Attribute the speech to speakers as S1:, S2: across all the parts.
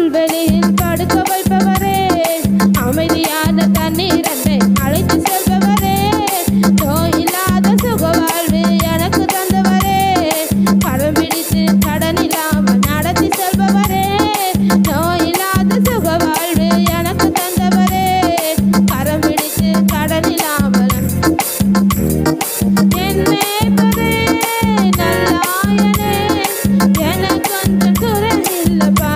S1: புல்வெளியில் படுக்க வைப்பவரே அமைதியான தண்ணீர் அண்டை அழைத்து செல்பவரே நோய் இல்லாத சுக வாழ்வு எனக்கு தந்தவரே கரம் பிடித்து கடன் இல்லாமல் நடத்தி செல்பவரே நோய் இல்லாத சுக வாழ்வு எனக்கு தந்தவரே கரம் பிடித்து கடன் இல்லாமல் என் மேய்ப்பரே, நல்லாயனே, எனக்கொன்றும் குறையில்லப்பா.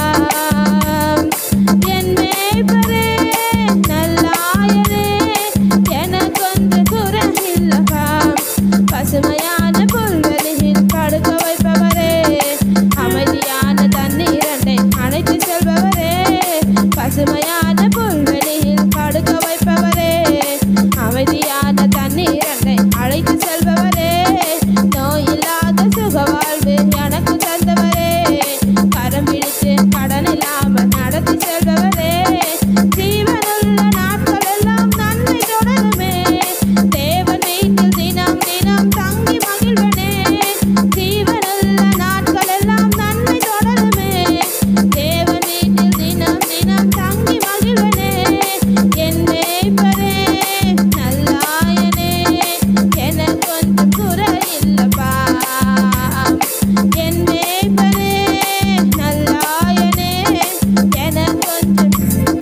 S1: என் மேய்ப்பரே, நல்லாயனே, எனக்கொன்றும் குறையில்லப்பா. பசுமையான புல்வெளியில் படுக்க வைப்பவரே அமைதியான தண்ணீர் அண்டை அணைத்து செல்பவரே பசுமையான புல்வெளியில் படுக்க வைப்பவரே அமைதியான தண்ணீர் அண்டை அழைத்து செல்பவரே நோய் இல்லாத சுக வாழ்வு எனக்கு தந்தவரே கரம் பிடித்து கடன் இல்லாமல் நடத்தி செல்பவரே ஜீவனுள்ள நாட்கள் எல்லாம் நன்மை தொடருமே தேவன் வீட்டில் தினம் தினம் தங்கி மகிழ்வனே ஜீவனுள்ள நாட்கள் எல்லாம் நன்மை தொடருமே தேவன் வீட்டில் தினம் தினம் தங்கி மகிழ்வனே என் மேய்ப்பரே நல்லாயனே எனக்கொன்றும் குறையில்லப்பா என் மேய்ப்பரே நல்லாயனே எனக்கொன்றும்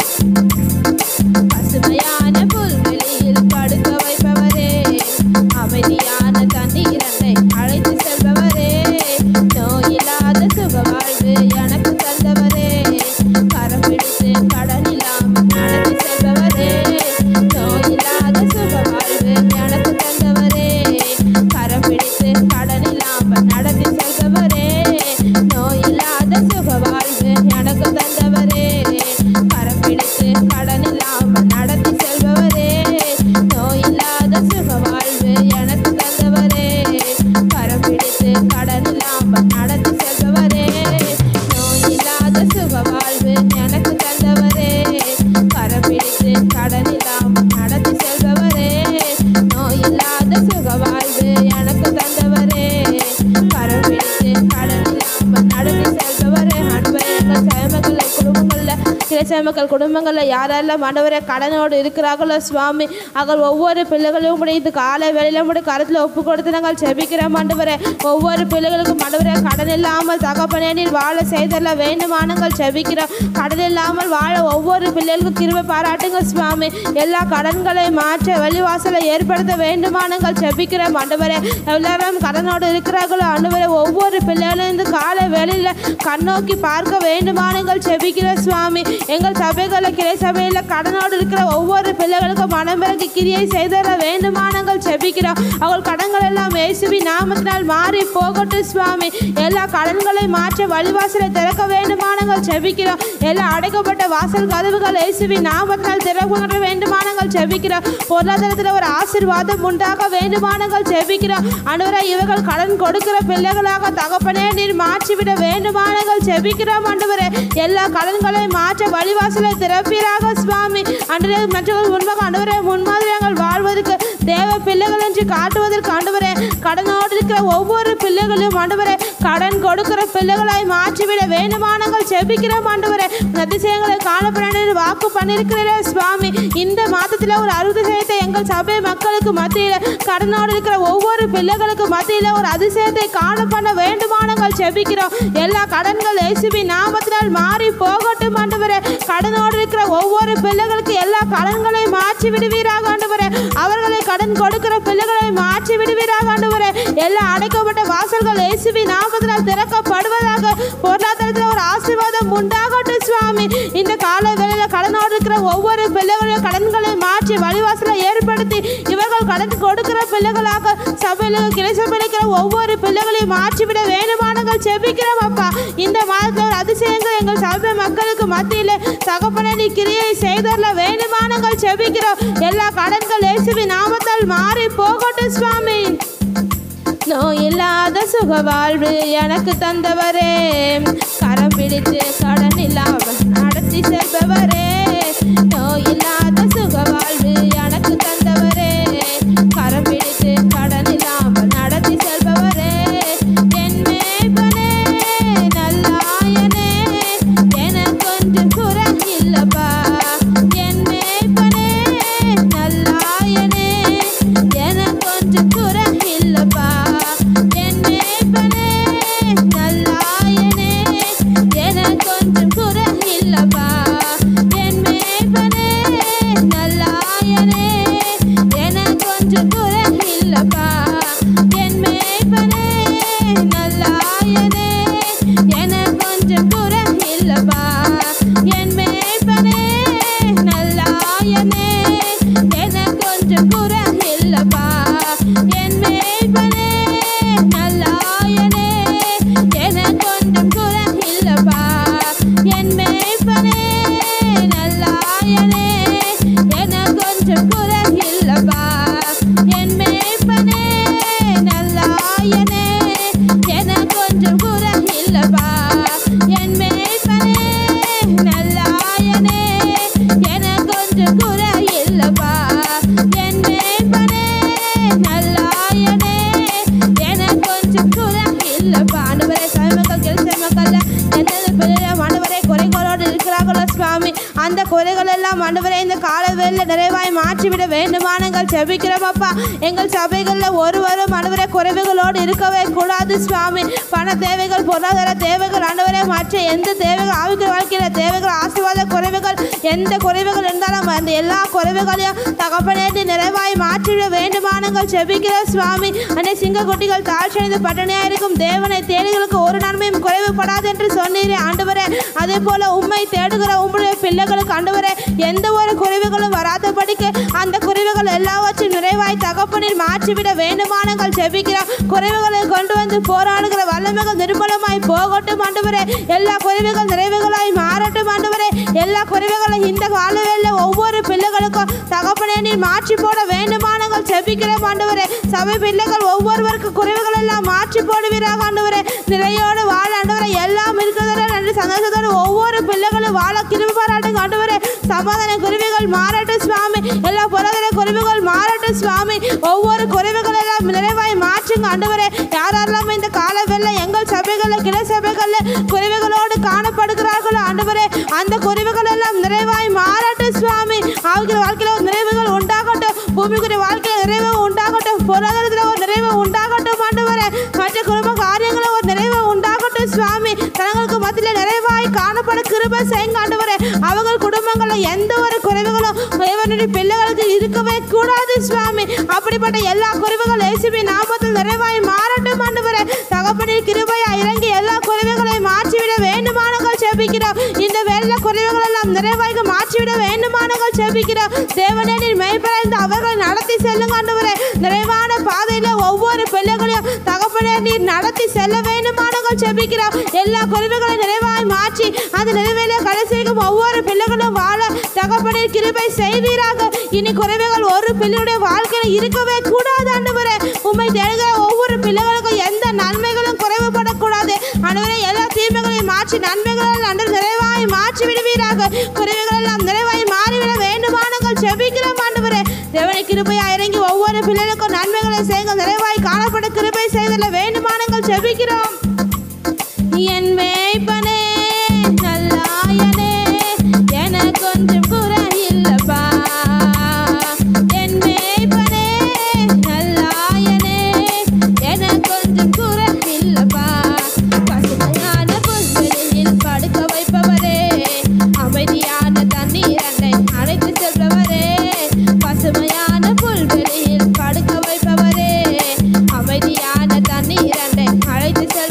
S1: பசுமையான புல்வெளியில் படுக்க வைப்பவரே அமைதியான தண்ணீர் அண்டை அழைத்து செல்பவரே நோயில்லாத சுக வாழ்வு எனக்கு தந்தவரே கரம் பிடித்து கடன் இல்லாமல் நடத்தி செல்பவரே நோயில்லாத சுக வாழ்வு எனக்கு தந்தவரே கரம் பிடித்து கடன் இல்லாமல் நடத்தி செல்பவரே நோயில்லாத சுக வாழ்வு எனக்கு தந்தவரே கரம் பிடித்து கடன் இல்லாமல் நடத்தி செல்பவரே நோயில்லாத சுக வாழ்வு எனக்கு தந்தவரே கரம் பிடித்து கடன் இல்லாமல் நடத்தி செல்பவரே நோயில்லாத சுக வாழ்வு எனக்கு தந்தவரே கரம் பிடித்து கடன் இல்லாமல் நடத்தி செல்பவரே நோயில்லாத சுக வாழ்வு எனக்கு தந்தவரே கரம் பிடித்து கடன் இல்லாமல் நடத்தி செல்பவரே அன்பை எங்கள் சேமக்கள் குடும்பங்களில் கிளைச்சேமக்கள் குடும்பங்களில் யாரெல்லாம் ஆண்டவரே கடனோடு இருக்கிறார்களோ சுவாமி அவர்கள் ஒவ்வொரு பிள்ளைகளையும் கூட இது காலை வேளையில கூட கருத்தில் ஒப்பு கொடுத்து நாங்கள் செபிக்கிறோம் ஆண்டவரே ஒவ்வொரு பிள்ளைகளுக்கும் ஆண்டவரே கடன் இல்லாமல் தகப்பனே நீர் வாழ செய்தல்ல வேண்டுமானங்கள் செபிக்கிறோம் கடன் இல்லாமல் வாழ ஒவ்வொரு பிள்ளைகளுக்கும் கிருபை பாராட்டுங்க சுவாமி எல்லா கடன்களை மாற்ற வெளிவாசலை ஏற்படுத்த வேண்டுமானங்கள் செபிக்கிறோம் ஆண்டவரே எல்லாரும் கடனோடு இருக்கிறார்களோ ஆண்டவரே ஒவ்வொரு பிள்ளைகளும் இந்த காலை வேளையில கண்ணோக்கி பார்க்க வேண்டுமானங்கள் செபிக்கிற சுவாமி எங்கள் சபைகளில் கிளை சபையில் கடனோடு இருக்கிற ஒவ்வொரு பிள்ளைகளுக்கும் மனமிறங்கி கிரியை செய்தர வேண்டுமானங்கள் செபிக்கிறோம் அவள் கடன்கள் எல்லாம் இயேசுவி நாமத்தினால் மாறி போகட்டும் சுவாமி எல்லா கடன்களை மாற்ற வழிவாசலை திறக்க வேண்டுமானங்கள் செபிக்கிறோம் எல்லா அடைக்கப்பட்ட வாசல் கதவுகள் இயேசுவி நாமத்தினால் திறக்க வேண்டுமானங்கள் செபிக்கிறோம் பொருளாதாரத்தில் ஒரு ஆசீர்வாதம் உண்டாக வேண்டுமானங்கள் செபிக்கிறோம் அனுவரை இவர்கள் கடன் கொடுக்கிற பிள்ளைகளாக தகப்பனே நீர் மாற்றிவிட வேண்டுமானங்கள் செபிக்கிறோம் ஆண்டவரே எல்லா கடன்களை மாற்ற வழிவாசலை திறப்பீராக சுவாமி அன்றே மற்றவர்கள் முன்பாக ஆண்டவரே முன்மாதிரியாக வாழ்வதற்கு தேவ பிள்ளைகள் என்று காட்டுவதற்கு ஆண்டவரே கடனோடு இருக்கிற ஒவ்வொரு பிள்ளைகளையும் ஆண்டவரே கடன் கொடுக்கிற பிள்ளைகளாய் மாற்றிவிட வேண்டுமானங்கள் செபிக்கிறோம் ஆண்டவரே அதிசயங்களை காணப்பட வாக்கு பண்ணியிருக்கிறீரே சுவாமி இந்த மாதத்தில் ஒரு அருதிசயத்தை எங்கள் சபை மக்களுக்கு மத்தியில் கடனோடு இருக்கிற ஒவ்வொரு பிள்ளைகளுக்கு மத்தியில் ஒரு அதிசயத்தை காண பண்ண வேண்டுமானங்கள் செபிக்கிறோம் எல்லா கடன்கள் இயேசுவி நாமத்தினால் மாறி போகட்டும் ஆண்டவரே கடனோடு இருக்கிற ஒவ்வொரு பிள்ளைகளுக்கு எல்லா கடன்களை மாற்றி விடுவீராக ஆண்டவரே அவர்களை கடன் கொடுக்கிற பிள்ளைகளை மாற்றி விடுவீராக ஆண்டவரே எல்லா அடைக்கப்பட்ட வாசல்கள் இயேசுவி நாமத்தினால் திறக்கப்படுவதாக பொருளாதாரத்தில் ஒரு ஆசீர்வாதம் உண்டாகட்டும் சுவாமி இந்த கால வேளையில கடனோடு இருக்கிற ஒவ்வொரு பிள்ளைகளையும் கடன்களை மாற்றி வழிவாசலை ஏற்படுத்தி இவர்கள் கடன் கொடுக்கிற பிள்ளைகளாக சபையில் கிளை சபையில் இருக்கிற ஒவ்வொரு பிள்ளைகளையும் மாற்றிவிட வேண்டுமானங்கள் செபிக்கிறோம் அப்பா இந்த மாதத்தில் ஒரு அதிசயங்கள் எங்கள் சபை மக்களுக்கு மத்தியில் தகப்பனை நீ கிரியை செய்தரல வேண்டுமானங்கள் செபிக்கிறோம் எல்லா கடன்கள் இயேசுவி நாமத்தால் மாறி போகட்டும் சுவாமி நோயில்லாத சுக வாழ்வு எனக்கு தந்தவரே கரம் பிடித்து கடன் இல்லாமல் நடத்தி செல்பவரே நோயில்லாத சுக வாழ்வு எனக்கு தந்தவரே கரம் பிடித்து கடன் இல்லாமல் நடத்தி செல்பவரே என் மேய்ப்பனே நல்லாயனே எனக்கொன்று இருக்கிறார்களோ சுவாமி அந்த குறைகள் எல்லாம் ஆண்டவரே இந்த காலவேளை நிறைவாய் மாற்றிவிட வேண்டுமான எங்கள் ஜெபிக்கிறோம் அப்பா எங்கள் சபைகளில் ஒருவரும் ஆண்டவரே குறைவுகளோடு இருக்கவே கூடாது சுவாமி பண தேவைகள் பொருளாதார தேவைகள் ஆண்டவரே மற்ற எந்த தேவைகள் ஆவிக்கிற வாழ்க்கையில தேவைகள் ஆசீர்வாத குறைவுகள் எந்த குறைவுகள் இருந்தாலும் அந்த எல்லா குறைவுகளையும் தகப்பனேட்டு நிறைவாய் மாற்றிவிட வேண்டுமானங்கள் ஜெபிக்கிறோம் சுவாமி அன்னை சிங்க குட்டிகள் தாழ்ச்சடைந்து பட்டணியா இருக்கும் தேவனை தேடிகளுக்கு ஒரு நன்மையும் குறைவுபடாது என்று சொன்னீரே ஆண்டவரே அதே போல உண்மை தேடுகிற உங்களுடைய பிள்ளைகளுக்கு ஆண்டவரே எந்த ஒரு குறைவுகளும் வராதபடிக்கு அந்த குறைவுகள் எல்லாவற்றையும் நிறைவாய் தகப்பனில் மாற்றிவிட வேண்டுமானங்கள் ஜெபிக்கிறோம் குறைவுகளை கொண்டு வந்து போராடுகிற வல்லமைகள் நிர்மலமாய் போகட்டும் ஆண்டவரே எல்லா குறைவுகள் நிறைவுகளாய் மாறட்டும் ஆண்டவரே எல்லா குறைவுகளும் இந்த காலவேளையில் ஒவ்வொரு பிள்ளைகளுக்கும் தகப்பனே நீர் மாற்றி போட வேண்டுமானங்கள் ஜெபிக்கிறோம் ஆண்டவரே சபை பிள்ளைகள் ஒவ்வொருவருக்கு குறைவுகள் எல்லாம் மாற்றி போடுவீராக ஆண்டவரே நிறையோடு வாழ ஆண்டவரே எல்லாம் இருக்கிறதோட நன்றி சந்தோஷத்தோடு ஒவ்வொரு பிள்ளைகளும் வாழ கிருபி பாராட்டுங்க ஆண்டவரே சமாதான குருவிகள் மாறட்டும் சுவாமி எல்லா பொருளாதார குறைவுகள் மாறட்டும் சுவாமி ஒவ்வொரு குறைவுகள் எல்லாம் நிறைவாய் மாற்றுங்க ஆண்டவரே யாரெல்லாம் இந்த கால வெள்ள எங்கள் சபைகளில் கிளை சபைகளில் குறைவுகளோடு காணப்படுகிறார்களோ ஆண்டவரே அந்த குறைவுகள் எல்லாம் நிறைவாய் மாறட்டும் சுவாமி ஆகிற வாழ்க்கையில் ஒரு நிறைவுகள் உண்டாகட்டும் பூமிக்குரிய வாழ்க்கையில் நிறைவு உண்டாகட்டும் பொருளாதாரத்தில் ஒரு நிறைவு உண்டாகட்டும் ஆண்டவரே மற்ற குடும்ப காரியங்களில் ஒரு நிறைவு உண்டாகட்டும் சுவாமி தங்களுக்கு மத்தியில் நிறைவாய் காணப்பட கிருபை செய்யுங்க ஆண்டவரே அவர்கள் குடும்பங்களில் எந்த ஒரு குறைவுகளும் தேவனுடைய பிள்ளைகளுக்கு இருக்கவே கூடாது சுவாமி அப்படிப்பட்ட எல்லா குறைவுகள் இயேசுவி நாமத்தில் நிறைவாய் மாறட்டும் ஆண்டவரே தகப்பனின் கிருபையா இறங்கி எல்லா குறைவுகளையும் மாற்றிவிட வேண்டுமானங்கள் ஜெபிக்கிறோம் இந்த வெள்ள குறைவுகள் எல்லாம் நிறைவாய்க்கு மாற்றிவிட வேண்டுமானங்கள் ஜெபிக்கிறோம் தேவனே நீர் மெய்ப்படைந்து அவர்களை நடத்தி செல்லுங்க ஆண்டவரே நிறைவான பாதையில ஒவ்வொரு பிள்ளைகளையும் தகப்பனே நீர் நடத்தி செல்ல வேண்டுமானங்கள் ஜெபிக்கிறோம் எல்லா குறைவுகளையும் நிறைவாய் மாற்றி அந்த நிறைவேல கடைசிக்கும் ஒவ்வொரு பிள்ளைகளும் வாழ தகப்பனே கிருபை செய்வீராக இனி குறைவுகள் ஒரு பிள்ளையுடைய வாழ்க்கையில் இருக்கவே கூடாது ஆண்டவரே உண்மை தேடுகிற ஒவ்வொரு பிள்ளைகளுக்கும் எந்த நன்மைகளும் குறைவுபடக்கூடாது ஆண்டவரே எல்லா தீமைகளையும் மாற்றி நன்மைகளை அன்று நிறைவாய் மாற்றி விடுவீராக குறைவுகள் எல்லாம் நிறைவாய் மாறிவிட வேண்டுமானங்கள் ஜெபிக்கிறோம் ஆண்டவரே தேவனை கிருபையா இறங்கி ஒவ்வொரு பிள்ளைகளுக்கும் நன்மைகளை செய்யுங்க நிறைவாய் காணப்பட கிருபை செய்தல வேண்டுமானங்கள் ஜெபிக்கிறோம் என் மேய்ப்பனே நல்லாயனே எனக்கொன்றும் குறையில்லப்பா என் மேய்ப்பனே நல்லாயனே எனக்கொன்றும் குறையில்லப்பா பசுமையான புல்வெளியில் படுக்க வைப்பவரே அமைதியான தண்ணீர் அண்டை அழைத்து செல்பவரே பசுமையான புல்வெளியில் படுக்க வைப்பவரே அமைதியான தண்ணீர் அண்டை அழைத்து செல்பவரே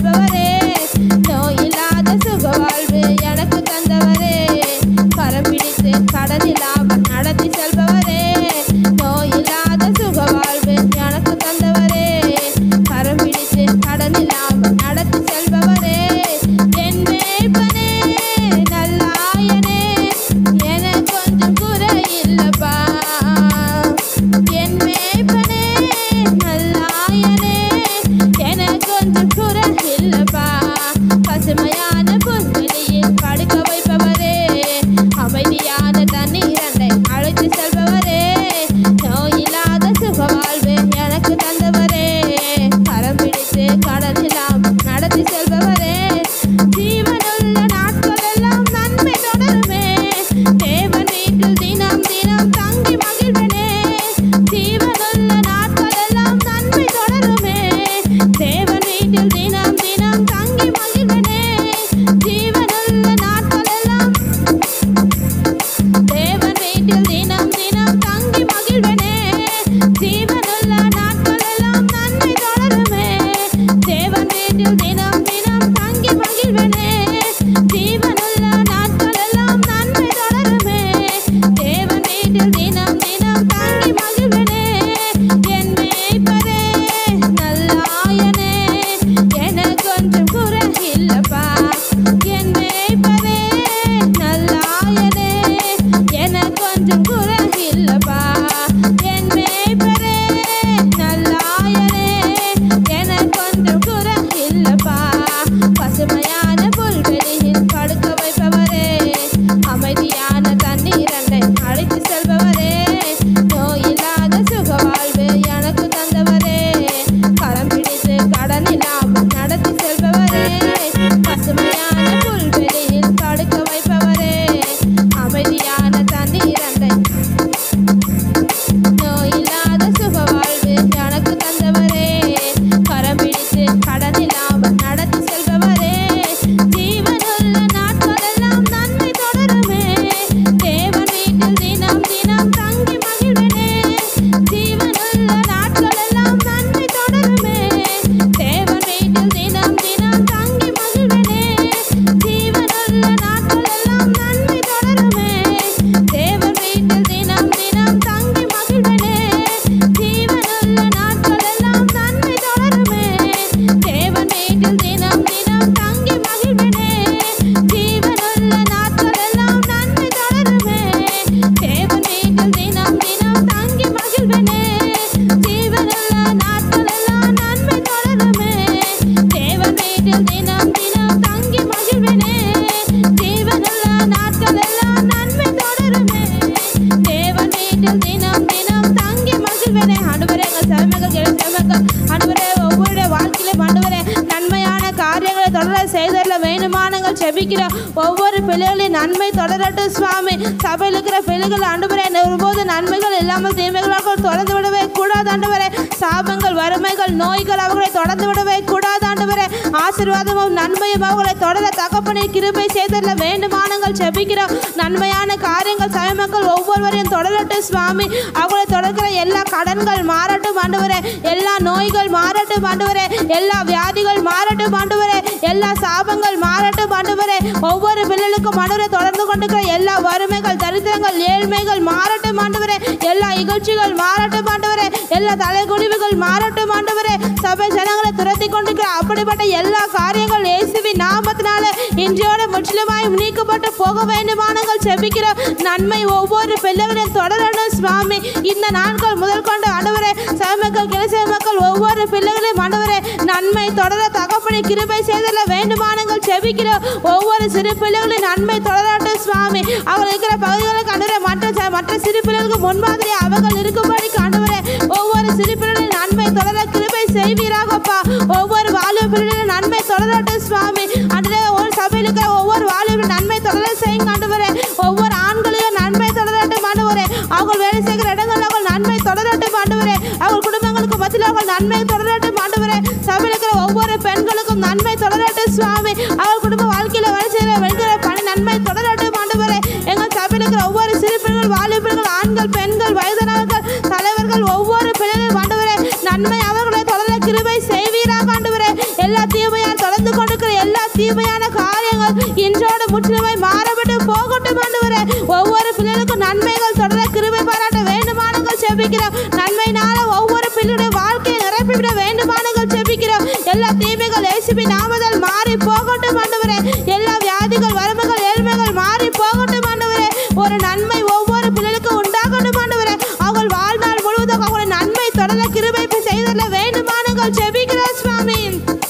S1: செபிக்கிறோம் ஒவ்வொரு பிள்ளைகளின் நன்மை தொடரட்டும் சுவாமி சபையில் இருக்கிற பிள்ளைகள் ஆண்டவரே ஒருபோது நன்மைகள் இல்லாமல் தீமைகளால் தொடர்ந்து விடவே கூடாது ஆண்டவரே சாபங்கள் வறுமைகள் நோய்கள் அவர்களை தொடர்ந்து விடவே கூடாது ஆண்டவரே ஆசீர்வாதமும் நன்மையும் அவர்களை தொடர தகப்பனை கிருபை செய்தல வேண்டுமானங்கள் செபிக்கிறோம் நன்மையான காரியங்கள் சபை மக்கள் ஒவ்வொருவரையும் தொடரட்டும் சுவாமி அவர்களை தொடர்கிற எல்லா கடன்கள் மாறட்டும் ஆண்டவரே எல்லா நோய்கள் மாறட்டும் ஆண்டவரே எல்லா வியாதிகள் மாறட்டும் ஆண்டவரே எல்லா சாபங்கள் மாறட்டும் ஆண்டவரே ஒவ்வொரு பிள்ளைகளுக்கும் ஆண்டவரே தொடர்ந்து கொண்டிருக்கிற எல்லா வறுமைகள் தரித்திரங்கள் ஏழ்மைகள் மாறட்டும் ஆண்டவரே எல்லா இகழ்ச்சிகள் மாறட்டும் ஆண்டவரே எல்லா தலைகுனிவுகள் மாறட்டும் ஆண்டவரே சபை ஜனங்களை துரத்தி கொண்டிருக்கிற அப்படிப்பட்ட எல்லா காரியங்கள் இயேசுவின் நாமத்தினால இன்றையோட முற்றிலுமாய் நீக்கப்பட்டு போக வேண்டுமானங்கள் செபிக்கிறோம் நன்மை ஒவ்வொரு பிள்ளைகளையும் தொடரணும் சுவாமி இந்த நாட்கள் முதல் கொண்டு ஆண்டவரே சபை மக்கள் கிளை மக்கள் ஒவ்வொரு பிள்ளைகளையும் ஆண்டவரே நன்மை தொடர தகப்பனை கிருபை செய்தல வேண்டுமானங்கள் செபிக்கிறோம் ஒவ்வொரு சிறு பிள்ளைகளின் நன்மை தொடரட்டும் சுவாமி அவர் இருக்கிற பகுதிகளுக்கு ஆண்டவரே மற்ற ச- மற்ற சிறு பிள்ளைகளுக்கு முன்மாதிரி அவர்கள் இருக்கும்படி ஆண்டவரே ஒவ்வொரு சிறு பிள்ளைகளின் நன்மை தொடர கிருபை செய்வீராகப்பா ஒவ்வொரு வாலிப பிள்ளைகளின் நன்மை தொடரட்டும் சுவாமி ஆண்டவரே ஒரு சபையில் இருக்கிற ஒவ்வொரு வாலிப நன்மை தொடர செய்யுங்க ஆண்டவரே ஒவ்வொரு ஆண்களையும் நன்மை தொடரட்டும் ஆண்டவரே அவங்க வேலை செய்கிற இடங்களில் அவங்க நன்மை தொடரட்டும் ஆண்டவரே அவங்க குடும்பங்களுக்கு மத்தியில் அவங்க நன்மை தொடரட்டும் ஆண்டவரே சபையில் இருக்கிற ஒவ்வொரு பெண்களுக்கும் நன்மை தொடரட்டும் சுவாமி அவர் குடும்ப வாழ்க்கையில வேலை செய்கிற வெண்கிற பணி நன்மை தொடரட்டும் ஆண்டவரே எங்கள் சபையில் இருக்கிற ஒவ்வொரு சிறு பிள்ளைகள் வாலிபர்கள் ஆண்கள் பெண்கள் வயதானவர்கள் தலைவர்கள் ஒவ்வொரு பிள்ளைகளும் ஆண்டவரே நன்மை அவர்களை தொடர கிருபை செய்வீராக ஆண்டவரே எல்லா தீமையால் தொடர்ந்து கொண்டிருக்கிற எல்லா தீமையான காரியங்கள் இன்றோடு முற்றிலுமாய் மாறப்பட்டு போகட்டும் ஆண்டவரே ஒவ்வொரு பிள்ளைகளுக்கும் நன்மைகள் தொடர கிருபை பாராட்ட வேண்டுமானங்கள் செபிக்கிறோம் நன்மையினால ஒவ்வொரு பிள்ளையுடைய வாழ்க்கையை நிரப்பிவிட வேண்டுமானங்கள் செபிக்கிறோம் எல்லா தீமைகள் இயேசுபி நாமதால் மாறி போகட்டும் ஆண்டவரே எல்லா வியாதிகள் வறுமைகள் ஏழ்மைகள் மாறி போகட்டும் ஆண்டவரே ஒரு நன்மை ஒவ்வொரு பிள்ளைகளுக்கும் உண்டாகட்டும் ஆண்டவரே அவர்கள் வாழ்நாள் முழுவதும் அவங்களுடைய நன்மை தொடர கிருபை செய்தல வேண்டுமானங்கள் செபிக்கிறோம் சுவாமி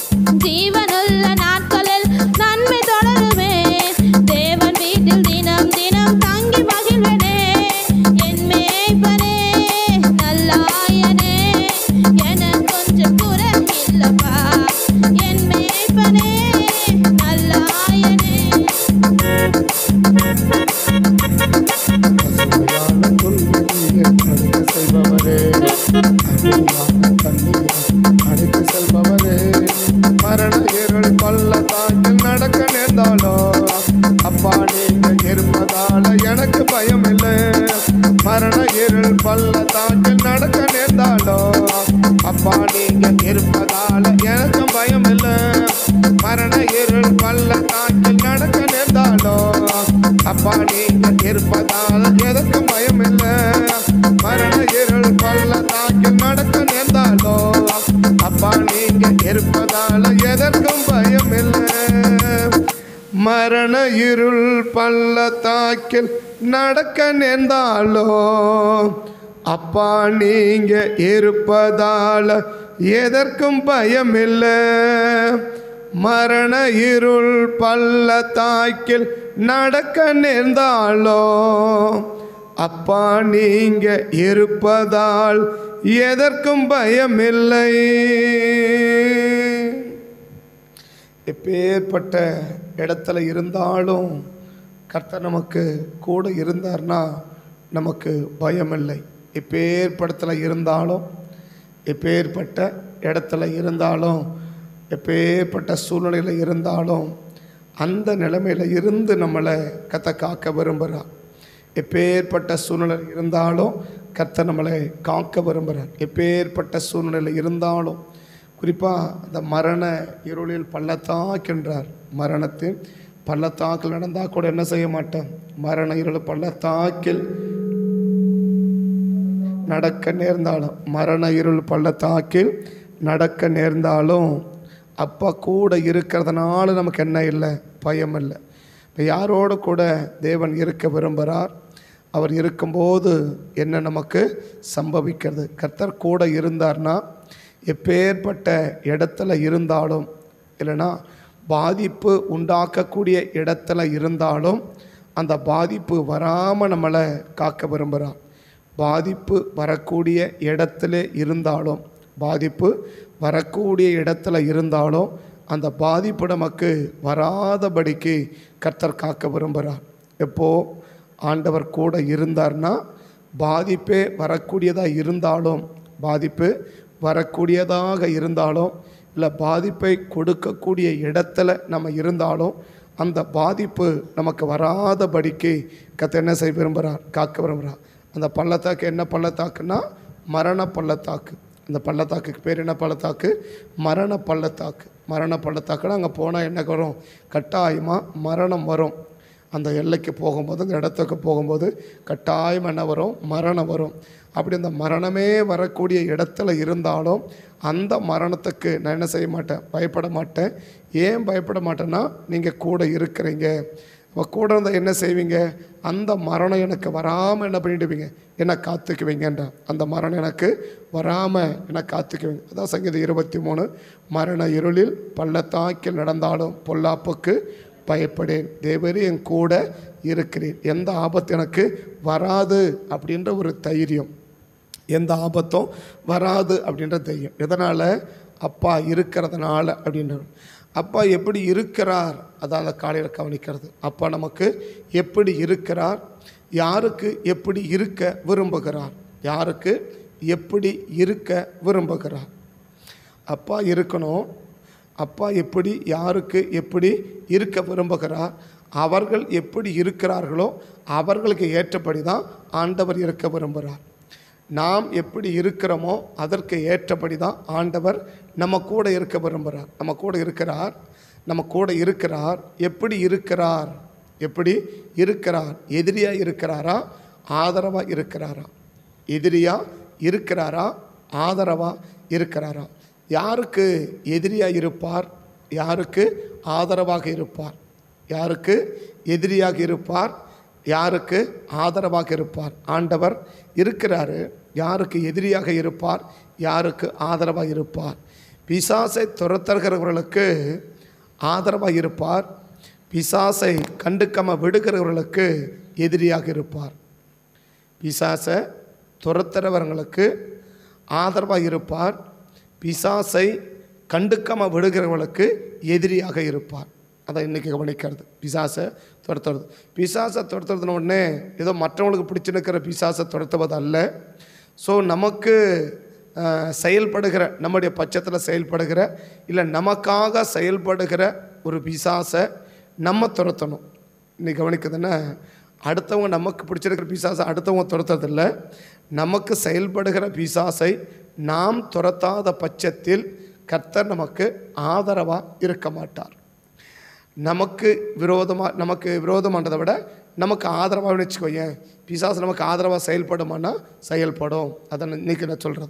S1: ஜீவனுள்ள நாட்களில் நன்மை தொடருமே தேவன் வீட்டில் தினம் தினம் தங்கி மகிழ்வனே என் மேய்ப்பனே நல்லாயனே என கொஞ்சம் குறை இல்லப்பா என் மேய்ப்பனே நல்லாயனே
S2: அசுமையான கொள்கையை அழிக்க செய்பவரே அருமையான தண்ணீரை அழைத்து செல்பவரே மரண இருள் பள்ளத்தாக்கில் நடக்க நேர்ந்தாலோ அப்பா நீங்க இருப்பதால எனக்கு பயம் இல்லை மரண இருள் பள்ளத்தாக்கில் நடக்க நேர்ந்தாலோ அப்பா நீங்க இருப்பதால எனக்கு பயம் இல்லை மரண இருள் பள்ளத்தாக்கில் நடக்க நேர்ந்தாலோ அப்பா நீங்க இருப்பதால எதற்கும் பயம் இல்லை மரண இருள் பள்ளத்தாக்கில் நடக்க நேர்ந்தாலோ அப்பா நீங்க இருப்பதால எதற்கும் பயம் இல்லை மரண இருள் பள்ளத்தாக்கில் நடக்க நேர்ந்தாலோ அப்பா நீங்க இருப்பதால எதற்கும் பயம் இல்லை மரண இருள் பள்ளத்தாக்கில் நடக்க நேர்ந்தாலோ அப்பா நீங்க இருப்பதால் எதற்கும் பயமில்லை எப்பேற்பட்ட இடத்துல இருந்தாலும் கர்த்தர் நமக்கு கூட இருந்தார்னா நமக்கு பயமில்லை எப்பேற்படத்தில் இருந்தாலும் எப்பேற்பட்ட இடத்துல இருந்தாலும் எப்பேற்பட்ட சூழ்நிலையில் இருந்தாலும் அந்த நிலைமையில் இருந்து நம்மளை கத்த காக்க விரும்புகிறார் எப்பேற்பட்ட சூழ்நிலை இருந்தாலும் கர்த்தர் நம்மளை காக்க விரும்புகிறார் எப்பேற்பட்ட சூழ்நிலை இருந்தாலும் குறிப்பாக அந்த மரண இருளில் பள்ளத்தாக்கின்றார் மரணத்தின் பள்ளத்தாக்கில் நடந்தால் கூட என்ன செய்ய மாட்டேன் மரண இருள் பள்ளத்தாக்கில் நடக்க நேர்ந்தாலும் மரண இருள் பள்ளத்தாக்கில் நடக்க நேர்ந்தாலும் அப்பா கூட இருக்கிறதுனால நமக்கு என்ன இல்லை பயம் இல்லை இப்போ யாரோடு கூட தேவன் இருக்க விரும்புகிறார் அவர் இருக்கும்போது என்ன நமக்கு சம்பவிக்கிறது கர்த்தர் கூட இருந்தார்னா எப்பேற்பட்ட இடத்துல இருந்தாலும் இல்லைன்னா பாதிப்பு உண்டாக்கக்கூடிய இடத்துல இருந்தாலும் அந்த பாதிப்பு வராமல் நம்மளை காக்க விரும்புகிறார் பாதிப்பு வரக்கூடிய இடத்துல இருந்தாலும் பாதிப்பு வரக்கூடிய இடத்துல இருந்தாலும் அந்த பாதிப்பு நமக்கு வராதபடிக்கு கர்த்தர் காக்க விரும்புகிறார் எப்போ ஆண்டவர் கூட இருந்தார்னா பாதிப்பே வரக்கூடியதாக இருந்தாலும் பாதிப்பு வரக்கூடியதாக இருந்தாலும் இல்லை பாதிப்பை கொடுக்கக்கூடிய இடத்துல நம்ம இருந்தாலும் அந்த பாதிப்பு நமக்கு வராதபடிக்கு கத்த என்ன செய்ய விரும்புகிறார் காக்க விரும்புகிறார் அந்த பள்ளத்தாக்கு என்ன பள்ளத்தாக்குன்னா மரண பள்ளத்தாக்கு அந்த பள்ளத்தாக்குக்கு பேர் என்ன பள்ளத்தாக்கு மரண பள்ளத்தாக்கு மரண பள்ளத்தாக்குன்னா அங்கே போனால் என்ன வரும் கட்டாயமாக மரணம் வரும் அந்த எல்லைக்கு போகும்போது அந்த இடத்துக்கு போகும்போது கட்டாயம் என்ன வரும் மரணம் வரும் அப்படி அந்த மரணமே வரக்கூடிய இடத்துல இருந்தாலும் அந்த மரணத்துக்கு நான் என்ன செய்ய மாட்டேன் பயப்பட மாட்டேன் ஏன் பயப்பட மாட்டேன்னா நீங்கள் கூட இருக்கிறீங்க அப்போ கூட இருந்தால் என்ன செய்வீங்க அந்த மரணம் எனக்கு வராமல் என்ன பண்ணிடுவீங்க என்ன காத்துக்குவீங்கன்ற அந்த மரணம் எனக்கு வராமல் என்ன காத்துக்குவீங்க அதான் சங்கீதம் இருபத்தி மூணு மரண இருளில் பள்ளத்தாக்கில் நடந்தாலும் பொல்லாப்புக்கு பயப்படேன் தேவரே என் கூட இருக்கிறேன் எந்த ஆபத்து எனக்கு வராது அப்படின்ற ஒரு தைரியம் எந்த ஆபத்தும் வராது அப்படின்ற தைரியம் எதனால் அப்பா இருக்கிறதுனால அப்படின்ற அப்பா எப்படி இருக்கிறார் அதான் காலையில் கவனிக்கிறது அப்பா நமக்கு எப்படி இருக்கிறார் யாருக்கு எப்படி இருக்க விரும்புகிறார் யாருக்கு எப்படி இருக்க விரும்புகிறார் அப்பா இருக்கணும் அப்பா எப்படி யாருக்கு எப்படி இருக்க விரும்புகிறார் அவர்கள் எப்படி இருக்கிறார்களோ அவர்களுக்கு ஏற்றபடி தான் ஆண்டவர் இருக்க விரும்புகிறார் நாம் எப்படி இருக்கிறோமோ அதற்கு ஏற்றபடி தான் ஆண்டவர் நம்ம கூட இருக்க விரும்புகிறார் நம்ம கூட இருக்கிறார் நம்ம கூட இருக்கிறார் எப்படி இருக்கிறார் எப்படி இருக்கிறார் எதிரியாக இருக்கிறாரா ஆதரவாக இருக்கிறாரா எதிரியாக இருக்கிறாரா ஆதரவாக இருக்கிறாரா யாருக்கு எதிரியாக இருப்பார் யாருக்கு ஆதரவாக இருப்பார் யாருக்கு எதிரியாக இருப்பார் யாருக்கு ஆதரவாக இருப்பார் ஆண்டவர் இருக்கிறாரு யாருக்கு எதிரியாக இருப்பார் யாருக்கு ஆதரவாக இருப்பார் பிசாசை துரத்துகிறவர்களுக்கு ஆதரவாக இருப்பார் பிசாசை கண்டுக்காம விடுகிறவர்களுக்கு எதிரியாக இருப்பார் பிசாசை துரத்துறவர்களுக்கு ஆதரவாக இருப்பார் பிசாசை கண்டுக்காம விடுகிறவர்களுக்கு எதிரியாக இருப்பார் அதை இன்றைக்கி கவனிக்கிறது பிசாசை துரத்துறது பிசாசை துரத்துறதுன உடனே ஏதோ மற்றவங்களுக்கு பிடிச்சிருக்கிற பிசாசை துரத்துவது அல்ல ஸோ நமக்கு அஹ், செயல்படுகிற நம்முடைய பட்சத்தில் செயல்படுகிற இல்லை நமக்காக செயல்படுகிற ஒரு பிசாசை நம்ம துரத்தணும் இன்னைக்கு கவனிக்குதுன்னா அடுத்தவங்க நமக்கு பிடிச்சிருக்கிற பிசாசை அடுத்தவங்க துரத்துறதில்ல நமக்கு செயல்படுகிற பிசாசை நாம் துரத்தாத பட்சத்தில் கர்த்தர் நமக்கு ஆதரவாக இருக்க மாட்டார் நமக்கு விரோதமாக நமக்கு விரோதமானதை விட நமக்கு ஆதரவாக வச்சுக்கோயேன் பிசாசு நமக்கு ஆதரவாக செயல்படுமானா செயல்படும் அதை நான் இன்னைக்கு நான் சொல்கிறது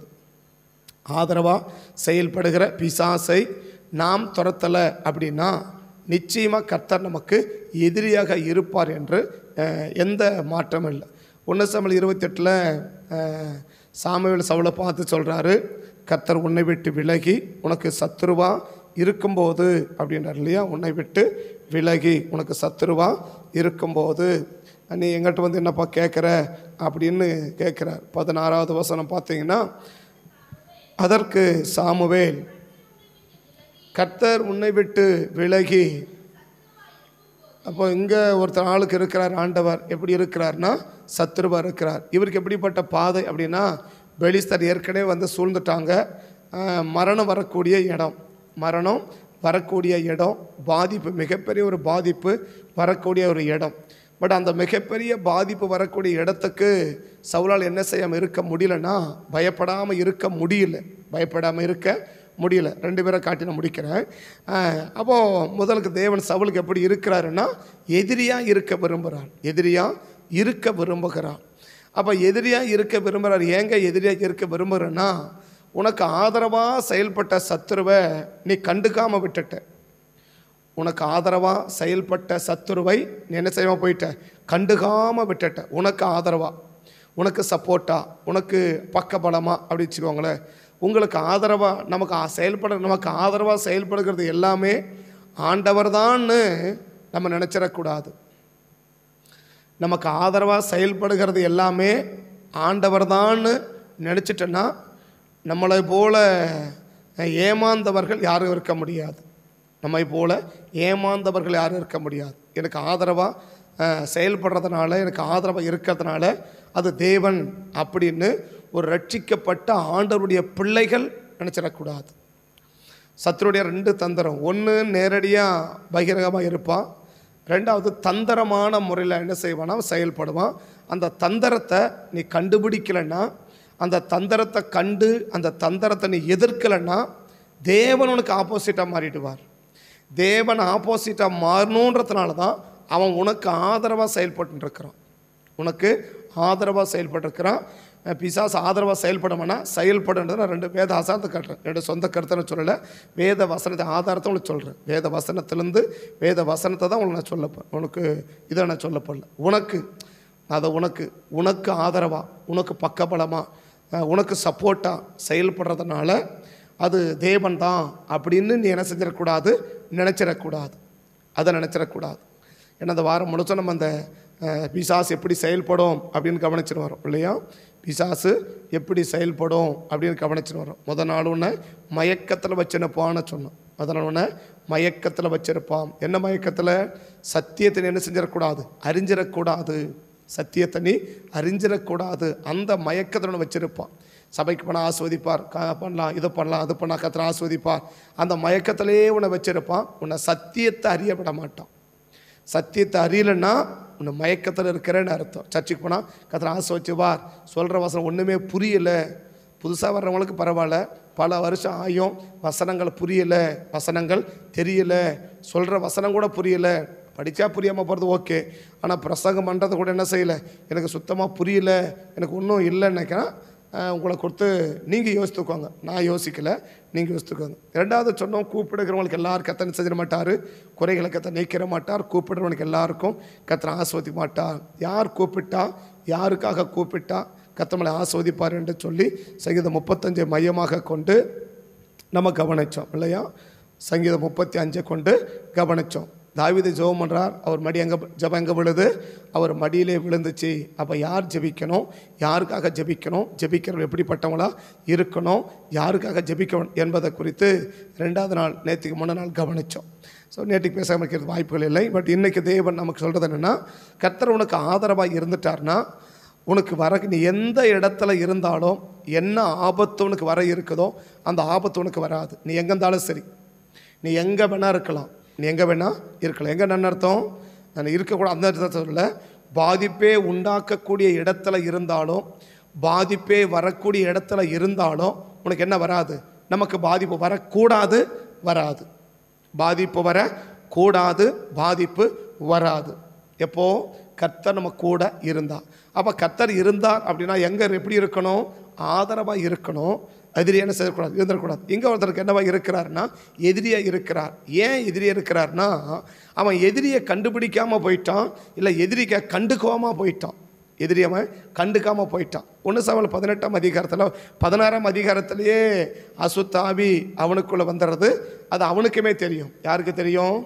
S2: ஆதரவாக செயல்படுகிற பிசாசை நாம் துரத்தலை அப்படின்னா நிச்சயமாக கர்த்தர் நமக்கு எதிரியாக இருப்பார் என்று அஹ், எந்த மாற்றமும் இல்லை ஒன்று சமல் இருபத்தெட்டில் சாமுவேல் சவுளை பார்த்து சொல்கிறாரு கர்த்தர் உன்னை விட்டு விலகி உனக்கு சத்துருவா இருக்கும்போது அப்படின்றார் இல்லையா உன்னை விட்டு விலகி உனக்கு சத்துருவா இருக்கும்போது நீ எங்கிட்ட வந்து என்னப்பா கேட்குற அப்படின்னு கேட்குறார் பதினாறாவது வசனம் பார்த்தீங்கன்னா அதற்கு சாமுவேல் கர்த்தர் உன்னை விட்டு விலகி அப்போ இங்கே ஒருத்தர் ஆளுக்கு இருக்கிறார் ஆண்டவர் எப்படி இருக்கிறார்னா சத்துருவா இருக்கிறார் இவருக்கு எப்படிப்பட்ட பாதை அப்படின்னா பெலிஸ்தர் ஏற்கனவே வந்து சூழ்ந்துட்டாங்க ஆஹ், மரணம் வரக்கூடிய இடம் மரணம் வரக்கூடிய இடம் பாதிப்பு மிகப்பெரிய ஒரு பாதிப்பு வரக்கூடிய ஒரு இடம் பட் அந்த மிகப்பெரிய பாதிப்பு வரக்கூடிய இடத்துக்கு சவுலால் என்ன செய்யாமல் இருக்க முடியலன்னா பயப்படாமல் இருக்க முடியல பயப்படாமல் இருக்க முடியல ரெண்டு பேரை காட்டி நான் முடிக்கிறேன் அஹ், அப்போ முதலுக்கு தேவன் சவுலுக்கு எப்படி இருக்கிறாருன்னா எதிரியாக இருக்க விரும்புகிறார் எதிரியாக இருக்க விரும்புகிறார் அப்போ எதிரியாக இருக்க விரும்புகிறார் ஏங்க எதிரியாக இருக்க விரும்புகிறேன்னா உனக்கு ஆதரவாக செயல்பட்ட சத்துருவை நீ கண்டுக்காமல் விட்டுட்ட உனக்கு ஆதரவாக செயல்பட்ட சத்துருவை நீ என்ன செய்யாமல் போயிட்ட கண்டுக்காமல் விட்டுட்ட உனக்கு ஆதரவா உனக்கு சப்போர்ட்டா உனக்கு பக்கபலமா அப்படி வச்சுக்கோங்களேன் உங்களுக்கு ஆதரவாக நமக்கு ஆ- செயல்பட நமக்கு ஆதரவாக செயல்படுகிறது எல்லாமே ஆண்டவர் நம்ம நினச்சிடக்கூடாது நமக்கு ஆதரவாக செயல்படுகிறது எல்லாமே ஆண்டவர் தான்னு நினச்சிட்டோன்னா நம்மளை போல ஏமாந்தவர்கள் யாரும் இருக்க முடியாது நம்மை போல ஏமாந்தவர்கள் யாரும் இருக்க முடியாது எனக்கு ஆதரவாக செயல்படுறதுனால எனக்கு ஆதரவாக இருக்கிறதுனால அது தேவன் அப்படின்னு ஒரு ரட்சிக்கப்பட்ட ஆண்டவருடைய பிள்ளைகள் நினச்சிடக்கூடாது சத்துருடைய ரெண்டு தந்திரம் ஒன்று நேரடியாக பகிரங்கமாக இருப்பான் ரெண்டாவது தந்திரமான முறையில் என்ன செய்வானா செயல்படுவான் அந்த தந்திரத்தை நீ கண்டுபிடிக்கலைன்னா அந்த தந்திரத்தை கண்டு அந்த தந்திரத்தை நீ எதிர்க்கலைன்னா தேவன் உனக்கு ஆப்போசிட்டாக மாறிடுவார் தேவன் ஆப்போசிட்டாக மாறணுன்றதுனால தான் அவன் உனக்கு ஆதரவாக செயல்பட்டு இருக்கிறான் உனக்கு ஆதரவாக செயல்பட்டுருக்கிறான் பிசாஸ் ஆதரவாக செயல்படமானா செயல்படுன்றது நான் ரெண்டு வேத ஆசாரத்தை காட்டுறேன் ரெண்டு சொந்த கருத்தை நான் சொல்லலை வேத வசனத்தை ஆதாரத்தை உங்களுக்கு சொல்கிறேன் வேத வசனத்திலேருந்து வேத வசனத்தை தான் உங்களுக்கு நான் சொல்ல உனக்கு இதை நான் சொல்ல போடல உனக்கு அதை உனக்கு உனக்கு ஆதரவாக உனக்கு பக்கபலமாக உனக்கு சப்போர்ட்டாக செயல்படுறதுனால அது தேவன் தான் அப்படின்னு நீ என்ன செஞ்சிடக்கூடாது நினச்சிடக்கூடாது அதை நினச்சிடக்கூடாது ஏன்னா அந்த வாரம் முழுசும் நம்ம அந்த அஹ், பிசாசு எப்படி செயல்படும் அப்படின்னு கவனிச்சுட்டு வரோம் இல்லையா பிசாசு எப்படி செயல்படும் அப்படின்னு கவனிச்சுட்டு வரோம் முத நாள் ஒன்று மயக்கத்தில் வச்சிருப்பான்னு சொன்னோம் முத நாள் ஒன்று மயக்கத்தில் வச்சிருப்பான் என்ன மயக்கத்தில் சத்தியத்தை நீ என்ன செஞ்சிடக்கூடாது அறிஞ்சிடக்கூடாது சத்தியத்தை நீ அறிஞ்சிடக்கூடாது அந்த மயக்கத்தில் வச்சிருப்பான் சபைக்கு போனால் ஆஸ்வதிப்பார் கா பண்ணலாம் இதை பண்ணலாம் அது பண்ணலாம் கத்திர ஆஸ்வதிப்பார் அந்த மயக்கத்திலே உன்னை வச்சிருப்பான் உன்னை சத்தியத்தை அறிய விட மாட்டான் சத்தியத்தை அறியலைன்னா உன்னை மயக்கத்தில் இருக்கிறேன்னு அர்த்தம் சர்ச்சுக்கு போனால் கத்திர ஆஸ்வதிச்சுவார் சொல்கிற வசனம் ஒன்றுமே புரியல புதுசாக வர்றவங்களுக்கு பரவாயில்ல பல வருஷம் ஆயும் வசனங்கள் புரியலை வசனங்கள் தெரியல சொல்கிற வசனம் கூட புரியல படித்தா புரியாமல் போகிறது ஓகே ஆனால் பிரசங்கம் பண்ணுறது கூட என்ன செய்யலை எனக்கு சுத்தமாக புரியல எனக்கு ஒன்றும் இல்லைன்னு நினைக்கிறேன் அஹ் உங்களை கொடுத்து நீங்கள் யோசித்துக்கோங்க நான் யோசிக்கலை நீங்கள் யோசித்துக்கோங்க ரெண்டாவது சொன்னோம் கூப்பிடுகிறவங்களுக்கு எல்லாரும் கத்தனை செஞ்சிட மாட்டார் குறைகளை கத்த நீக்கிற மாட்டார் கூப்பிடுறவனுக்கு எல்லாருக்கும் கத்தனை ஆஸ்வதிக்க மாட்டார் யார் கூப்பிட்டா யாருக்காக கூப்பிட்டா கத்தமலை ஆஸ்வதிப்பார் என்று சொல்லி சங்கீதம் முப்பத்தஞ்சை மையமாக கொண்டு நம்ம கவனித்தோம் இல்லையா சங்கீதம் முப்பத்தி அஞ்சை கொண்டு கவனித்தோம் தாவீது ஜெபம் பண்ணுறார் அவர் மடி எங்கே ஜெபம் எங்கே விழுது அவர் மடியிலே விழுந்துச்சு அப்போ யார் ஜெபிக்கணும் யாருக்காக ஜெபிக்கணும் ஜெபிக்கிறவர் எப்படிப்பட்டவங்களா இருக்கணும் யாருக்காக ஜெபிக்கணும் என்பதை குறித்து ரெண்டாவது நாள் நேற்றுக்கு முன்ன நாள் கவனித்தோம் ஸோ நேற்றுக்கு பேசாமல் இருக்கிறது வாய்ப்புகள் இல்லை பட் இன்றைக்கி தேவன் நமக்கு சொல்கிறது என்னென்னா கர்த்தர் உனக்கு ஆதரவாக இருந்துட்டார்னா உனக்கு வர நீ எந்த இடத்துல இருந்தாலும் என்ன ஆபத்து உனக்கு வர இருக்குதோ அந்த ஆபத்து உனக்கு வராது நீ எங்கே இருந்தாலும் சரி நீ எங்கே வேணா இருக்கலாம் நீ எங்கே வேணா இருக்கலாம் எங்கே என்ன அர்த்தம் நான் இருக்கக்கூடாது அந்த அர்த்தத்தை சொல்ல பாதிப்பே உண்டாக்கக்கூடிய இடத்துல இருந்தாலும் பாதிப்பே வரக்கூடிய இடத்துல இருந்தாலும் உனக்கு என்ன வராது நமக்கு பாதிப்பு வரக்கூடாது வராது பாதிப்பு வர கூடாது பாதிப்பு வராது எப்போ கர்த்தர் நம்ம கூட இருந்தா அப்போ கர்த்தர் இருந்தார் அப்படின்னா எங்கே எப்படி இருக்கணும் ஆதரவாக இருக்கணும் எதிரியை என்ன செய்யக்கூடாது இருந்துடக்கூடாது இங்கே ஒருத்தருக்கு என்னவா இருக்கிறாருன்னா எதிரியாக இருக்கிறார் ஏன் எதிரியாக இருக்கிறார்னா அவன் எதிரியை கண்டுபிடிக்காமல் போயிட்டான் இல்லை எதிரிக்க கண்டுக்காமல் போயிட்டான் எதிரி அவன் கண்டுக்காமல் போயிட்டான் ஒன்று சவல் பதினெட்டாம் அதிகாரத்தில் பதினாறாம் அதிகாரத்திலேயே அசுத்தாவி அவனுக்குள்ளே வந்துடுறது அது அவனுக்குமே தெரியும் யாருக்கு தெரியும்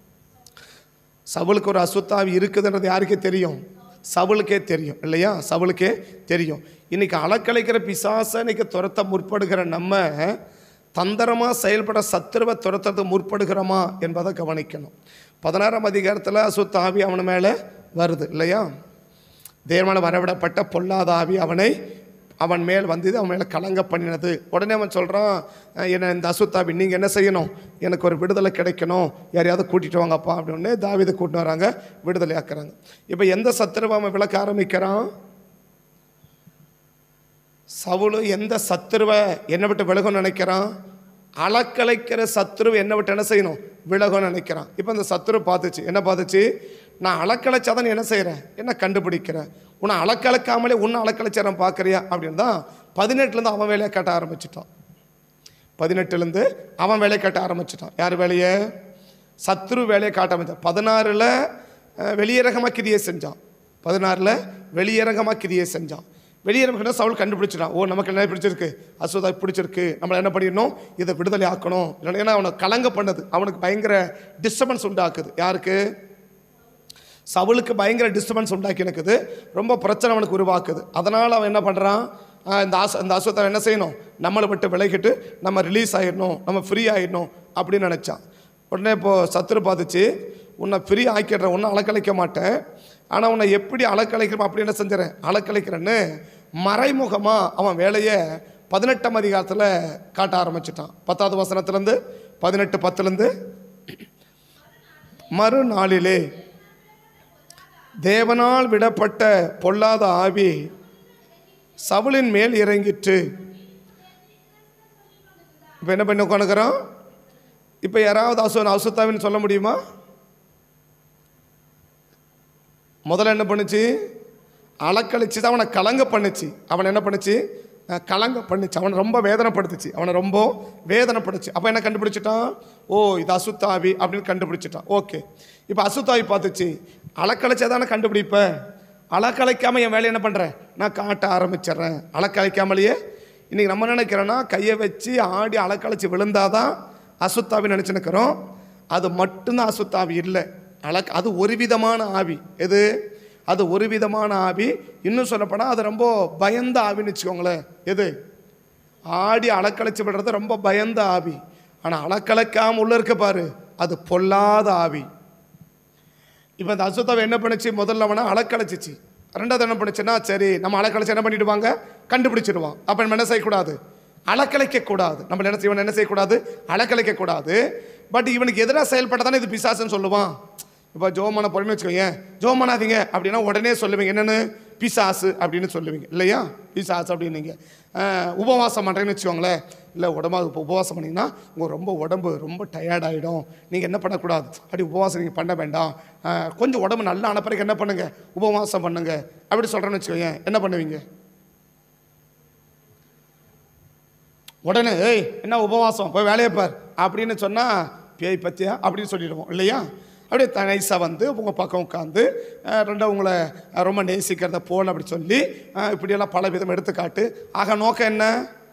S2: சவுலுக்கு ஒரு அசுத்தாவி இருக்குதுன்றது யாருக்கே தெரியும் சவுலுக்கே தெரியும் இல்லையா சவுலுக்கே தெரியும் இன்னைக்கு அலக்கலைக்கிற பிசாசை இன்னைக்கு துரத்த முற்படுகிற நம்ம தந்திரமாக செயல்பட சத்துருவை துரத்துறது முற்படுகிறோமா என்பதை கவனிக்கணும் பதினாறாம் அதிகாரத்தில் அசுத்தாவி அவன் மேலே வருது இல்லையா தேவனால் வரவிடப்பட்ட பொல்லாத ஆவி அவனை அவன் மேல் வந்தது அவன் மேலே கலங்க பண்ணினது உடனே அவன் சொல்கிறான் என்ன இந்த அசுத்தாவி நீங்கள் என்ன செய்யணும் எனக்கு ஒரு விடுதலை கிடைக்கணும் யாரையாவது கூட்டிகிட்டு வாங்கப்பா அப்படின்னு தாவிதை கூட்டிட்டு வராங்க விடுதலை ஆக்குறாங்க இப்போ எந்த சத்துருவை அவன் விளக்க ஆரம்பிக்கிறான் சவுலு எந்த சத்துருவை என்னை விட்டு விலகும்னு நினைக்கிறான் அளக்கலைக்கிற சத்துருவை என்னை விட்டு என்ன செய்யணும் விலகும்னு நினைக்கிறான் இப்போ அந்த சத்துரு பார்த்துச்சு என்ன பார்த்துச்சு நான் அளக்கலைச்சாதான் நீ என்ன செய்கிறேன் என்ன கண்டுபிடிக்கிறேன் உன்னை அளக்கலைக்காமலே உன்னை அளக்கலைச்சாரம் பார்க்குறியா அப்படின்னு தான் பதினெட்டுலேருந்து அவன் வேலையை காட்ட ஆரம்பிச்சிட்டான் பதினெட்டுலேருந்து அவன் வேலையை காட்ட ஆரம்பிச்சிட்டான் யார் வேலையை சத்ரு வேலையை காட்ட ஆரம்பிச்சான் பதினாறில் வெளியரகமாக கிரியை செஞ்சான் பதினாறில் வெளியரங்கமாக கிரியை செஞ்சான் வெளியரங்க சவுல் கண்டுபிடிச்சிட்டான் ஓ நமக்கு என்ன பிடிச்சிருக்கு அசுதா பிடிச்சிருக்கு நம்மளை என்ன பண்ணிடணும் இதை விடுதலை ஆக்கணும் இல்லைன்னா ஏன்னா அவனை கலங்க பண்ணது அவனுக்கு பயங்கர டிஸ்டர்பன்ஸ் உண்டாக்குது யாருக்கு சவுலுக்கு பயங்கர டிஸ்டர்பன்ஸ் உண்டாக்கி எனக்குது ரொம்ப பிரச்சனை அவனுக்கு உருவாக்குது அதனால் அவன் என்ன பண்ணுறான் இந்த ஆச இந்த அசுவத்தை என்ன செய்யணும் நம்மளை விட்டு விலகிட்டு நம்ம ரிலீஸ் ஆகிடணும் நம்ம ஃப்ரீ ஆகிடணும் அப்படின்னு நினச்சான் உடனே இப்போ சத்துரு பார்த்துச்சு உன்னை ஃப்ரீ ஆக்கிடுறேன் உன்னை அலக்கழிக்க மாட்டேன் ஆனால் உன்னை எப்படி அலக்கழிக்கிறோம் அப்படி என்ன செஞ்சுறேன் அலக்கழிக்கிறேன்னு மறைமுகமாக அவன் வேலையை பதினெட்டாம் அதிகாரத்தில் காட்ட ஆரம்பிச்சிட்டான் பத்தாவது வசனத்துலேருந்து பதினெட்டு பத்துலேருந்து மறுநாளிலே தேவனால் விடப்பட்ட பொல்லாத ஆவி சவுலின் மேல் இறங்கிற்று இப்போ என்ன பண்ணி உட்காந்துக்கிறோம் இப்போ யாராவது அசு அசுத்தாவின்னு சொல்ல முடியுமா முதல்ல என்ன பண்ணுச்சு அலக்கழிச்சு தான் அவனை கலங்க பண்ணுச்சு அவனை என்ன பண்ணுச்சு அஹ், கலங்க பண்ணுச்சு அவனை ரொம்ப வேதனைப்படுத்துச்சு அவனை ரொம்ப வேதனைப்படுச்சு அப்போ என்ன கண்டுபிடிச்சிட்டான் ஓ இது அசுத்தாவி அப்படின்னு கண்டுபிடிச்சிட்டான் ஓகே இப்போ அசுத்தாவி பார்த்துச்சு அலக்கழிச்சா தானே கண்டுபிடிப்பேன் அலக்கழிக்காம என் வேலையை என்ன பண்ணுறேன் நான் காட்ட ஆரம்பிச்சிடுறேன் அலக்கழிக்காமலேயே இன்றைக்கி நம்ம நினைக்கிறோன்னா கையை வச்சு ஆடி அலக்கழிச்சு விழுந்தாதான் அசுத்தாவி நினச்சினுக்கிறோம் அது மட்டும்தான் அசுத்தாவி இல்லை அலக் அது ஒரு விதமான ஆவி எது அது ஒரு விதமான ஆவி இன்னும் சொல்லப்போனால் அது ரொம்ப பயந்த ஆவின்னு வச்சுக்கோங்களேன் எது ஆடி அலக்கழிச்சு விடுறது ரொம்ப பயந்த ஆவி ஆனால் அலக்கலைக்காம உள்ள இருக்க பாரு அது பொல்லாத ஆவி இப்போ இந்த அசுத்தாவை என்ன பண்ணுச்சு முதல்ல அவனை அலக்கழிச்சிச்சு ரெண்டாவது என்ன பண்ணுச்சுன்னா சரி நம்ம அலக்கழிச்சு என்ன பண்ணிடுவாங்க கண்டுபிடிச்சிடுவான் அப்போ நம்ம என்ன செய்யக்கூடாது அலக்கழிக்க கூடாது நம்ம என்ன செய்வன் என்ன செய்யக்கூடாது அலக்கழிக்க கூடாது பட் இவனுக்கு எதிராக செயல்பட்டதானே இது பிசாசுன்னு சொல்லுவான் இப்போ ஜோமான பொறுமை வச்சுக்கோங்க ஜோம் பண்ணாதீங்க அப்படின்னா உடனே சொல்லுவீங்க என்னென்னு பிசாசு அப்படின்னு சொல்லுவீங்க இல்லையா பிசாசு அப்படின்னீங்க ஆஹ், உபவாசம் பண்ணுறேன்னு வச்சுக்கோங்களேன் இல்லை உடம்பா இப்போ உபவாசம் பண்ணிங்கன்னா உங்கள் ரொம்ப உடம்பு ரொம்ப டயர்டாயிடும் நீங்கள் என்ன பண்ணக்கூடாது அப்படி உபவாசம் நீங்கள் பண்ண வேண்டாம் ஆஹ், கொஞ்சம் உடம்பு நல்லா ஆன பிறகு என்ன பண்ணுங்க உபவாசம் பண்ணுங்க அப்படி சொல்கிறேன்னு வச்சுக்கோங்க என்ன பண்ணுவீங்க உடனே ஏய் என்ன உபவாசம் போய் வேலையை பார் அப்படின்னு சொன்னால் பேய் பத்தியா அப்படின்னு சொல்லிடுவோம் இல்லையா அப்படியே நைஸாக வந்து உங்கள் பக்கம் உட்காந்து ரெண்டாவது உங்களை அஹ், ரொம்ப நேசிக்கிறத போல் அப்படி சொல்லி அஹ், இப்படியெல்லாம் பல விதம் எடுத்துக்காட்டு ஆக நோக்கம் என்ன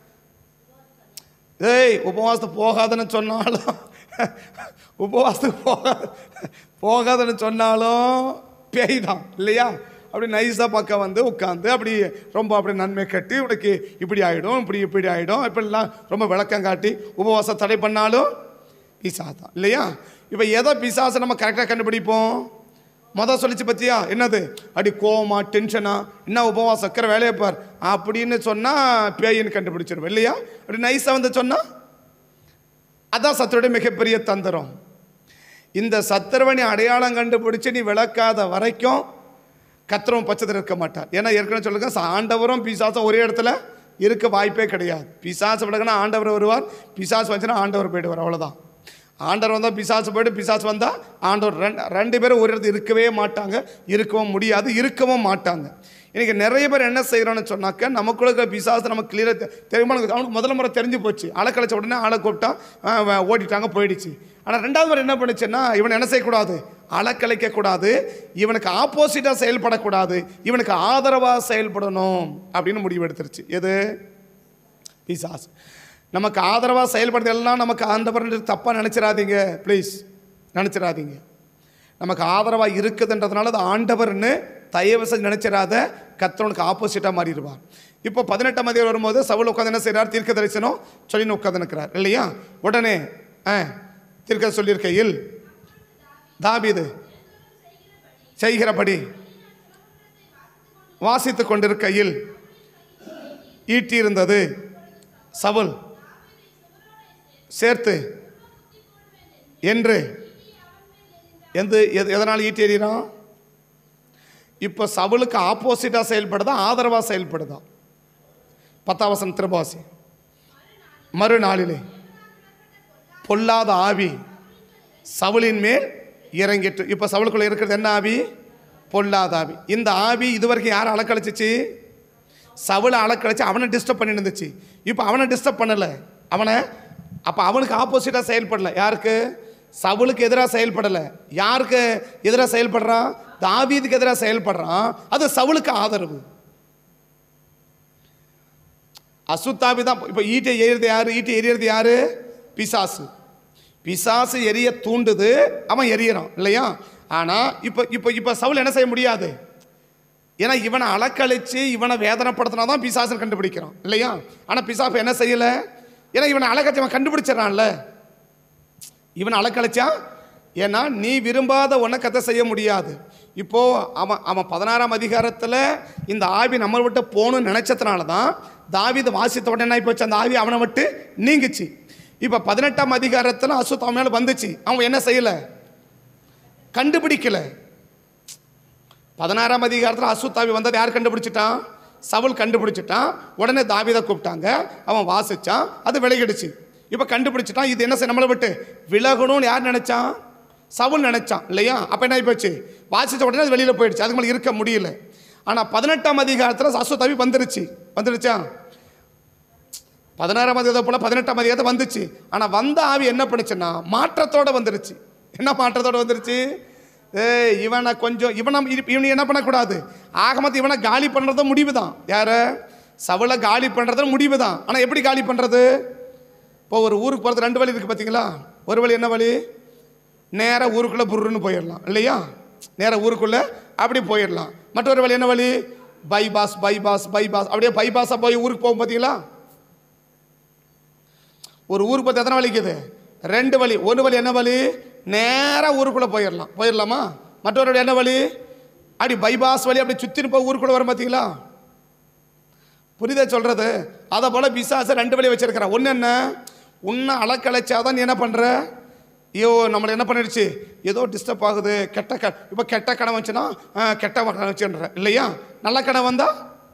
S2: ஏய் உபவாசத்துக்கு போகாதுன்னு சொன்னாலும் உபவாசத்துக்கு போகாத போகாதுன்னு சொன்னாலும் பேய் தான் இல்லையா அப்படி நைஸாக பக்கம் வந்து உட்காந்து அப்படி ரொம்ப அப்படி நன்மை கட்டி உனக்கு இப்படி ஆகிடும் இப்படி இப்படி ஆகிடும் இப்படிலாம் ரொம்ப விளக்கம் காட்டி உபவாசம் தடை பண்ணாலும் பிசாஸ் தான் இல்லையா இப்போ எதை பிசாசை நம்ம கரெக்டாக கண்டுபிடிப்போம் மொதல் சொல்லிச்சு பத்தியா என்னது அடி கோவமா டென்ஷனா என்ன உபவாசம் சக்கரை வேலையை பார் அப்படின்னு சொன்னால் பேயின்னு கண்டுபிடிச்சிருவோம் இல்லையா அப்படி நைஸாக வந்து சொன்னால் அதான் சத்துருடைய மிகப்பெரிய தந்திரம் இந்த சத்திரவனை அடையாளம் கண்டுபிடிச்சு நீ விளக்காத வரைக்கும் கத்திரவும் பச்சத்தில் இருக்க மாட்டார் ஏன்னா ஏற்கனவே சொல்லுங்க ச- ஆண்டவரும் பிசாசும் ஒரே இடத்துல இருக்க வாய்ப்பே கிடையாது பிசாசு விலகுனா ஆண்டவர் வருவார் பிசாசு வந்துச்சுன்னா ஆண்டவர் போயிடுவார் அவ்வளோதான் ஆண்டவர் வந்தால் பிசாசு போயிட்டு பிசாசு வந்தால் ஆண்டவர் ரெண்டு ரெண்டு பேரும் ஒரு இடத்துல இருக்கவே மாட்டாங்க இருக்கவும் முடியாது இருக்கவும் மாட்டாங்க இன்னைக்கு நிறைய பேர் என்ன செய்கிறோன்னு சொன்னாக்க நமக்குள்ள இருக்கிற பிசாசு நம்ம கிளியராக தெரியுமா எனக்கு அவனுக்கு முதல் முறை தெரிஞ்சு போச்சு ஆளை கழிச்ச உடனே ஆளை கூப்பிட்டான் ஆ, வ- ஓடிட்டாங்க போயிடுச்சு ஆனால் ரெண்டாவது முறை என்ன பண்ணுச்சுன்னா இவனை என்ன செய்யக்கூடாது அலக்கழிக்க கூடாது இவனுக்கு ஆப்போசிட்டாக செயல்படக்கூடாது இவனுக்கு ஆதரவாக செயல்படணும் அப்படின்னு முடிவு எடுத்துருச்சு எது பிசாஸ் நமக்கு ஆதரவாக செயல்படுறது எல்லாம் நமக்கு ஆண்டவர் தப்பாக நினச்சிடாதீங்க ப்ளீஸ் நினச்சிடாதீங்க நமக்கு ஆதரவாக இருக்குதுன்றதுனால அது ஆண்டவர்னு தயவு செஞ்சு நினச்சிடாத கத்தவனுக்கு ஆப்போசிட்டாக மாறிடுவார் இப்போ பதினெட்டாம் அதிகாரம் வரும்போது சவுல் உட்காந்து என்ன செய்கிறார் தீர்க்க தரிசனம் சொல்லின்னு உட்காந்து நிற்கிறார் இல்லையா உடனே ஆ தீர்க்க சொல்லியிருக்கையில் தாபீது செய்கிறபடி வாசித்து கொண்டிருக்கையில் ஈட்டியிருந்தது சவுல் சேர்த்து என்று எந்த எது- எதனால் ஈட்டி எறிகிறான் இப்போ சவுலுக்கு ஆப்போசிட்டாக செயல்படுதா ஆதரவாக செயல்படுதா பத்தாவசன் திருபாசி மறுநாளிலே பொல்லாத ஆவி சவுலின் மேல் இறங்கிட்டு இப்போ சவுலுக்குள்ள இருக்கிறது என்ன ஆவி பொல்லாத ஆவி இந்த ஆவி இதுவரைக்கும் யாரை அலக்கழிச்சிச்சு சவுளை அலக்கழிச்சு அவனை டிஸ்டர்ப் பண்ணி இருந்துச்சு இப்போ அவனை டிஸ்டர்ப் பண்ணலை அவனை அப்போ அவனுக்கு ஆப்போசிட்டாக செயல்படலை யாருக்கு சவுலுக்கு எதிராக செயல்படலை யாருக்கு எதிராக செயல்படுறான் தாவீதுக்கு எதிராக செயல்படுறான் அது சவுலுக்கு ஆதரவு அசுத்தாவி தான் இப்போ ஈட்டை எறியறது யாரு ஈட்டை எறியறது யாரு பிசாசு பிசாசு எரிய தூண்டுது அவன் எரியறான் இல்லையா ஆனால் இப்போ இப்போ இப்போ சவுல் என்ன செய்ய முடியாது ஏன்னா இவனை அலக்கழிச்சு இவனை வேதனைப்படுத்தினா தான் பிசாசன் கண்டுபிடிக்கிறான் இல்லையா ஆனால் பிசாசு என்ன செய்யலை ஏன்னா இவனை அலக்கழிச்சு அவன் கண்டுபிடிச்சிடறான்ல இவன் அலக்கழிச்சான் ஏன்னா நீ விரும்பாத ஒன்றை கதை செய்ய முடியாது இப்போ அவன் அவன் பதினாறாம் அதிகாரத்தில் இந்த ஆவி நம்மளை விட்டு போகணும்னு நினைச்சதுனால தான் தாவீது வாசித்த உடனே என்ன போச்சு அந்த ஆவி அவனை விட்டு நீங்குச்சு இப்போ பதினெட்டாம் அதிகாரத்தில் அசுத்த அவன் மேலே வந்துச்சு அவன் என்ன செய்யலை கண்டுபிடிக்கல பதினாறாம் அதிகாரத்தில் அசுத்தாவி வந்ததை யார் கண்டுபிடிச்சிட்டான் சவுல் கண்டுபிடிச்சிட்டான் உடனே தாவீதை கூப்பிட்டாங்க அவன் வாசிச்சான் அது விலகிடுச்சு இப்போ கண்டுபிடிச்சிட்டான் இது என்ன செய்ய நம்மளை விட்டு விலகணும்னு யார் நினைச்சான் சவுல் நினைச்சான் இல்லையா அப்போ என்ன ஆயிப்போச்சு வாசிச்ச உடனே அது வெளியில் போயிடுச்சு அதுக்கு மேலே இருக்க முடியல ஆனால் பதினெட்டாம் அதிகாரத்தில் அசுத்தாவி வந்துருச்சு வந்துடுச்சா பதினாறாம் அதிகாரத்தை போல பதினெட்டாம் அதிகாரத்தை வந்துச்சு ஆனால் வந்த ஆவி என்ன பண்ணுச்சுன்னா மாற்றத்தோட வந்துருச்சு என்ன மாற்றத்தோட வந்துருச்சு ஏய் இவனை கொஞ்சம் இவனை இவனை என்ன பண்ணக்கூடாது ஆக மொத்தம் இவனை காலி பண்ணுறது முடிவு தான் யார சவலை காலி பண்ணுறது முடிவு தான் ஆனால் எப்படி காலி பண்ணுறது இப்போ ஒரு ஊருக்கு போகிறது ரெண்டு வழி இருக்குது பார்த்தீங்களா ஒரு வழி என்ன வழி நேராக ஊருக்குள்ளே புருன்னு போயிடலாம் இல்லையா நேராக ஊருக்குள்ளே அப்படி போயிடலாம் மற்றொரு வழி என்ன வழி பைபாஸ் பைபாஸ் பைபாஸ் அப்படியே பைபாஸாக போய் ஊருக்கு போகும் பார்த்தீங்களா ஒரு ஊருக்கு பார்த்து எத்தனை வலிக்குது ரெண்டு வழி ஒரு வழி என்ன வழி நேராக ஊருக்குள்ளே போயிடலாம் போயிடலாமா மற்றொரு வழி என்ன வழி அப்படி பைபாஸ் வழி அப்படி சுற்றின்னு போய் ஊருக்குள்ளே வரும் பார்த்தீங்களா புரியுதா சொல்கிறது அதை போல் பிசாசை ரெண்டு வழி வச்சிருக்கிறேன் ஒன்று என்ன உன்னை அலக்கழைச்சாதான் நீ என்ன பண்ணுற ஐயோ நம்மளை என்ன பண்ணிடுச்சு ஏதோ டிஸ்டர்ப் ஆகுது கெட்ட க இப்போ கெட்ட கடன் வச்சுன்னா ஆ, கெட்ட கடன் வச்சுன்ற இல்லையா நல்ல கடன் வந்தா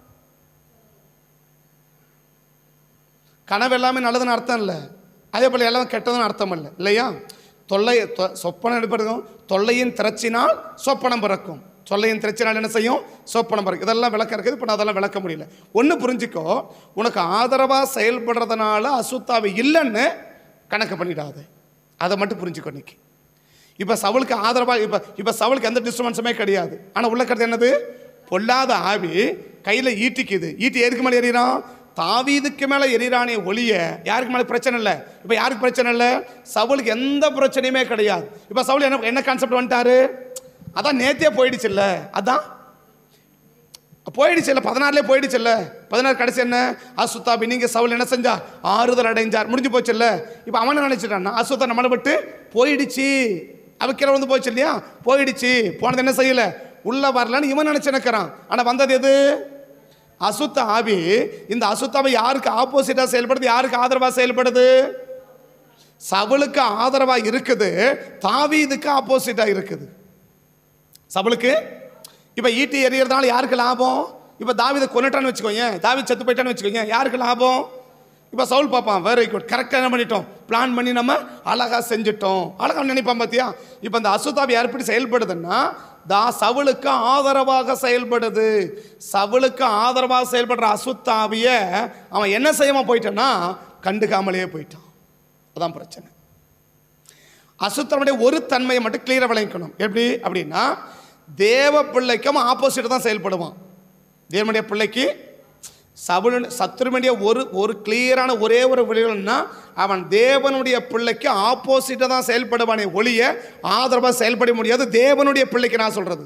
S2: கனவு எல்லாமே நல்லதுன்னு அர்த்தம் இல்லை அதே போல் எல்லாம் கெட்டதுன்னு அர்த்தம் இல்லை இல்லையா தொல்லை தொ- சொப்பனம் எடுப்பதும் தொல்லையின் திரச்சினால் சொப்பனம் பிறக்கும் தொல்லையின் திரச்சினால் என்ன செய்யும் சொப்பனம் பிறக்கும் இதெல்லாம் விளக்கம் இருக்குது இப்போ நான் அதெல்லாம் விளக்க முடியல ஒன்று புரிஞ்சுக்கோ உனக்கு ஆதரவாக செயல்படுறதுனால அசுத்தாவி இல்லைன்னு கணக்கு பண்ணிடாது அதை மட்டும் புரிஞ்சுக்கோ இன்னைக்கு இப்போ சவுலுக்கு ஆதரவாக இப்போ இப்போ சவுலுக்கு எந்த டிஸ்டர்பன்ஸுமே கிடையாது ஆனால் உள்ள கருத்து என்னது பொல்லாத ஆவி கையில் ஈட்டிக்குது ஈட்டி எதுக்கு மேலே எறிகிறான் தாவீதுக்கு மேலே எறிகிறானே ஒளிய யாருக்கு மேலே பிரச்சனை இல்லை இப்போ யாருக்கு பிரச்சனை இல்லை சவுலுக்கு எந்த பிரச்சனையுமே கிடையாது இப்போ சவுல் என்ன என்ன கான்செப்ட் வந்துட்டாரு அதான் நேத்தியே போயிடுச்சுல்ல அதான் போயிடுச்சு இல்லை பதினாறுலேயே போயிடுச்சு இல்லை பதினாறு கடைசி என்ன அசுத்தாபி நீங்கள் சவுல் என்ன செஞ்சா ஆறுதல் அடைஞ்சார் முடிஞ்சு போச்சு இல்லை இப்போ அவனை நினைச்சிட்டான் அசுத்தா நம்மளை விட்டு போயிடுச்சு அவ கீழே வந்து போச்சு இல்லையா போயிடுச்சு போனது என்ன செய்யல உள்ள வரலன்னு இவன் நினைச்சு நினைக்கிறான் ஆனால் வந்தது எது அசுத்த ஆவி இந்த அசுத்தாவை யாருக்கு ஆப்போசிட்டாக செயல்படுது யாருக்கு ஆதரவாக செயல்படுது சவுலுக்கு ஆதரவாக இருக்குது தாவீதுக்கு ஆப்போசிட்டாக இருக்குது சபலுக்கு இப்போ ஈட்டி எறியறதுனால யாருக்கு லாபம் இப்போ தாவிதை கொண்டுட்டான்னு வச்சுக்கோங்க தாவி செத்து போயிட்டான்னு வச்சுக்கோங்க யாருக்கு லாபம் இப்போ சவுல் பார்ப்பான் வெரி குட் கரெக்டாக என்ன பண்ணிட்டோம் பிளான் பண்ணி நம்ம அழகாக செஞ்சுட்டோம் அழகாக நினைப்பான் பார்த்தியா இப்போ இந்த அசுத்தாவி எப்படி செயல்படுதுன்னா தா சவுலுக்கு ஆதரவாக செயல்படுது சவுலுக்கு ஆதரவாக செயல்படுற அசுத்தாவியை அவன் என்ன செய்யாம போயிட்டான்னா கண்டுக்காமலேயே போயிட்டான் அதான் பிரச்சனை அசுத்தனுடைய ஒரு தன்மையை மட்டும் கிளியராக விளங்கிக்கணும் எப்படி அப்படின்னா தேவ பிள்ளைக்கும் ஆப்போசிட் தான் செயல்படுவான் தேவனுடைய பிள்ளைக்கு சவுல் சத்துருவனுடைய ஒரு ஒரு கிளியரான ஒரே ஒரு விளைவுன்னா அவன் தேவனுடைய பிள்ளைக்கு ஆப்போசிட்டாக தான் செயல்படுவானே ஒளிய ஆதரவாக செயல்பட முடியாது தேவனுடைய பிள்ளைக்கு நான் சொல்றது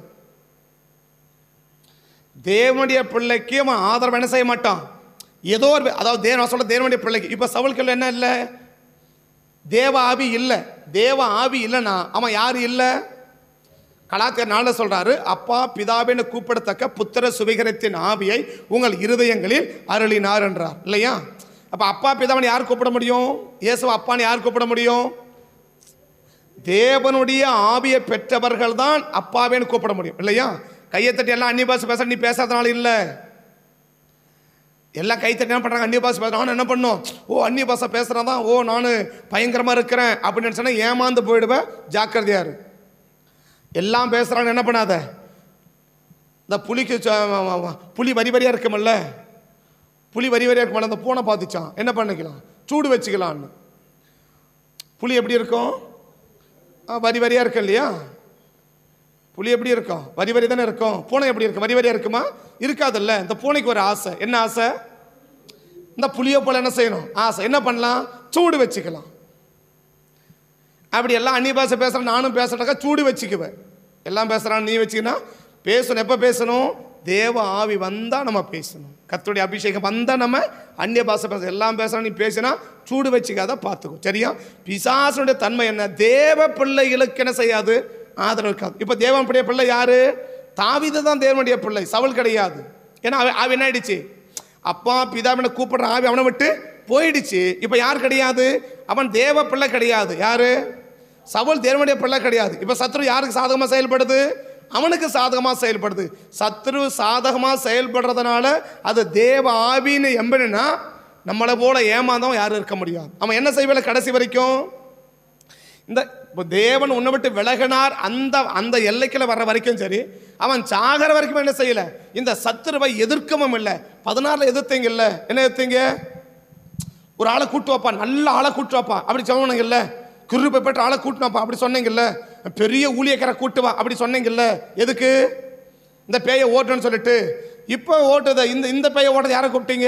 S2: தேவனுடைய பிள்ளைக்கு அவன் ஆதரவு என்ன செய்ய மாட்டான் ஏதோ ஒரு அதாவது தேவன் நான் சொல்ற தேவனுடைய பிள்ளைக்கு இப்போ சவுல்கள் என்ன இல்லை தேவ ஆவி இல்லை தேவ ஆவி இல்லைன்னா அவன் யார் இல்லை கலாத்தியர் நாளில் சொல்றாரு அப்பா பிதாவின்னு கூப்பிடத்தக்க புத்திர சுவிகரத்தின் ஆவியை உங்கள் இருதயங்களில் அருளினார் என்றார் இல்லையா அப்போ அப்பா பிதாவனை யார் கூப்பிட முடியும் இயேசுவை அப்பான்னு யார் கூப்பிட முடியும் தேவனுடைய ஆவியை பெற்றவர்கள் தான் அப்பாவேன்னு கூப்பிட முடியும் இல்லையா கையை தட்டி எல்லாம் அந்நிய பாஷை பேச நீ பேசாதனால இல்லை எல்லாம் கை தட்டி என்ன பண்ணுறாங்க அந்நிய பாஷை பேசுகிறான் நானும் என்ன பண்ணும் ஓ அந்நிய பாஷை பேசுகிறேன் தான் ஓ நான் பயங்கரமாக இருக்கிறேன் அப்படின்னு நினச்சேன்னா ஏமாந்து போயிடுவேன் ஜாக்கிரதையா இரு எல்லாம் பேசுகிறாங்க என்ன பண்ணாத இந்த புலிக்கு ச- புலி வரி வரியாக இருக்குமில்ல புலி வரி வரியாக இருக்குமில்ல அந்த பூனை பார்த்துச்சான் என்ன பண்ணிக்கலாம் சூடு வச்சுக்கலான்னு புலி எப்படி இருக்கும் ஆ, வரி வரியாக இருக்கும் இல்லையா புலி எப்படி இருக்கும் வரி வரி தானே இருக்கும் பூனை எப்படி இருக்கும் வரி வரியாக இருக்குமா இருக்காதுல்ல இந்த பூனைக்கு ஒரு ஆசை என்ன ஆசை இந்த புளியை போல என்ன செய்யணும் ஆசை என்ன பண்ணலாம் சூடு வச்சுக்கலாம் அப்படி எல்லாம் அந்நிய பாஷை பேசுகிறேன் நானும் பேசுறேனாக்கா சூடு வச்சுக்குவேன் எல்லாம் பேசுகிறான் நீ வச்சுக்கினா பேசணும் எப்போ பேசணும் தேவ ஆவி வந்தால் நம்ம பேசணும் கர்த்தருடைய அபிஷேகம் வந்தால் நம்ம அந்நிய பாஷை பேச எல்லாம் பேசணும் நீ பேசினா சூடு வச்சுக்காத பார்த்துக்கோ சரியா பிசாசனுடைய தன்மை என்ன தேவ பிள்ளைகளுக்கு என்ன செய்யாது ஆதரவு இருக்காது இப்போ தேவனுடைய பிள்ளை யாரு தாவிது தான் தேவனுடைய பிள்ளை சவுல் கிடையாது ஏன்னா அவன் அவன் என்ன ஆயிடுச்சு அப்பா பிதாவினை கூப்பிடுற ஆவி அவனை விட்டு போயிடுச்சு இப்போ யார் கிடையாது அவன் தேவ பிள்ளை கிடையாது யாரு சவுல் தேவனுடைய பிள்ளை கிடையாது இப்போ சத்ரு யாருக்கு சாதகமாக செயல்படுது அவனுக்கு சாதகமாக செயல்படுது சத்ரு சாதகமாக செயல்படுறதுனால அது தேவ ஆவின்னு எம்பனா நம்மளை போல ஏமாந்தவன் யாரும் இருக்க முடியாது அவன் என்ன செய்வல கடைசி வரைக்கும் இந்த இப்போ தேவன் உன்னை விட்டு விலகினார் அந்த அந்த எல்லைக்குள்ள வர்ற வரைக்கும் சரி அவன் சாகிற வரைக்கும் என்ன செய்யல இந்த சத்துருவை எதிர்க்கவும் இல்லை பதினாறுல எதிர்த்தீங்க இல்ல என்ன எதிர்த்தீங்க ஒரு ஆளை கூட்டு வாப்பா நல்ல ஆளை கூட்டு வாப்பா அப்படி சொன்னீங்கல்ல கிருபை பெற்ற ஆளை கூட்டினாப்பா அப்படி சொன்னீங்கல்ல பெரிய ஊழியக்கார கூட்டு வா அப்படி சொன்னீங்கல்ல எதுக்கு இந்த பேயை ஓட்டுன்னு சொல்லிட்டு இப்போ ஓட்டுத இந்த இந்த பேயை ஓட்டுறது யாரை கூப்பிட்டீங்க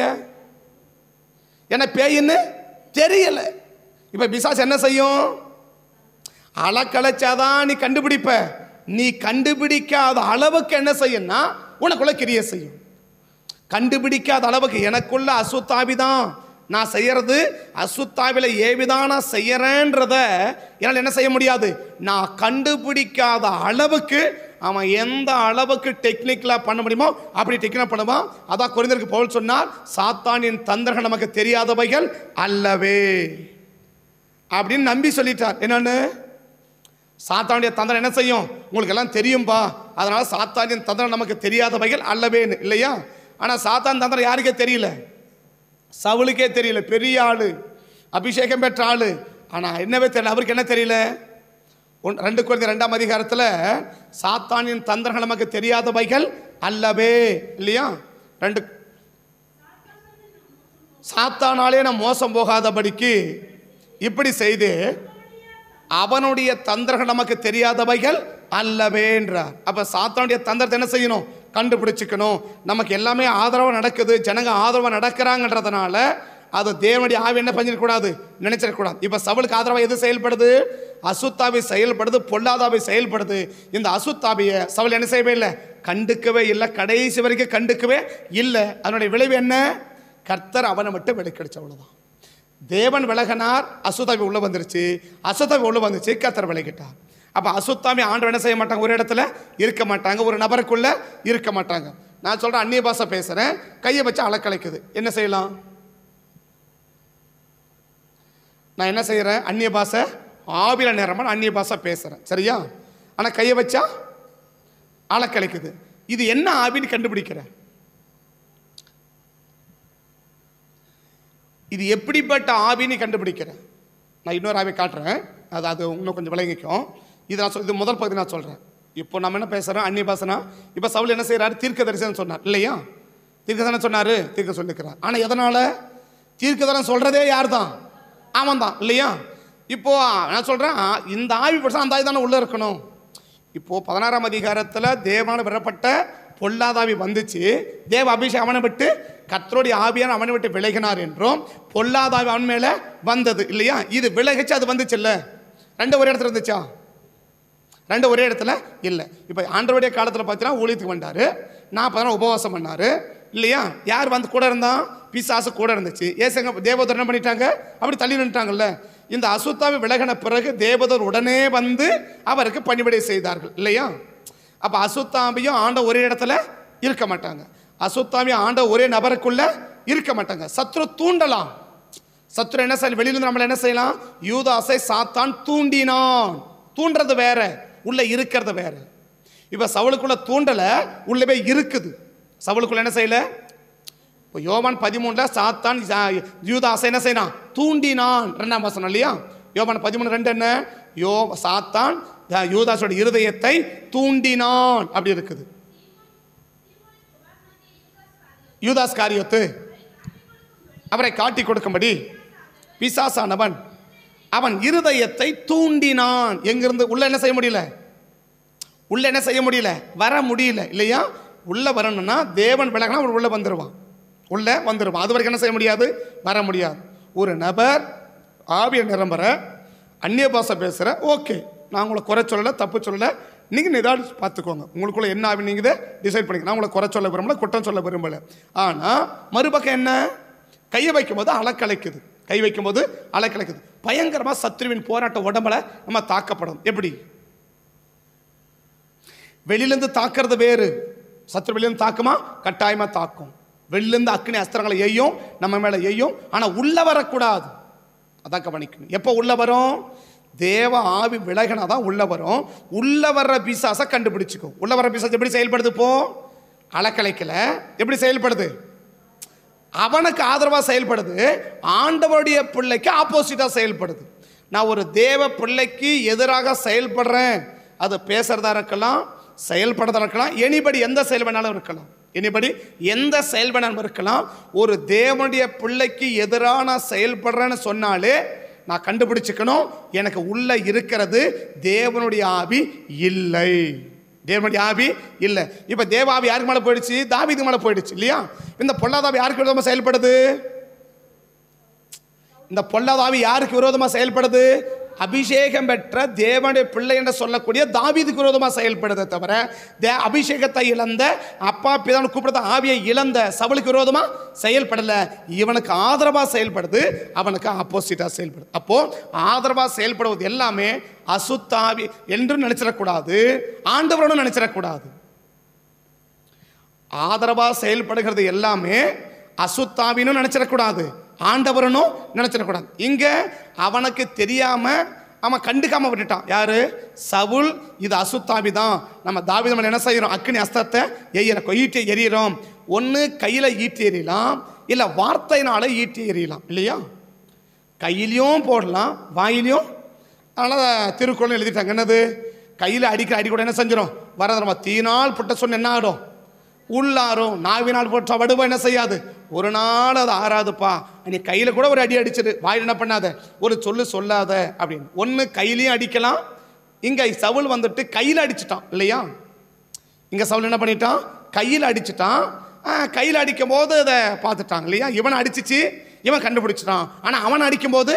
S2: ஏன்னா பேயின்னு தெரியல இப்போ பிசாசு என்ன செய்யும் அளக்கலைச்சாதான் நீ கண்டுபிடிப்ப நீ கண்டுபிடிக்காத அளவுக்கு என்ன செய்யும்னா உனக்குள்ள கிரிய செய்யும் கண்டுபிடிக்காத அளவுக்கு எனக்குள்ள அசுத்தாவி தான் நான் செய்யறது அசுத்தாவில ஏவிதான் நான் செய்யறேன்றத என்னால் என்ன செய்ய முடியாது நான் கண்டுபிடிக்காத அளவுக்கு அவன் எந்த அளவுக்கு டெக்னிக்கலாக பண்ண முடியுமோ அப்படி டெக்னிக் பண்ணுவான் அதான் குறைந்தருக்கு பவுல் சொன்னார் சாத்தானின் தந்திரங்கள் நமக்கு தெரியாதவைகள் அல்லவே அப்படின்னு நம்பி சொல்லிட்டார் என்னன்னு சாத்தானுடைய தந்திரம் என்ன செய்யும் உங்களுக்கு எல்லாம் தெரியும்பா அதனால சாத்தானின் தந்திரம் நமக்கு தெரியாதவைகள் அல்லவேன்னு இல்லையா ஆனால் சாத்தான் தந்திரம் யாருக்கே தெரியல சவுலுக்கே தெரியல பெரிய ஆளு அபிஷேகம் பெற்ற ஆளு ஆனால் என்னவே தெரியல அவருக்கு என்ன தெரியல ஒன் ரெண்டு குழந்தை ரெண்டாம் அதிகாரத்தில் சாத்தானின் தந்திரங்கள் நமக்கு தெரியாதவைகள் அல்லவே இல்லையா ரெண்டு சாத்தானாலே நான் மோசம் போகாதபடிக்கு இப்படி செய்து அவனுடைய தந்திரங்கள் நமக்கு தெரியாதவைகள் அல்லவேன்றார் அப்ப சாத்தானுடைய தந்திரத்தை என்ன செய்யணும் கண்டுபிடிச்சுக்கணும் நமக்கு எல்லாமே ஆதரவாக நடக்குது ஜனங்க ஆதரவாக நடக்கிறாங்கன்றதுனால அது தேவனுடைய ஆவி என்ன பண்ணிடக்கூடாது நினைச்சிடக்கூடாது இப்போ சவுலுக்கு ஆதரவாக எது செயல்படுது அசுத்தாவி செயல்படுது பொல்லாதாவி செயல்படுது இந்த அசுத்தாவியை சவுல் என்ன செய்யவே இல்லை கண்டுக்கவே இல்லை கடைசி வரைக்கும் கண்டுக்கவே இல்லை அதனுடைய விளைவு என்ன கர்த்தர் அவனை மட்டும் வெளிக்கடிச்ச அவ்வளவுதான் தேவன் விலகினார் அசுத்தாவி உள்ள வந்துருச்சு அசுத்தாவி உள்ள வந்துச்சு கர்த்தர் விலகிட்டார் அப்போ அசுத்தாமி ஆண்டவர் என்ன செய்ய மாட்டாங்க ஒரு இடத்துல இருக்க மாட்டாங்க ஒரு நபருக்குள்ள இருக்க மாட்டாங்க நான் சொல்றேன் அந்நிய பாஷை பேசுறேன் கையை வச்சு அலக்கலைக்குது என்ன செய்யலாம் நான் என்ன செய்கிறேன் அந்நிய பாஷை ஆவில நேரமாக அந்நிய பாஷை பேசுகிறேன் சரியா ஆனால் கையை வச்சா அலக்கலைக்குது இது என்ன ஆவின்னு கண்டுபிடிக்கிறேன் இது எப்படிப்பட்ட ஆவின்னு கண்டுபிடிக்கிறேன் நான் இன்னொரு ஆவி காட்டுறேன் அது அது இன்னும் கொஞ்சம் விளங்கிக்கும் இது நான் சொல் இது முதல் பகுதி நான் சொல்கிறேன் இப்போ நம்ம என்ன பேசுகிறோம் அந்நிய பாசனா இப்போ சவுல் என்ன செய்கிறாரு தீர்க்க தரிசனம் சொன்னார் இல்லையா தீர்க்க தானே சொன்னார் தீர்க்க சொல்லிக்கிறார் ஆனால் எதனால் தீர்க்க தானே சொல்கிறதே யார் தான் அவன் தான் இல்லையா இப்போ நான் சொல்கிறேன் இந்த ஆவி பட்சம் அந்த ஆவி தானே உள்ளே இருக்கணும் இப்போ பதினாறாம் அதிகாரத்தில் தேவனால விடப்பட்ட பொல்லாதாவி வந்துச்சு தேவ அபிஷேகம் அவனை விட்டு கர்த்தருடைய ஆவியான அவனை விட்டு விலகினார் என்றும் பொல்லாதாவி அவன் மேலே வந்தது இல்லையா இது விலகிச்சு அது வந்துச்சுல்ல ரெண்டு ஒரே இடத்துல இருந்துச்சா ரெண்டு ஒரே இடத்துல இல்லை இப்போ ஆண்டவருடைய காலத்தில் பார்த்தீங்கன்னா ஊழியத்துக்கு வந்தார் நாற்பது நாள் உபவாசம் பண்ணார் இல்லையா யார் வந்து கூட இருந்தான் பிசாசு கூட இருந்துச்சு ஏசங்க தேவதூர் என்ன பண்ணிட்டாங்க அப்படி தள்ளி நின்ட்டாங்கல்ல இந்த அசுத்தாவை விலகின பிறகு தேவதூர் உடனே வந்து அவருக்கு பணிவிடை செய்தார்கள் இல்லையா அப்போ அசுத்தாமியும் ஆண்ட ஒரே இடத்துல இருக்க மாட்டாங்க அசுத்தாமி ஆண்ட ஒரே நபருக்குள்ள இருக்க மாட்டாங்க சத்ரு தூண்டலாம் சத்ரு என்ன செய்யலாம் வெளியிலிருந்து நம்மளை என்ன செய்யலாம் யூதாசை சாத்தான் தூண்டினான் தூண்டுறது வேற உள்ள இருக்கிறது வேற இப்போ சவுளுக்குள்ள தூண்டலை உள்ளவே இருக்குது சவுளுக்குள்ள என்ன செய்யல இப்போ யோவான் பதிமூணுல சாத்தான் சா- யூதாசை என்ன செய்யலாம் தூண்டினான் ரெண்டாம் வசனம் இல்லையா யோவான் பதிமூணு ரெண்டு என்ன யோ சாத்தான் யா- யூதாசோட இருதயத்தை தூண்டினான் அப்படி இருக்குது யூதாஸ் காரியத்து அவரை காட்டி கொடுக்கும்படி பிசாசானவன் அவன் இருதயத்தை தூண்டினான் எங்கிருந்து உள்ள என்ன செய்ய முடியல உள்ள என்ன செய்ய முடியல வர முடியல இல்லையா உள்ள வரணும்னா தேவன் விலகினா அவன் உள்ள வந்துடுவான் உள்ள வந்துடுவான் அது வரைக்கும் என்ன செய்ய முடியாது வர முடியாது ஒரு நபர் ஆவிய நிரம்புற அந்நிய பாஷை பேசுகிற ஓகே நான் உங்களை குறை சொல்லலை தப்பு சொல்லலை நீங்கள் நிதானிச்சு பார்த்துக்கோங்க உங்களுக்குள்ள என்ன ஆவி நீங்கள் இதை டிசைட் பண்ணிக்க நான் உங்களை குறை சொல்ல விரும்பல குற்றம் சொல்ல விரும்பல ஆனால் மறுபக்கம் என்ன கையை வைக்கும்போது அலக்கலைக்குது கை வைக்கும்போது அலக்கலைக்குது பயங்கரமாக சத்ருவின் போராட்ட உடம்புல நம்ம தாக்கப்படும் எப்படி வெளியிலேருந்து தாக்குறது வேறு சத்ரு வெளியிலேருந்து தாக்குமா கட்டாயமாக தாக்கும் வெளியிலேருந்து அக்னி அஸ்திரங்களை எய்யும் நம்ம மேலே எய்யும் ஆனால் உள்ளே வரக்கூடாது அதான் கவனிக்கணும் எப்போ உள்ளே வரும் தேவ ஆவி விலகினா தான் உள்ளே வரும் உள்ளே வர்ற பிசாசை கண்டுபிடிச்சிக்கும் உள்ளே வர்ற பிசாஸ் எப்படி செயல்படுது இப்போ அலக்கலைக்கல எப்படி செயல்படுது அவனுக்கு ஆதரவாக செயல்படுது ஆண்டவருடைய பிள்ளைக்கு ஆப்போசிட்டாக செயல்படுது நான் ஒரு தேவ பிள்ளைக்கு எதிராக செயல்படுறேன் அது பேசுறதா இருக்கலாம் செயல்படுறதா இருக்கலாம் எனிபடி எந்த செயல் வேணாலும் இருக்கலாம் எனிபடி எந்த செயல் வேணாலும் இருக்கலாம் ஒரு தேவனுடைய பிள்ளைக்கு எதிராக நான் செயல்படுறேன்னு சொன்னாலே நான் கண்டுபிடிச்சுக்கணும் எனக்கு உள்ள இருக்கிறது தேவனுடைய ஆவி இல்லை தேவனுடைய ஆவி இல்லை இப்போ தேவ ஆவி யாருக்கு மேலே போயிடுச்சு தாவீது மேலே போயிடுச்சு இல்லையா இந்த பொல்லாதாவி யாருக்கு விரோதமாக செயல்படுது இந்த பொல்லாதாவி யாருக்கு விரோதமாக செயல்படுது அபிஷேகம் பெற்ற தேவனுடைய பிள்ளை என்று சொல்லக்கூடிய தாவீதுக்கு விரோதமாக செயல்படுதே தவிர தே அபிஷேகத்தை இழந்த அப்பா பிதான் கூப்பிடுற ஆவியை இழந்த சவுளுக்கு விரோதமாக செயல்படலை இவனுக்கு ஆதரவாக செயல்படுது அவனுக்கு ஆப்போசிட்டாக செயல்படுது அப்போ ஆதரவாக செயல்படுவது எல்லாமே அசுத்தாவி என்று நினைச்சிடக்கூடாது ஆண்டவரோடு நினைச்சிடக்கூடாது ஆதரவாக செயல்படுகிறது எல்லாமே அசுத்தாவினும் நினச்சிடக்கூடாது ஆண்டவரனும் நினச்சிடக்கூடாது இங்கே அவனுக்கு தெரியாமல் அவன் கண்டுக்காம விட்டுட்டான் யாரு சவுல் இது அசுத்தாவி தான் நம்ம தாவித நம்ம என்ன செய்கிறோம் அக்னி அஸ்தத்தை எய்யற ஈட்டி எறிகிறோம் ஒன்று கையில் ஈட்டி எறியலாம் இல்லை வார்த்தையினால ஈட்டி எறியலாம் இல்லையா கையிலையும் போடலாம் வாயிலையும் அதனால் திருக்குறள் எழுதிட்டாங்க என்னது கையில் அடிக்கிற அடி கூட என்ன செஞ்சிடும் வரது நம்ம தீனால் புட்ட சொன்ன என்ன ஆடும் உள்ளாரும் நாவினால் போட்ட வடுவா என்ன செய்யாது ஒரு நாள் அது ஆறாதுப்பா நீ கையில் கூட ஒரு அடி அடிச்சிரு வாயில் என்ன பண்ணாத ஒரு சொல்லு சொல்லாத அப்படின்னு ஒன்று கையிலையும் அடிக்கலாம் இங்கே சவுல் வந்துட்டு கையில் அடிச்சிட்டான் இல்லையா இங்கே சவுல் என்ன பண்ணிட்டான் கையில் அடிச்சிட்டான் கையில் அடிக்கும் போது அதை பார்த்துட்டாங்க இல்லையா இவனை அடிச்சிச்சு இவன் கண்டுபிடிச்சிட்டான் ஆனால் அவன் அடிக்கும்போது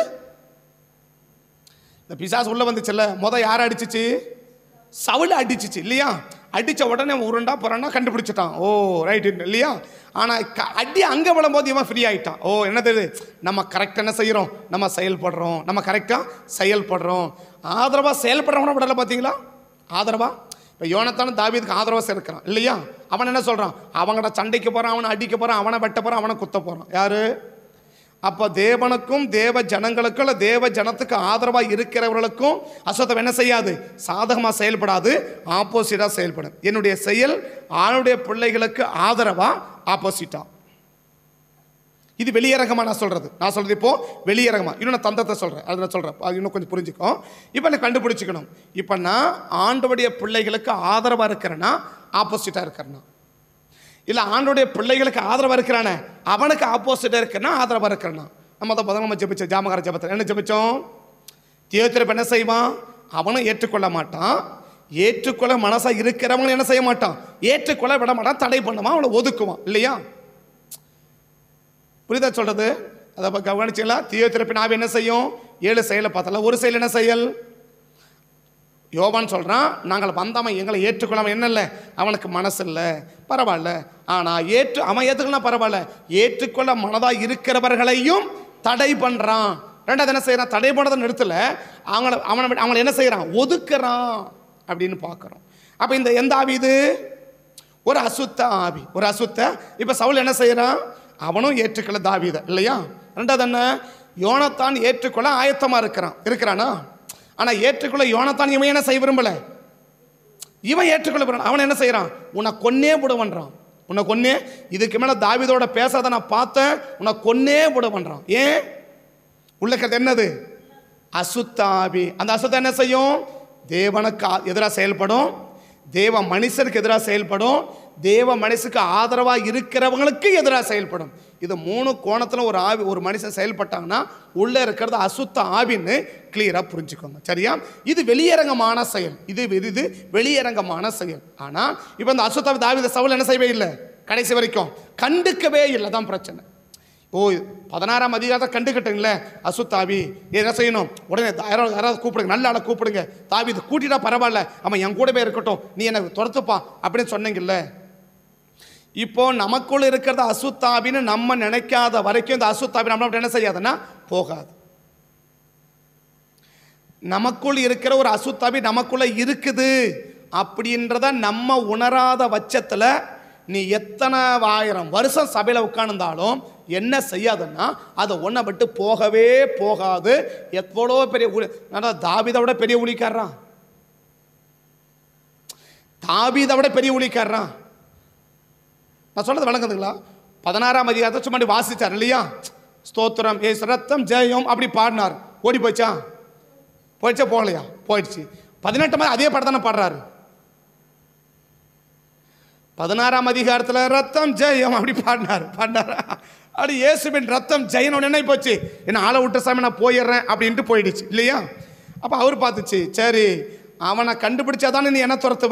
S2: இந்த பிசாசு உள்ள வந்துச்சுல்ல முத யாரை அடிச்சிச்சு சவுல அடிச்சிச்சு இல்லையா அடிச்ச உடனே உருண்டா புறண்டா கண்டுபிடிச்சிட்டான் ஓ ரைட் இல்லையா ஆனால் க- அடி அங்கே விழும்போது இவன் ஃப்ரீ ஆயிட்டான் ஓ என்ன தெரியுது நம்ம கரெக்டாக என்ன செய்கிறோம் நம்ம செயல்படுறோம் நம்ம கரெக்டாக செயல்படுறோம் ஆதரவாக செயல்படுறவன விடலை பார்த்தீங்களா ஆதரவா இப்போ யோனத்தான தாவீதுக்கு ஆதரவாக இருக்கிறான் இல்லையா அவன் என்ன சொல்கிறான் அவங்கள சண்டைக்கு போகிறான் அவனை அடிக்க போகிறான் அவனை வெட்ட போகிறான் அவனை குத்த போகிறான் யாரு அப்போ தேவனுக்கும் தேவ ஜனங்களுக்கும் இல்லை தேவ ஜனத்துக்கு ஆதரவாக இருக்கிறவர்களுக்கும் அசுத்தம் என்ன செய்யாது சாதகமாக செயல்படாது ஆப்போசிட்டாக செயல்படும் என்னுடைய செயல் ஆணுடைய பிள்ளைகளுக்கு ஆதரவாக ஆப்போசிட்டா இது வெளியரங்கமாக நான் சொல்கிறது நான் சொல்கிறது இப்போ வெளியரங்கமாக இன்னும் நான் தந்தத்தை சொல்கிறேன் அதை நான் சொல்கிறேன் அது இன்னும் கொஞ்சம் புரிஞ்சுக்கும் இப்போ நான் கண்டுபிடிச்சிக்கணும் இப்போ நான் ஆண்டவருடைய பிள்ளைகளுக்கு ஆதரவாக இருக்கிறேன்னா ஆப்போசிட்டாக இருக்கிறேன்னா இல்லை ஆண்டோடைய பிள்ளைகளுக்கு ஆதரவாக இருக்கிறானே அவனுக்கு ஆப்போசிட்டாக இருக்கிறனா ஆதரவாக இருக்கிறனா நம்ம அதை முதல்ல நம்ம ஜெபிச்சோம் ஜாமகார ஜெபத்தில் என்ன ஜெபிச்சோம் தியோத்திரப்பு என்ன செய்வான் அவனும் ஏற்றுக்கொள்ள மாட்டான் ஏற்றுக்கொள்ள மனசாக இருக்கிறவங்களும் என்ன செய்ய மாட்டான் ஏற்றுக்கொள்ள விட மாட்டான் தடை பண்ணுவான் அவனை ஒதுக்குவான் இல்லையா புரியுதா சொல்றது அதை அப்ப கவனிச்சிங்களா தியோத்திரப்பு நாவி என்ன செய்யும் ஏழு செயலை பார்த்தல ஒரு செயல் என்ன செயல் யோவான் சொல்கிறான் நாங்கள் வந்தவன் எங்களை ஏற்றுக்கொள்ளாம என்ன இல்லை அவனுக்கு மனசு இல்லை பரவாயில்ல ஆனால் ஏற்று அவன் ஏற்றுக்கலாம் பரவாயில்ல ஏற்றுக்கொள்ள மனதாக இருக்கிறவர்களையும் தடை பண்ணுறான் ரெண்டாவது என்ன செய்கிறான் தடை பண்ணதை நிறுத்தல அவங்கள அவனை விட- அவங்கள என்ன செய்கிறான் ஒதுக்குறான் அப்படின்னு பார்க்குறோம் அப்போ இந்த எந்த ஆவி இது ஒரு அசுத்த ஆவி ஒரு அசுத்த இப்போ சவுல் என்ன செய்கிறான் அவனும் ஏற்றுக்கொள்ள தாவீத இல்லையா ரெண்டாவது என்ன யோனத்தான் ஏற்றுக்கொள்ள ஆயத்தமாக இருக்கிறான் இருக்கிறானா ஆனால் ஏற்றுக்கொள்ள யோனத்தான் இவன் என்ன செய்ய விரும்பல இவன் ஏற்றுக்கொள்ள விரும்பல. அவன் என்ன செய்கிறான் உன்னை கொன்னே விடுவன்றான் உன்னை கொன்னே இதுக்கு மேலே தாவீதோட பேசாத நான் பார்த்தேன் உன்னை கொன்னே விடுவன்றான் ஏன் உள்ள இருக்கிறது என்னது அசுத்த ஆவி அந்த அசுத்தம் என்ன செய்யும் தேவனுக்கு எதிராக செயல்படும் தேவ மனுஷருக்கு எதிராக செயல்படும் தேவ மனுஷுக்கு ஆதரவாக இருக்கிறவங்களுக்கு எதிராக செயல்படும் இது மூணு கோணத்தில் ஒரு ஆவி ஒரு மனுஷன் செயல்பட்டாங்கன்னா உள்ளே இருக்கிறது அசுத்த ஆவின்னு கிளியராக புரிஞ்சுக்கோங்க சரியா இது வெளியரங்கமான செயல் இது இது வெளியரங்கமான செயல் ஆனால் இப்போ இந்த அசுத்த தாவித சவுல் என்ன செய்யவே இல்லை கடைசி வரைக்கும் கண்டுக்கவே இல்லை தான் பிரச்சனை ஓ பதினாறாம் அதிகாரத்தை கண்டுக்கிட்டீங்களே அசுத்தாவி என்ன செய்யணும் உடனே யாராவது யாராவது கூப்பிடுங்க நல்ல ஆளை கூப்பிடுங்க தாவி இது கூட்டிட்டா பரவாயில்ல அவன் என் கூடவே இருக்கட்டும் நீ என்னை துரத்துப்பா அப்படின்னு சொன்னீங்கல்ல இப்போ நமக்குள்ள இருக்கிறது அசுத்தாவின்னு நம்ம நினைக்காத வரைக்கும் இந்த அசுத்தாவி நம்மள என்ன செய்யாதுன்னா போகாது நமக்குள் இருக்கிற ஒரு அசுத்தாவி நமக்குள்ள இருக்குது அப்படின்றத நம்ம உணராத பட்சத்தில் நீ எத்தனை ஆயிரம் வருஷம் சபையில் உட்கார்ந்தாலும் என்ன செய்யாதுன்னா அதை ஒன்றை விட்டு போகவே போகாது எவ்வளோ பெரிய ஊழி தாவிதை விட பெரிய ஊழிக்காரன் தாவிதை விட பெரிய ஊழிக்காரன் நான் சொல்றது விளங்குதுங்களா பதினாறாம் அதிகாரத்தை சும்மா அப்படி வாசிச்சார் இல்லையா ஸ்தோத்திரம் ஏ ரத்தம் ஜெயம் அப்படி பாடினார் ஓடி போச்சா போயிடுச்சா போகலையா போயிடுச்சு பதினெட்டாம் அதே படம் தானே பாடுறாரு பதினாறாம் அதிகாரத்தில் ரத்தம் ஜெயம் அப்படி பாடினார் பாடினாரா அப்படி இயேசுவின் ரத்தம் ஜெயனோட என்ன போச்சு என்ன ஆளை விட்ட சாமி நான் போயிடுறேன் அப்படின்ட்டு போயிடுச்சு இல்லையா அப்போ அவர் பார்த்துச்சு சரி அவனை கண்டுபிடிச்சாதானே நீ என்ன துரத்துவ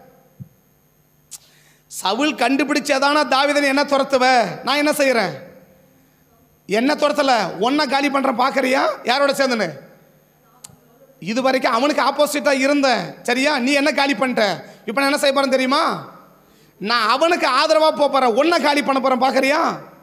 S2: சவுல் கண்டுபிடிச்சாதானே தாவிதன் என்ன துரத்துவ நான் என்ன செய்கிறேன் என்ன துரத்தல ஒன்றை காலி பண்ணுறேன் பார்க்குறியா யாரோட சேர்ந்துன்னு இது வரைக்கும் அவனுக்கு ஆப்போசிட்டாக இருந்தேன் சரியா நீ என்ன காலி பண்ணிட்ட இப்போ நான் என்ன செய்ய போகிறேன் தெரியுமா நான் அவனுக்கு ஆதரவாக போக போகிறேன் ஒன்றை காலி பண்ண போகிறேன் பார்க்குறியா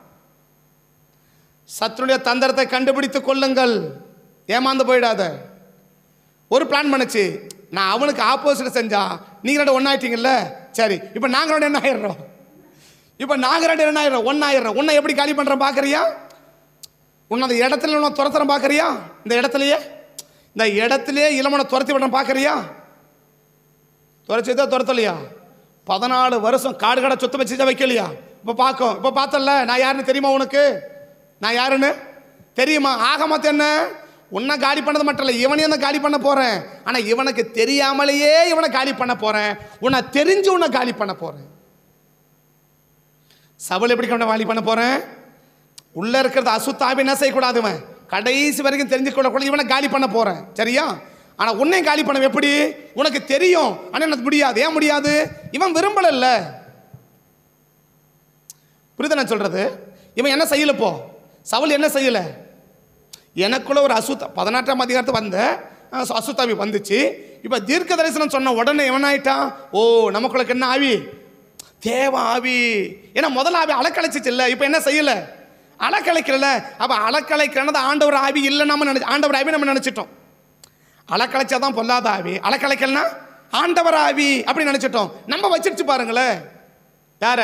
S2: சத்துடைய தந்திரத்தை கண்டுபிடித்து கொள்ளுங்கள் ஏமாந்து போயிடாத ஒரு பிளான் பண்ணுச்சு நான் அவனுக்கு ஆப்போசிட் செஞ்சா நீங்கள் ரெண்டு ஒன்றாயிட்டீங்கல்ல சரி இப்போ நாங்கள் ரெண்டு என்ன ஆயிடுறோம் இப்போ நாங்கள் ரெண்டு என்ன ஆயிடுறோம் ஒன்றாயிடுறோம் உன்னை எப்படி காலி பண்ணுறேன் பார்க்குறியா உன்னை அந்த இடத்துல உன்னை துரத்துறேன் பார்க்குறியா இந்த இடத்துலையே இந்த இடத்துலயே இளமனை துரத்தி விடுறேன் பார்க்குறியா துரச்சிதான் துரத்தலையா பதினாலு வருஷம் காடு கடை சுத்த வச்சு வைக்கலையா இப்போ பார்க்கும் இப்போ பார்த்தல நான் யாருன்னு தெரியுமா உனக்கு நான் யாருன்னு தெரியுமா ஆக மொத்தம் என்ன உன்னை காலி பண்ணது மட்டும் இல்லை இவனையும் தான் காலி பண்ண போகிறேன் ஆனால் இவனுக்கு தெரியாமலேயே இவனை காலி பண்ண போகிறேன் உன்னை தெரிஞ்சு உன்னை காலி பண்ண போகிறேன் சபல் எப்படி கொண்ட காலி பண்ண போகிறேன் உள்ளே இருக்கிறது அசுத்தாவி என்ன செய்யக்கூடாது இவன் கடைசி வரைக்கும் தெரிஞ்சுக்கொள்ளக்கூடாது இவனை காலி பண்ண போகிறேன் சரியா ஆனால் உன்னையும் காலி பண்ண எப்படி உனக்கு தெரியும் ஆனால் எனக்கு முடியாது ஏன் முடியாது இவன் விரும்பலைல்ல புரியுதா நான் சொல்கிறது இவன் என்ன செய்யல இப்போ சவுல் என்ன செய்யல எனக்குள்ள ஒரு அசுத்த பதினெட்டாம் அதிகாரத்து வந்த அஹ், அசுத்தாவி வந்துச்சு இப்போ தீர்க்க தரிசனம் சொன்ன உடனே எவன் ஆயிட்டான் ஓ நமக்குள்ள என்ன ஆவி தேவ ஆவி ஏன்னா முதல் ஆவி அலக்கழைச்சிச்சு இல்லை இப்போ என்ன செய்யல அலக்கழைக்கல அப்போ அலக்கழைக்கிறது ஆண்டவர் ஆவி இல்லை நம்ம நினைச்சு ஆண்டவர் ஆவி நம்ம நினைச்சிட்டோம் அலக்கழைச்சாதான் பொல்லாத ஆவி அலக்கழைக்கலனா ஆண்டவர் ஆவி அப்படி நினைச்சிட்டோம் நம்ம வச்சிருச்சு பாருங்களேன் யார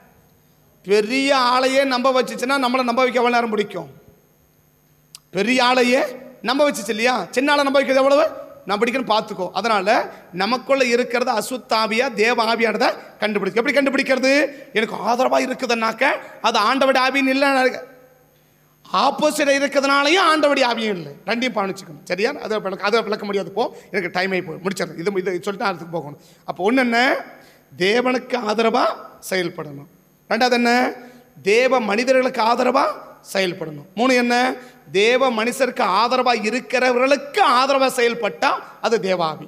S2: பெரிய ஆளையே நம்ப வச்சுச்சுன்னா நம்மளை நம்ப வைக்க எவ்வளோ நேரம் பிடிக்கும் பெரிய ஆளையே நம்ப வச்சுச்சு இல்லையா சின்ன ஆளை நம்ப வைக்கிறது எவ்வளவு நான் பிடிக்கணும் பார்த்துக்கோ அதனால நமக்குள்ள இருக்கிறது அசுத்தாவியா தேவ ஆவியானதை கண்டுபிடிக்கும் எப்படி கண்டுபிடிக்கிறது எனக்கு ஆதரவாக இருக்குதுன்னாக்க அது ஆண்டவட ஆவின்னு இல்லை ஆப்போசிட் இருக்கிறதுனாலையும் ஆண்டவடி ஆவியும் இல்லை ரெண்டையும் பாணிச்சுக்கணும் சரியா அதை விளக்க அதை விளக்க முடியாது போ எனக்கு டைம் ஆகி போய் முடிச்சிடறேன் இது இது சொல்லிட்டு நான் அதுக்கு போகணும் அப்போ ஒன்று என்ன தேவனுக்கு ஆதரவாக செயல்படணும் ரெண்டாவது என்ன தேவ மனிதர்களுக்கு ஆதரவாக செயல்படணும் மூணு என்ன தேவ மனுஷருக்கு ஆதரவாக இருக்கிறவர்களுக்கு ஆதரவாக செயல்பட்டால் அது தேவாவி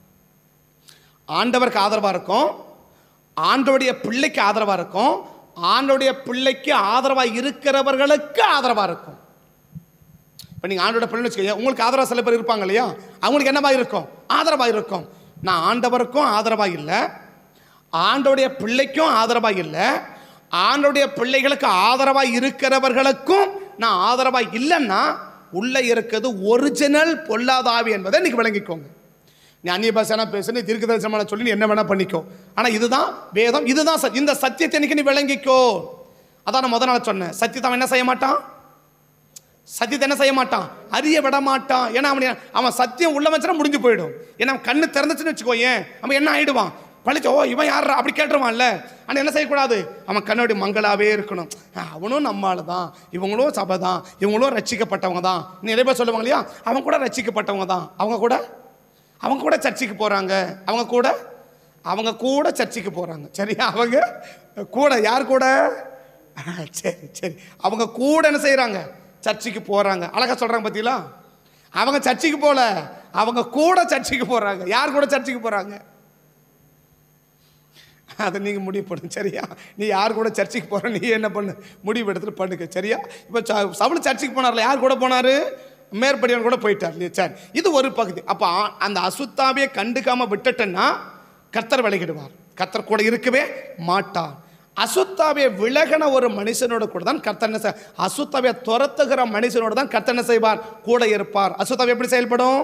S2: ஆண்டவருக்கு ஆதரவாக இருக்கும் ஆண்டவருடைய பிள்ளைக்கு ஆதரவாக இருக்கும் ஆண்டவருடைய பிள்ளைக்கு ஆதரவாக இருக்கிறவர்களுக்கு ஆதரவாக இருக்கும் இப்போ நீங்கள் ஆண்டோட பிள்ளைன்னு வச்சுக்கோங்க உங்களுக்கு ஆதரவாக சில பேர் இருப்பாங்க இல்லையா அவங்களுக்கு என்னவா இருக்கும் ஆதரவாக இருக்கும் நான் ஆண்டவருக்கும் ஆதரவாக இல்லை ஆண்டோடைய பிள்ளைக்கும் ஆதரவாக இல்லை ஆண்டோடைய பிள்ளைகளுக்கு ஆதரவாக இருக்கிறவர்களுக்கும் நான் ஆதரவாக இல்லைன்னா உள்ளே இருக்கிறது ஒரிஜினல் பொல்லாதாவி என்பதை இன்னைக்கு விளங்கிக்கோங்க நீ அந்நிய பாஷைனா பேசு நீ தீர்க்க தரிசனமான சொல்லி நீ என்ன வேணா பண்ணிக்கோ ஆனால் இதுதான் வேதம் இதுதான் சத்- இந்த சத்தியத்தை இன்னைக்கு நீ விளங்கிக்கோ அதான் நான் முத நாள் சொன்னேன் சத்தியத்தை அவன் என்ன செய்ய மாட்டான் சத்தியத்தை என்ன செய்ய மாட்டான் அறிய விட மாட்டான் ஏன்னா அவன் அவன் சத்தியம் உள்ள வச்சுனா முடிஞ்சு போயிடும் ஏன்னா அவன் கண்ணு திறந்துச்சுன்னு வச்சுக்கோ ஏன் அவன் என்ன ஆயிடுவான் பழிச்ச ஓ இவன் யாரா அப்படி கேட்டுருவான்ல ஆனால் என்ன செய்யக்கூடாது அவன் கண்ணோடி மங்களாவே இருக்கணும் ஆ, அவனும் நம்மால தான் இவங்களும் சபை தான் இவங்களும் ரட்சிக்கப்பட்டவங்க தான் நிறைய பேர் சொல்லுவாங்க இல்லையா அவங்க கூட ரட்சிக்கப்பட்டவங்க தான் அவங்க கூட அவங்க கூட சர்ச்சுக்கு போகிறாங்க அவங்க கூட அவங்க கூட சர்ச்சுக்கு போகிறாங்க சரியா அவங்க கூட யார் கூட ஆ, சரி சரி அவங்க கூட என்ன செய்கிறாங்க சர்ச்சுக்கு போகிறாங்க அழகா சொல்கிறாங்க பார்த்தீங்களா அவங்க சர்ச்சுக்கு போகல அவங்க கூட சர்ச்சுக்கு போகிறாங்க யார் கூட சர்ச்சுக்கு போகிறாங்க அதை நீங்கள் முடிவு பண்ணு சரியா நீ யார் கூட சர்ச்சுக்கு போகிற நீ என்ன பண்ணு முடிவு எடுத்துட்டு பண்ணுங்க சரியா இப்போ சவுல் சர்ச்சுக்கு போனார்ல யார் கூட போனார் மேற்படியவன் கூட போயிட்டார் இல்லையா சரி இது ஒரு பகுதி அப்போ ஆ- அந்த அசுத்தாவே கண்டுக்காம விட்டுட்டேன்னா கர்த்தர் விலகிடுவார் கர்த்தர் கூட இருக்கவே மாட்டார் அசுத்தாவே விலகின ஒரு மனுஷனோட கூட தான் கர்த்தர் என்ன செய்- அசுத்தாவே துரத்துகிற மனுஷனோட தான் கர்த்தர் என்ன செய்வார் கூட இருப்பார் அசுத்தாவே எப்படி செயல்படும்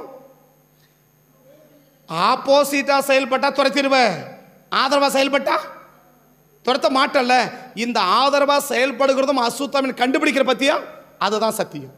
S2: ஆப்போசிட்டா செயல்பட்டா துரத்திடுவ ஆதரவா செயல்பட்டா துரத்த மாட்டல்ல இந்த ஆதரவா செயல்படுகிறதும் அசுத்தாவின் கண்டுபிடிக்கிற பத்தியா அதுதான் சத்தியம்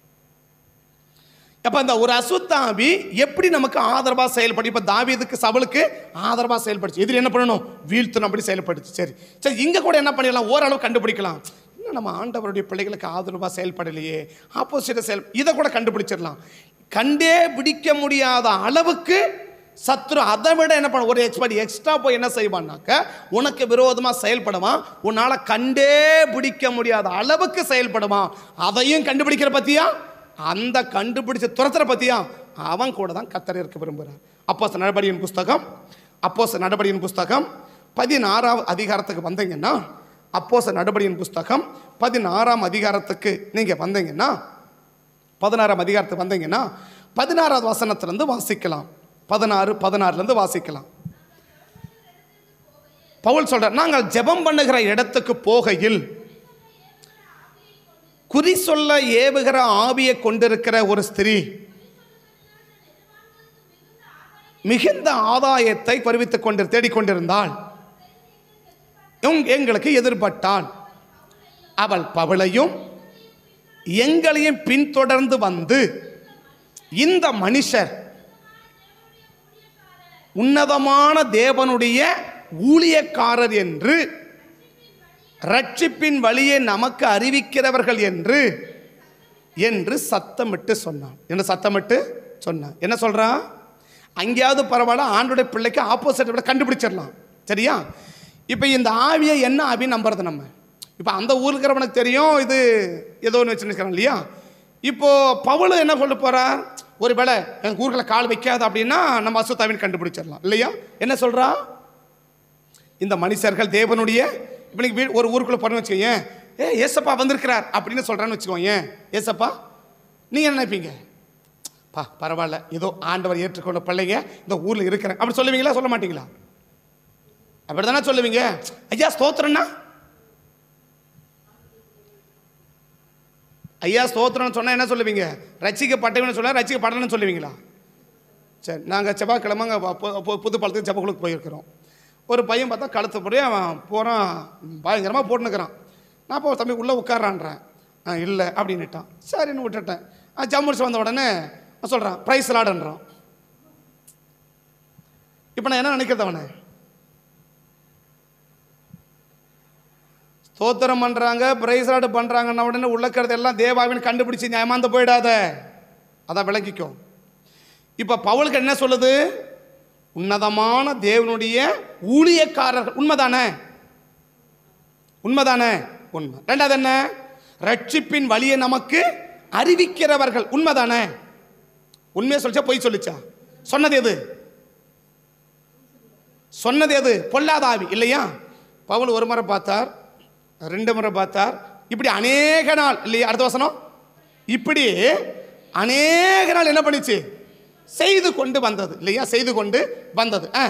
S2: அப்ப இந்த ஒரு அசுத்தாவி எப்படி நமக்கு ஆதரவா செயல்படும் இப்ப தாவீதுக்கு சவலுக்கு ஆதரவா செயல்படுச்சு எதிரி என்ன பண்ணணும் வீழ்த்தணும் அப்படி செயல்படுச்சு சரி சரி இங்க கூட என்ன பண்ணிடலாம் ஓரளவு கண்டுபிடிக்கலாம் இன்னும் நம்ம ஆண்டவருடைய பிள்ளைகளுக்கு ஆதரவா செயல்படலையே ஆப்போசிட்டா செயல் இதை கூட கண்டுபிடிச்சிடலாம் கண்டே பிடிக்க முடியாத அளவுக்கு சத்ரு அதை விட என்ன பண்ண ஒரு எக்ஸ்பர்ட் எக்ஸ்ட்ரா போய் என்ன செய்வான்னாக்க உனக்கு விரோதமாக செயல்படுவான் உன்னால் கண்டே பிடிக்க முடியாத அளவுக்கு செயல்படுவான் அதையும் கண்டுபிடிக்கிற பத்தியா அந்த கண்டுபிடிச்ச துரத்துற பத்தியா அவன் கூட தான் கத்தர் இருக்க விரும்புகிறார் அப்போஸ் நடபடியின் புஸ்தகம் அப்போஸ் நடபடியின் புஸ்தகம் பதினாறாவது அதிகாரத்துக்கு வந்தீங்கன்னா அப்போஸ் நடபடியின் புஸ்தகம் பதினாறாம் அதிகாரத்துக்கு நீங்கள் வந்தீங்கன்னா பதினாறாம் அதிகாரத்துக்கு வந்தீங்கன்னா பதினாறாவது வசனத்திலிருந்து வாசிக்கலாம் பதினாறு பதினாறுலேருந்து வாசிக்கலாம் பவுல் சொல்றார் நாங்கள் ஜெபம் பண்ணுகிற இடத்துக்கு போகையில் குறி சொல்ல ஏவுகிற ஆவியை கொண்டிருக்கிற ஒரு ஸ்திரீ மிகுந்த ஆதாயத்தை பருவித்துக் கொண்டு தேடிக்கொண்டிருந்தாள் எங்- எங்களுக்கு எதிர்பட்டாள் அவள் பவளையும் எங்களையும் பின்தொடர்ந்து வந்து இந்த மனுஷர் உன்னதமான தேவனுடைய ஊழியக்காரர் என்று ரட்சிப்பின் வழியை நமக்கு அறிவிக்கிறவர்கள் என்று என்று சத்தமிட்டு சொன்னான் என்ன சத்தமிட்டு சொன்னான் என்ன சொல்றான் அங்கேயாவது பரவாயில்ல ஆண்டுடைய பிள்ளைக்கு ஆப்போசிட் விட கண்டுபிடிச்சிடலாம் சரியா இப்போ இந்த ஆவியை என்ன ஆவின்னு நம்புறது நம்ம இப்போ அந்த ஊருக்கு இருக்கிறவனுக்கு தெரியும் இது ஏதோ ஒன்று வச்சுருக்கிறோம் இல்லையா இப்போ பவுல் என்ன சொல்ல போறா ஒரு வேளை எங்கள் ஊர்களை கால் வைக்காது அப்படின்னா நம்ம அசுத்தாவின் கண்டுபிடிச்சிடலாம் இல்லையா என்ன சொல்றா இந்த மனுஷர்கள் தேவனுடைய இப்போ நீங்கள் வீடு ஒரு ஊருக்குள்ளே போறேன்னு வச்சுக்கோங்க ஏ ஏசப்பா வந்திருக்கிறார் அப்படின்னு சொல்கிறான்னு வச்சுக்கோங்க ஏசப்பா நீங்கள் என்ன நினைப்பீங்க பா பரவாயில்ல ஏதோ ஆண்டவர் ஏற்றுக்கொண்ட பிள்ளைங்க இந்த ஊரில் இருக்கிறேன் அப்படி சொல்லுவீங்களா சொல்ல மாட்டீங்களா அப்படி தானே சொல்லுவீங்க ஐயா ஸ்தோத்திரம்னா ஐயா ஸ்தோத்திரம்னு சொன்னால் என்ன சொல்லுவீங்க ரசிக்கப்பட்டவன்னு சொல்ல ரசிக்கப்படலன்னு சொல்லுவீங்களா சரி நாங்கள் செவ்வாய்க்கிழமைங்க புது பாலத்துக்கு செவ்வாய்க்குழுக்கு போயிருக்கிறோம் ஒரு பையன் பார்த்தா கழுத்து போய் அவன் போகிறான் பயங்கரமாக போட்டுனுக்கிறான் நான் இப்போ தம்பி உள்ளே உட்காரான்றேன் ஆ இல்லை அப்படின்னுட்டான் சரின்னு விட்டுட்டேன் ஆ ஜம்முடிச்சு வந்த உடனே நான் சொல்கிறான் ப்ரைஸ் லாடுன்றான் இப்போ நான் என்ன நினைக்கிறது அவனை ஸ்தோத்திரம் பண்ணுறாங்க பிரைஸ் லாடு பண்ணுறாங்கன்ன உடனே உள்ளக்கிறது எல்லாம் தேவாவின்னு கண்டுபிடிச்சி ஏமாந்து போயிடாத அதான் விளங்கிக்கோ இப்போ பவுலுக்கு என்ன சொல்லுது உன்னதமான தேவனுடைய ஊழியக்காரர்கள் உண்மைதானே உண்மைதானே உண்மை ரெண்டாவது என்ன ரட்சிப்பின் வழியை நமக்கு அறிவிக்கிறவர்கள் உண்மைதானே உண்மையை சொல்லிச்சா பொய் சொல்லிச்சா சொன்னது எது சொன்னது எது பொல்லாத ஆவி இல்லையா பவுல் ஒரு முறை பார்த்தார் ரெண்டு முறை பார்த்தார் இப்படி அநேக நாள் இல்லையா அடுத்த வசனம் இப்படி அநேக நாள் என்ன பண்ணிச்சு செய்து கொண்டு வந்தது இல்லையா செய்து கொண்டு வந்தது ஆ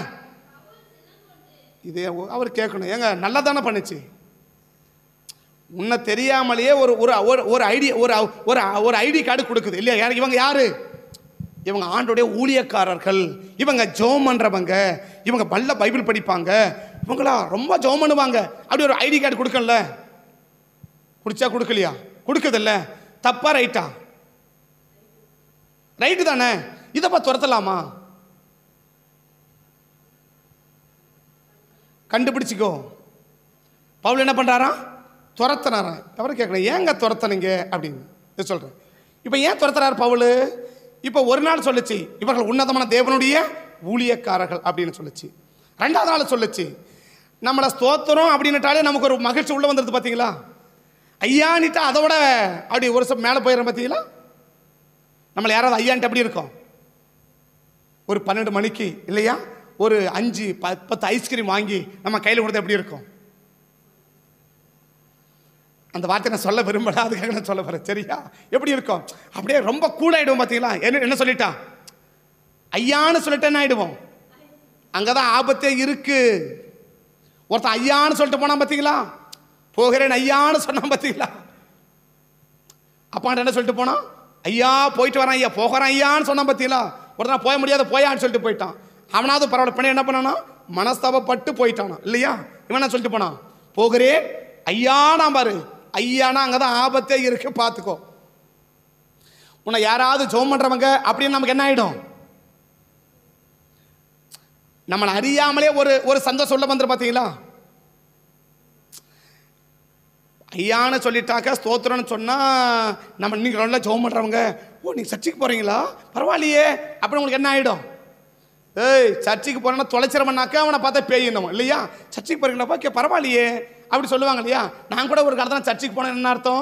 S2: இது அவர் கேட்கணும் ஏங்க நல்லா தானே பண்ணுச்சு உன்னை தெரியாமலேயே ஒரு ஒரு ஒரு ஒரு ஐடி ஒரு ஒரு ஒரு ஐடி கார்டு கொடுக்குது இல்லையா யார் இவங்க யாரு இவங்க ஆண்டோடைய ஊழியக்காரர்கள் இவங்க ஜோம் பண்றவங்க இவங்க நல்ல பைபிள் படிப்பாங்க இவங்களா ரொம்ப ஜோம் பண்ணுவாங்க அப்படி ஒரு ஐடி கார்டு கொடுக்கல குடிச்சா கொடுக்கலையா கொடுக்குதில்ல தப்பா ரைட்டா ரைட்டு தானே இதப்பா துரத்தலாமா கண்டுபிடிச்சிக்கோ பவுல் என்ன பண்ணுறாராம் துரத்துனாராம் அவரை கேட்குறேன் ஏங்க துரத்துனீங்க அப்படின்னு இதை சொல்கிறேன் இப்போ ஏன் துரத்துறாரு பவுல் இப்போ ஒரு நாள் சொல்லுச்சு இவர்கள் உன்னதமான தேவனுடைய ஊழியக்காரர்கள் அப்படின்னு சொல்லுச்சு ரெண்டாவது நாள் சொல்லுச்சு நம்மளை ஸ்தோத்திரம் அப்படின்னுட்டாலே நமக்கு ஒரு மகிழ்ச்சி உள்ள வந்துடுது பார்த்தீங்களா ஐயானிட்டா அதை விட அப்படி ஒரு சம் மேலே போயிடுறோம் பார்த்தீங்களா நம்மளை யாராவது ஐயான்ட்டு எப்படி இருக்கோம் ஒரு பன்னெண்டு மணிக்கு இல்லையா ஒரு அஞ்சு பத்து பத்து ஐஸ்கிரீம் வாங்கி நம்ம கையில் கொடுத்தா எப்படி இருக்கும் அந்த வார்த்தை நான் சொல்ல விரும்பல அதுக்காக நான் சொல்ல வரேன் சரியா எப்படி இருக்கும் அப்படியே ரொம்ப கூலாயிடுவோம் பார்த்தீங்களா என்ன என்ன சொல்லிட்டான் ஐயான்னு சொல்லிட்டு என்ன ஆயிடுவோம் அங்கே தான் ஆபத்தே இருக்கு ஒருத்தன் ஐயான்னு சொல்லிட்டு போனான் பார்த்தீங்களா போகிறேன் ஐயான்னு சொன்னான் பார்த்தீங்களா அப்பாண்ட என்ன சொல்லிட்டு போனான் ஐயா போயிட்டு வரேன் ஐயா போகிறேன் ஐயான்னு சொன்னான் பார்த்தீங்களா ஒருத்தன் போய முடியாத போயான்னு சொல்லிட்டு போயிட்டான் அவனாவது பரவாயில்ல பண்ண என்ன பண்ணானா மனஸ்தாபப்பட்டு போயிட்டானா இல்லையா இவன் என்ன சொல்லிட்டு போனான் போகிறேன் ஐயானா பாரு ஐயானா அங்கே தான் ஆபத்தே இருக்கு பார்த்துக்கோ உன்னை யாராவது ஜோம் பண்ணுறவங்க அப்படின்னு நமக்கு என்ன ஆகிடும் நம்மளை அறியாமலே ஒரு ஒரு சந்தோஷம் உள்ள வந்துரு பார்த்தீங்களா ஐயான்னு சொல்லிட்டாக்க ஸ்தோத்திரம்னு சொன்னால் நம்ம நீங்கள் நல்லா ஜோம் பண்ணுறவங்க ஓ நீங்கள் சர்ச்சுக்கு போகிறீங்களா பரவாயில்லையே அப்படின்னு உங்களுக்கு என்ன ஆகிடும் ஏய் சர்ச்சுக்கு போறேன்னா தொலைச்சிரமனாக்க அவனை பார்த்தா பேயிடணும் இல்லையா சர்ச்சுக்கு போறீங்களாப்பா கே பரவாயில்லையே அப்படி சொல்லுவாங்க இல்லையா நான் கூட ஒரு காலத்தில் சர்ச்சுக்கு போனேன் என்ன அர்த்தம்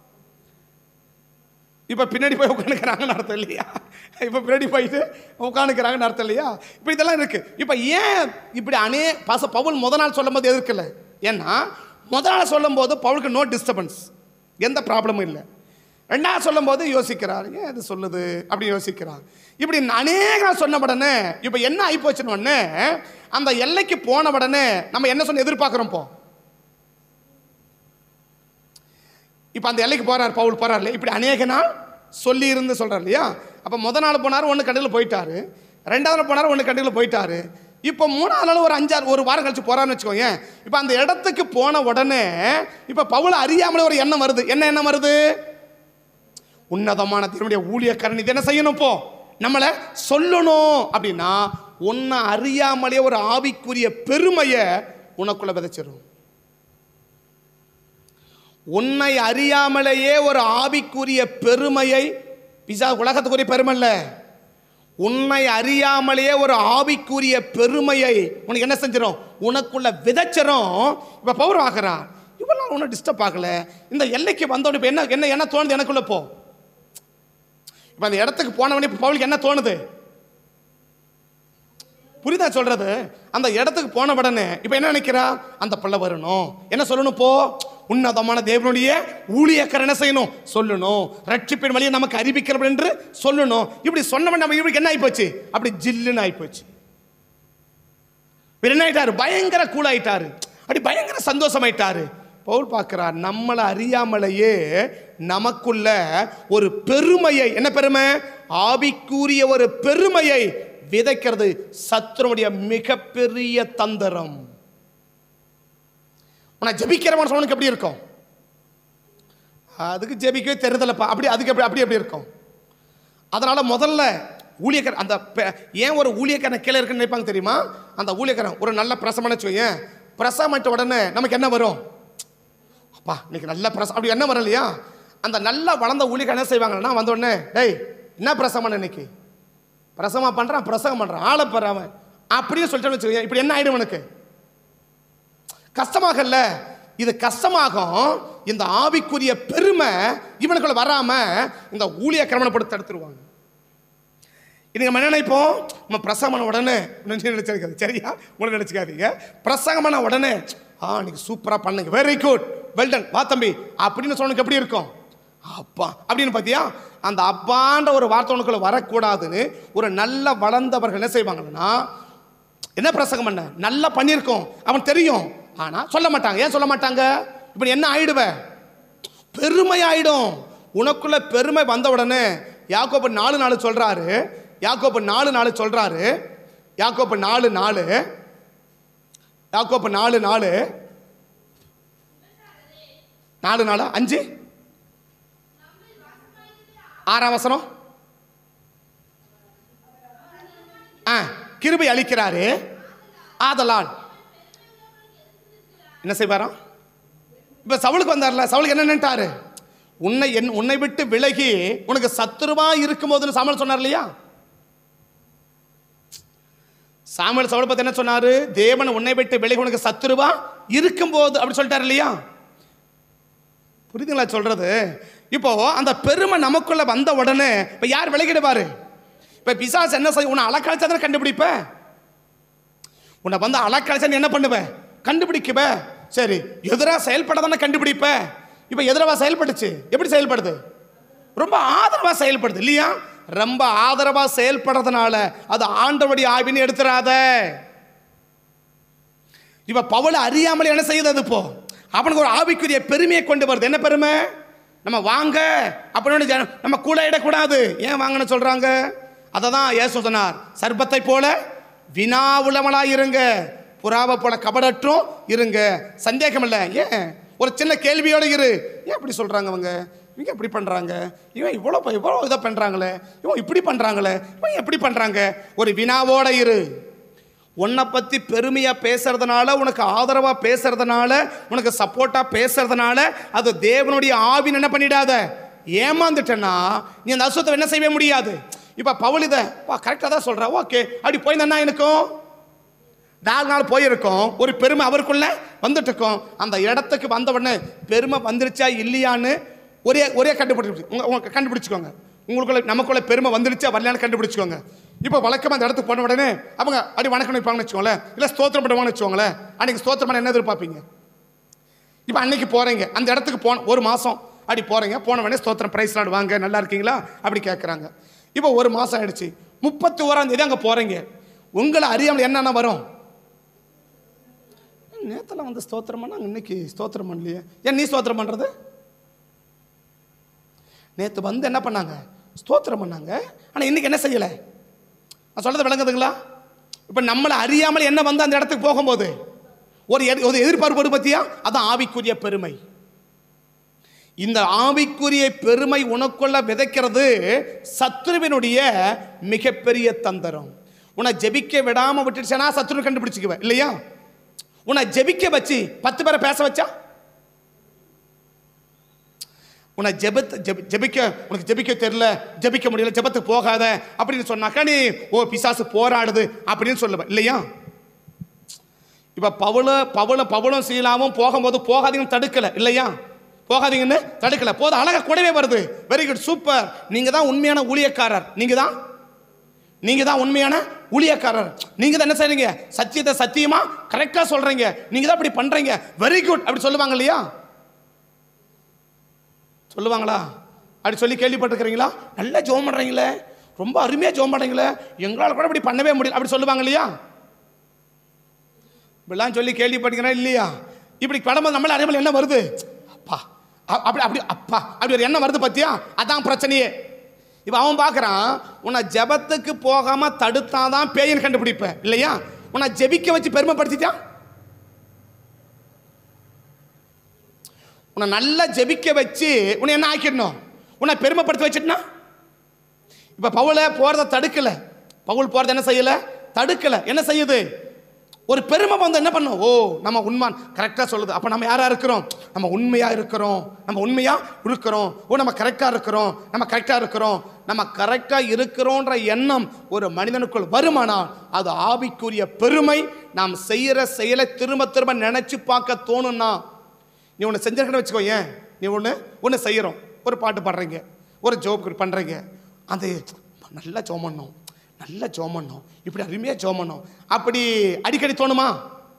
S2: இப்போ பின்னாடி போய் உட்காந்துக்கிறாங்கன்னு அர்த்தம் இல்லையா இப்போ பின்னாடி போயிட்டு உட்காந்துக்கிறாங்கன்னு அர்த்தம் இல்லையா இப்போ இதெல்லாம் இருக்கு இப்போ ஏன் இப்படி அனே பாச பவுல் முத நாள் சொல்லும் போது எதிர்க்கல ஏன்னா முத நாள் சொல்லும் போது பவுலுக்கு நோ டிஸ்டர்பன்ஸ் எந்த ப்ராப்ளமும் இல்லை ரெண்டாவது சொல்லும் போது யோசிக்கிறார் ஏன் இது சொல்லுது அப்படி யோசிக்கிறார் இப்படி அநேக நாள் சொன்ன உடனே இப்போ என்ன ஆகி போச்சுன்னு உடனே அந்த எல்லைக்கு போன உடனே நம்ம என்ன சொன்ன எதிர்பார்க்குறோம் இப்போ இப்போ அந்த எல்லைக்கு போறார் பவுல் போறார் இல்லையா இப்படி அநேக நாள் சொல்லி இருந்து சொல்றார் இல்லையா அப்போ முத நாள் போனார் ஒன்று கண்டில் போயிட்டாரு ரெண்டாவது நாள் போனார் ஒன்று கண்டில் போயிட்டாரு இப்போ மூணாவது நாள் ஒரு அஞ்சாறு ஒரு வாரம் கழிச்சு போறான்னு வச்சுக்கோங்க இப்போ அந்த இடத்துக்கு போன உடனே இப்போ பவுல் அறியாமலே ஒரு எண்ணம் வருது என்ன எண்ணம் வருது உன்னதமான திருடைய ஊழியக்காரன் இது என்ன செய்யணும் இப்போ நம்மளை சொல்லணும் அப்படின்னா உன்னை அறியாமலே ஒரு ஆவிக்குரிய பெருமையை உனக்குள்ள விதைச்சிரும் உன்னை அறியாமலேயே ஒரு ஆவிக்குரிய பெருமையை பிசா உலகத்துக்குரிய பெருமை இல்ல உன்னை அறியாமலேயே ஒரு ஆவிக்குரிய பெருமையை உனக்கு என்ன செஞ்சிடும் உனக்குள்ள விதைச்சிரும் இப்போ பவர் ஆகிறான் இவெல்லாம் ஒன்றும் டிஸ்டர்ப் ஆகல இந்த எல்லைக்கு வந்தோடனே இப்போ என்ன என்ன என்ன தோணுது எனக்குள்ள போ இப்போ அந்த இடத்துக்கு போனவனே இப்போ பவுலுக்கு என்ன தோணுது புரியுதா சொல்றது அந்த இடத்துக்கு போன உடனே இப்போ என்ன நினைக்கிறா அந்த பிள்ளை வரணும் என்ன சொல்லணும் போ உன்னதமான தேவனுடைய ஊழியக்கர் என்ன செய்யணும் சொல்லணும் ரட்சிப்பின் வழியை நமக்கு அறிவிக்கிறோம் என்று சொல்லணும் இப்படி சொன்னவன் நம்ம இவருக்கு என்ன ஆயிப்போச்சு அப்படி ஜில்லுன்னு ஆயிப்போச்சு இவர் என்ன ஆயிட்டாரு பயங்கர கூலாயிட்டாரு அப்படி பயங்கர சந்தோஷமாயிட்டாரு பவுல் பார்க்கிறார் நம்மளை அறியாமலேயே நமக்குள்ள ஒரு பெருமையை என்ன பெருமை ஆவிக்குரிய ஒரு பெருமையை விதைக்கிறது சத்துருடைய மிகப்பெரிய தந்திரம் உன ஜெபிக்கிறவன் சொன்னனுக்கு எப்படி இருக்கும் அதுக்கு ஜெபிக்கவே தெரிதலப்பா அப்படி அதுக்கு எப்படி அப்படி எப்படி இருக்கும் அதனால முதல்ல ஊழியக்காரன் அந்த பெ- ஏன் ஒரு ஊழியக்காரன் கீழே இருக்குன்னு நினைப்பாங்க தெரியுமா அந்த ஊழியக்காரன் ஒரு நல்ல பிரசவம் வச்சுக்கோயேன் பிரசவமிட்ட உடனே நமக்கு என்ன வரும் அப்பா இன்னைக்கு நல்ல பிரசவம் அப்படி என்ன வரும் இல்லையா அந்த நல்லா வளர்ந்த ஊழியக்காரன் என்ன செய்வாங்கன்னா வந்த உடனே டேய் என்ன பிரசவம் இன்னைக்கு பிரசவம் பண்றான் பிரசவம் பண்றான் ஆளை பெறாம அப்படியே சொல்லிட்டேன்னு வச்சுக்கோங்க இப்படி என்ன ஆயிடும் உனக்கு கஷ்டமாகல இது கஷ்டமாகும் இந்த ஆவிக்குரிய பெருமை இவனுக்குள்ள வராம இந்த ஊழிய கிரமணப்பட்டு தடுத்துருவாங்க இது நம்ம என்ன நினைப்போம் நம்ம பிரசவம் பண்ண உடனே நினைச்சு நினைச்சிருக்காது சரியா உங்களை நினைச்சுக்காதீங்க பிரசங்கம் பண்ண உடனே ஆ நீங்க சூப்பரா பண்ணுங்க வெரி குட் வெல்டன் வா தம்பி அப்படின்னு சொன்னதுக்கு எப்படி இருக்கும் அப்பா அப்படின்னு பார்த்தியா அந்த அப்பான்ற ஒரு வார்த்தை உனக்குள்ள வரக்கூடாதுன்னு ஒரு நல்ல வளர்ந்தவர்கள் என்ன செய்வாங்கன்னா என்ன பிரசங்கம் பண்ண நல்லா பண்ணியிருக்கோம் அவன் தெரியும் ஆனா சொல்ல மாட்டாங்க ஏன் சொல்ல மாட்டாங்க இப்படி என்ன ஆயிடுவ பெருமை ஆயிடும் உனக்குள்ள பெருமை வந்த உடனே யாக்கோப்பு நாலு நாலு சொல்றாரு யாக்கோப்பு நாலு நாலு சொல்றாரு யாக்கோப்பு நாலு நாலு யாக்கோப்பு நாலு நாலு நாலு நாலு அஞ்சு ஆறாம் வசனம் ஆ கிருபை அளிக்கிறாரு ஆதலால் என்ன செய்வாராம் இப்ப சவுலுக்கு வந்தார்ல சவுலுக்கு என்ன நினைட்டாரு உன்னை என் உன்னை விட்டு விலகி உனக்கு சத்துருவா இருக்கும் போதுன்னு சாமல் சொன்னார் இல்லையா சாமுவேல் சவுலை பத்தி என்ன சொன்னாரு தேவன் உன்னை விட்டு விலகி உனக்கு சத்துருவா இருக்கும்போது அப்படி சொல்லிட்டாரு இல்லையா புரியுதுங்களா சொல்றது இப்போ அந்த பெருமை நமக்குள்ள வந்த உடனே இப்போ யார் விலகிடுவாரு இப்போ பிசாசு என்ன செய்ய உன்னை அலக்காய்ச்சா தானே கண்டுபிடிப்ப உன்னை வந்து அலக்கழிச்சா நீ என்ன பண்ணுவ கண்டுபிடிக்குவ சரி எதிராக செயல்பட தானே கண்டுபிடிப்ப இப்போ எதிராக செயல்பட்டுச்சு எப்படி செயல்படுது ரொம்ப ஆதரவா செயல்படுது இல்லையா ரொம்ப ஆதரவா செயல்படுறதுனால அது ஆண்டவடி ஆவின்னு எடுத்துறாத இவ பவுல அறியாமல் என்ன செய்யுது அது இப்போ அவனுக்கு ஒரு ஆவிக்குரிய பெருமையை கொண்டு வருது என்ன பெருமை நம்ம வாங்க அப்படின்னு ஜன- நம்ம கூட இடக்கூடாது ஏன் வாங்கன்னு சொல்றாங்க அதை தான் ஏசு சொன்னார் சர்பத்தை போல வினாவுளமலா இருங்க புறாவை போல கபடற்றும் இருங்க சந்தேகம் இல்லை ஏன் ஒரு சின்ன கேள்வியோட இரு ஏன் இப்படி சொல்றாங்க அவங்க இவங்க எப்படி பண்றாங்க இவன் இவ்வளோ இவ்வளோ இதை பண்றாங்களே இவன் இப்படி பண்றாங்களே இவன் எப்படி பண்றாங்க ஒரு வினாவோட இரு உன்னை பற்றி பெருமையாக பேசுறதுனால உனக்கு ஆதரவாக பேசுறதுனால உனக்கு சப்போர்ட்டாக பேசுறதுனால அது தேவனுடைய ஆவின் என்ன பண்ணிடாத ஏமாந்துட்டேன்னா நீ அந்த அசுத்தத்தை என்ன செய்யவே முடியாது இப்போ பவுல் இதை வா கரெக்டாக தான் சொல்கிறா ஓகே அப்படி போயிருந்தா எனக்கும் நாலு நாள் போயிருக்கோம் ஒரு பெருமை அவருக்குள்ள வந்துட்டு இருக்கோம் அந்த இடத்துக்கு வந்த உடனே பெருமை வந்துருச்சா இல்லையான்னு ஒரே ஒரே கண்டுபிடிச்சி உங்க உங்க கண்டுபிடிச்சிக்கோங்க உங்களுக்குள்ள நமக்குள்ள பெருமை வந்துருச்சா வரலையான்னு கண்டுபிடிச்சிக்கோங்க இப்போ வழக்கமாக அந்த இடத்துக்கு போன உடனே அவங்க அடி வணக்கம் வைப்பாங்கன்னு வச்சுக்கோங்களேன் இல்லை ஸ்தோத்திரம் பண்ணுவாங்கன்னு வச்சுக்கோங்களேன் அன்னைக்கு ஸ்தோத்திரம் பண்ண என்ன எதிர்பார்ப்பீங்க இப்போ அன்னைக்கு போகிறீங்க அந்த இடத்துக்கு போன ஒரு மாதம் அப்படி போகிறீங்க போன உடனே ஸ்தோத்திரம் ப்ரைஸ் நாடு வாங்க நல்லா இருக்கீங்களா அப்படி கேட்குறாங்க இப்போ ஒரு மாதம் ஆயிடுச்சு முப்பத்தி ஓராம் தேதி அங்கே போகிறீங்க உங்களை அறியாமல் என்னென்ன வரும் நேத்தெல்லாம் வந்து ஸ்தோத்திரம் பண்ணா இன்னைக்கு ஸ்தோத்திரம் பண்ணலையே ஏன் நீ ஸ்தோத்திரம் பண்ணுறது நேற்று வந்து என்ன பண்ணாங்க ஸ்தோத்திரம் பண்ணாங்க ஆனால் இன்னைக்கு என்ன செய்யலை நான் சொல்றது விளங்குதுங்களா இப்போ நம்மளை அறியாமல் என்ன வந்து அந்த இடத்துக்கு போகும்போது ஒரு எதிர்- ஒரு எதிர்பார்ப்பு வரும் பத்தியா அதான் ஆவிக்குரிய பெருமை இந்த ஆவிக்குரிய பெருமை உனக்குள்ள விதைக்கிறது சத்ருவினுடைய மிகப்பெரிய தந்திரம் உன்னை ஜெபிக்க விடாம விட்டுடுச்சனா சத்ரு கண்டுபிடிச்சிக்குவ இல்லையா உன்னை ஜெபிக்க வச்சு பத்து பேரை பேச வச்சா உன்னை ஜெபத் ஜெப ஜெபிக்க உனக்கு ஜெபிக்க தெரியல ஜெபிக்க முடியல ஜெபத்துக்கு போகாத அப்படின்னு சொன்னாக்கா நீ ஓ பிசாசு போராடுது அப்படின்னு சொல்லுவ இல்லையா இப்போ பவுல பவுல பவுலும் சீலாவும் போகும்போது போகாதீங்கன்னு தடுக்கல இல்லையா போகாதீங்கன்னு தடுக்கல போதும் அழகா கூடவே வருது வெரி குட் சூப்பர் நீங்க தான் உண்மையான ஊழியக்காரர் நீங்க தான் நீங்க தான் உண்மையான ஊழியக்காரர் நீங்க தான் என்ன செய்றீங்க சத்தியத்தை சத்தியமா கரெக்டா சொல்றீங்க நீங்க தான் இப்படி பண்றீங்க வெரி குட் அப்படி சொல்லுவாங்க இல்லையா சொல்லுவாங்களா அப்படி சொல்லி கேள்விப்பட்டிருக்கிறீங்களா நல்லா ஜோம் பண்றீங்களே ரொம்ப அருமையா ஜோம் பண்றீங்களே எங்களால் கூட இப்படி பண்ணவே முடியல அப்படி சொல்லுவாங்க இல்லையா இப்படிலாம் சொல்லி கேள்விப்பட்டிருக்கிறேன் இல்லையா இப்படி படம்போது நம்மள அறிமல் என்ன வருது அப்பா அ- அப்படி அப்படி அப்பா அப்படி ஒரு எண்ணம் வருது பார்த்தியா அதான் பிரச்சனையே இப்போ அவன் பார்க்குறான் உன்னை ஜெபத்துக்கு போகாம தடுத்தாதான் பேயன் கண்டுபிடிப்பேன் இல்லையா உன்னை ஜெபிக்க வச்சு பெருமைப்படுத்திட்டான் உன்னை நல்லா ஜெபிக்க வச்சு உன்னை என்ன ஆக்கிடணும் உன்னை பெருமைப்படுத்தி வச்சிட்டுனா இப்போ பவுல போகிறத தடுக்கல பவுல் போகிறத என்ன செய்யல தடுக்கல என்ன செய்யுது ஒரு பெருமை வந்து என்ன பண்ணும் ஓ நம்ம உண்மான் கரெக்டாக சொல்லுது அப்போ நம்ம யாரா இருக்கிறோம் நம்ம உண்மையாக இருக்கிறோம் நம்ம உண்மையாக இருக்கிறோம் ஓ நம்ம கரெக்டாக இருக்கிறோம் நம்ம கரெக்டாக இருக்கிறோம் நம்ம கரெக்டாக இருக்கிறோன்ற எண்ணம் ஒரு மனிதனுக்குள் வருமானால் அது ஆவிக்குரிய பெருமை நாம் செய்கிற செயலை திரும்ப திரும்ப நினச்சி பார்க்க தோணும்னா நீ ஒன்று செஞ்சிருக்கன்னு வச்சுக்கோ ஏன் நீ ஒன்று ஒன்று செய்கிறோம் ஒரு பாட்டு பாடுறீங்க ஒரு ஜோப் பண்ணுறீங்க அது நல்லா ஜோம் பண்ணோம் நல்லா ஜோம் பண்ணோம் இப்படி அருமையாக ஜோம் பண்ணோம் அப்படி அடிக்கடி தோணுமா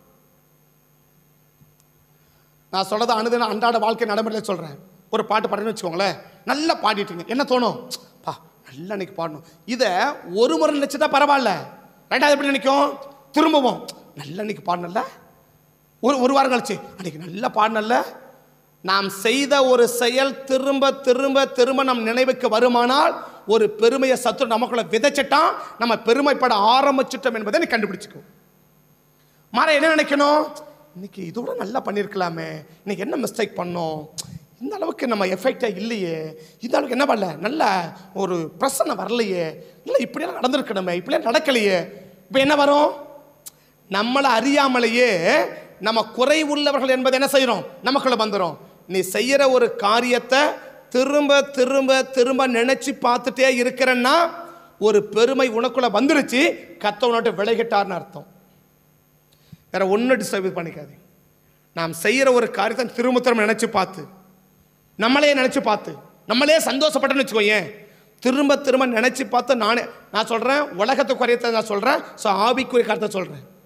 S2: நான் சொல்றது அனுதின அன்றாட வாழ்க்கை நடைமுறையில் சொல்கிறேன் ஒரு பாட்டு பாடுறேன்னு வச்சுக்கோங்களேன் நல்லா பாடிட்டீங்க என்ன தோணும் பா நல்லா இன்னைக்கு பாடணும் இதை ஒரு முறை நினச்சிட்டா பரவாயில்ல ரெண்டாவது எப்படி நினைக்கும் திரும்பவும் நல்லா இன்னைக்கு பாடணும்ல ஒரு ஒரு வாரம் கழிச்சு அன்னைக்கு நல்லா பாடினல்ல நாம் செய்த ஒரு செயல் திரும்ப திரும்ப திரும்ப நம் நினைவுக்கு வருமானால் ஒரு பெருமையை சத்துரு நமக்குள்ள விதைச்சிட்டான் நம்ம பெருமைப்பட ஆரம்பிச்சிட்டோம் என்பதை நீ கண்டுபிடிச்சுக்கோ மாற என்ன நினைக்கணும் இன்னைக்கு இதோட நல்லா பண்ணியிருக்கலாமே இன்னைக்கு என்ன மிஸ்டேக் பண்ணோம் இந்த அளவுக்கு நம்ம எஃபெக்டாக இல்லையே இந்த அளவுக்கு என்ன பண்ணல நல்ல ஒரு பிரச்சனை வரலையே இல்லை இப்படியெல்லாம் நடந்திருக்கணுமே இப்படியெல்லாம் நடக்கலையே இப்போ என்ன வரும் நம்மளை அறியாமலேயே நம்ம குறை உள்ளவர்கள் என்பதை என்ன செய்கிறோம் நமக்குள்ள வந்துடும் நீ செய்யற ஒரு காரியத்தை திரும்ப திரும்ப திரும்ப நினைச்சு பார்த்துட்டே இருக்கிறன்னா ஒரு பெருமை உனக்குள்ள வந்துருச்சு கத்தவனோட்டு விலகிட்டார்னு அர்த்தம் வேற ஒன்றும் டிஸ்டர்ப் பண்ணிக்காது நாம் செய்யற ஒரு காரியத்தை திரும்ப திரும்ப நினைச்சு பார்த்து நம்மளே நினைச்சு பார்த்து நம்மளே சந்தோஷப்பட்டேன்னு வச்சுக்கோயேன் திரும்ப திரும்ப நினைச்சு பார்த்து நானே நான் சொல்றேன் உலகத்து குறையத்தை நான் சொல்றேன் ஸோ ஆவிக்குரிய காரியத்தை சொல்றேன்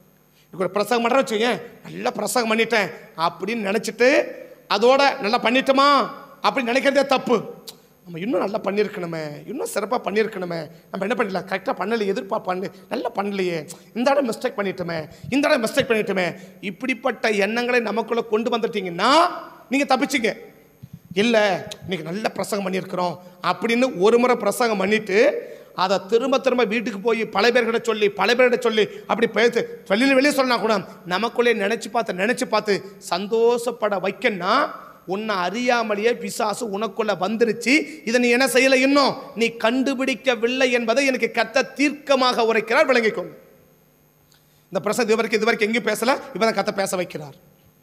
S2: இப்போ ஒரு பிரசங்கம் பண்ணுறேன் வச்சுக்கோங்க நல்லா பிரசங்கம் பண்ணிட்டேன் அப்படின்னு நினச்சிட்டு அதோட நல்லா பண்ணிட்டோமா அப்படின்னு நினைக்கிறதே தப்பு நம்ம இன்னும் நல்லா பண்ணியிருக்கணுமே இன்னும் சிறப்பாக பண்ணியிருக்கணுமே நம்ம என்ன பண்ணிடலாம் கரெக்டாக பண்ணலையே எதிர்பார்ப்பு பண்ணல நல்லா பண்ணலையே இந்த இடம் மிஸ்டேக் பண்ணிட்டோமே இந்த இடம் மிஸ்டேக் பண்ணிட்டோமே இப்படிப்பட்ட எண்ணங்களை நமக்குள்ளே கொண்டு வந்துட்டீங்கன்னா நீங்கள் தப்பிச்சிங்க இல்லை இன்னைக்கு நல்ல பிரசங்கம் பண்ணியிருக்கிறோம் அப்படின்னு ஒரு முறை பிரசங்கம் பண்ணிட்டு அதை திரும்ப திரும்ப வீட்டுக்கு போய் பல பேர்கிட்ட சொல்லி பல பேர்கிட்ட சொல்லி அப்படி பேசு வெளியில் வெளியே சொன்னா கூட நமக்குள்ளே நினச்சி பார்த்து நினச்சி பார்த்து சந்தோஷப்பட வைக்கன்னா உன்னை அறியாமலேயே பிசாசு உனக்குள்ள வந்துருச்சு இதை நீ என்ன செய்யலை இன்னும் நீ கண்டுபிடிக்கவில்லை என்பதை எனக்கு கத்த தீர்க்கமாக உரைக்கிறார் விளங்கிக்கோங்க இந்த பிரசங்கம் இது வரைக்கும் இது வரைக்கும் எங்கேயும் பேசல இப்போ தான் கத்த பேச வைக்கிறார்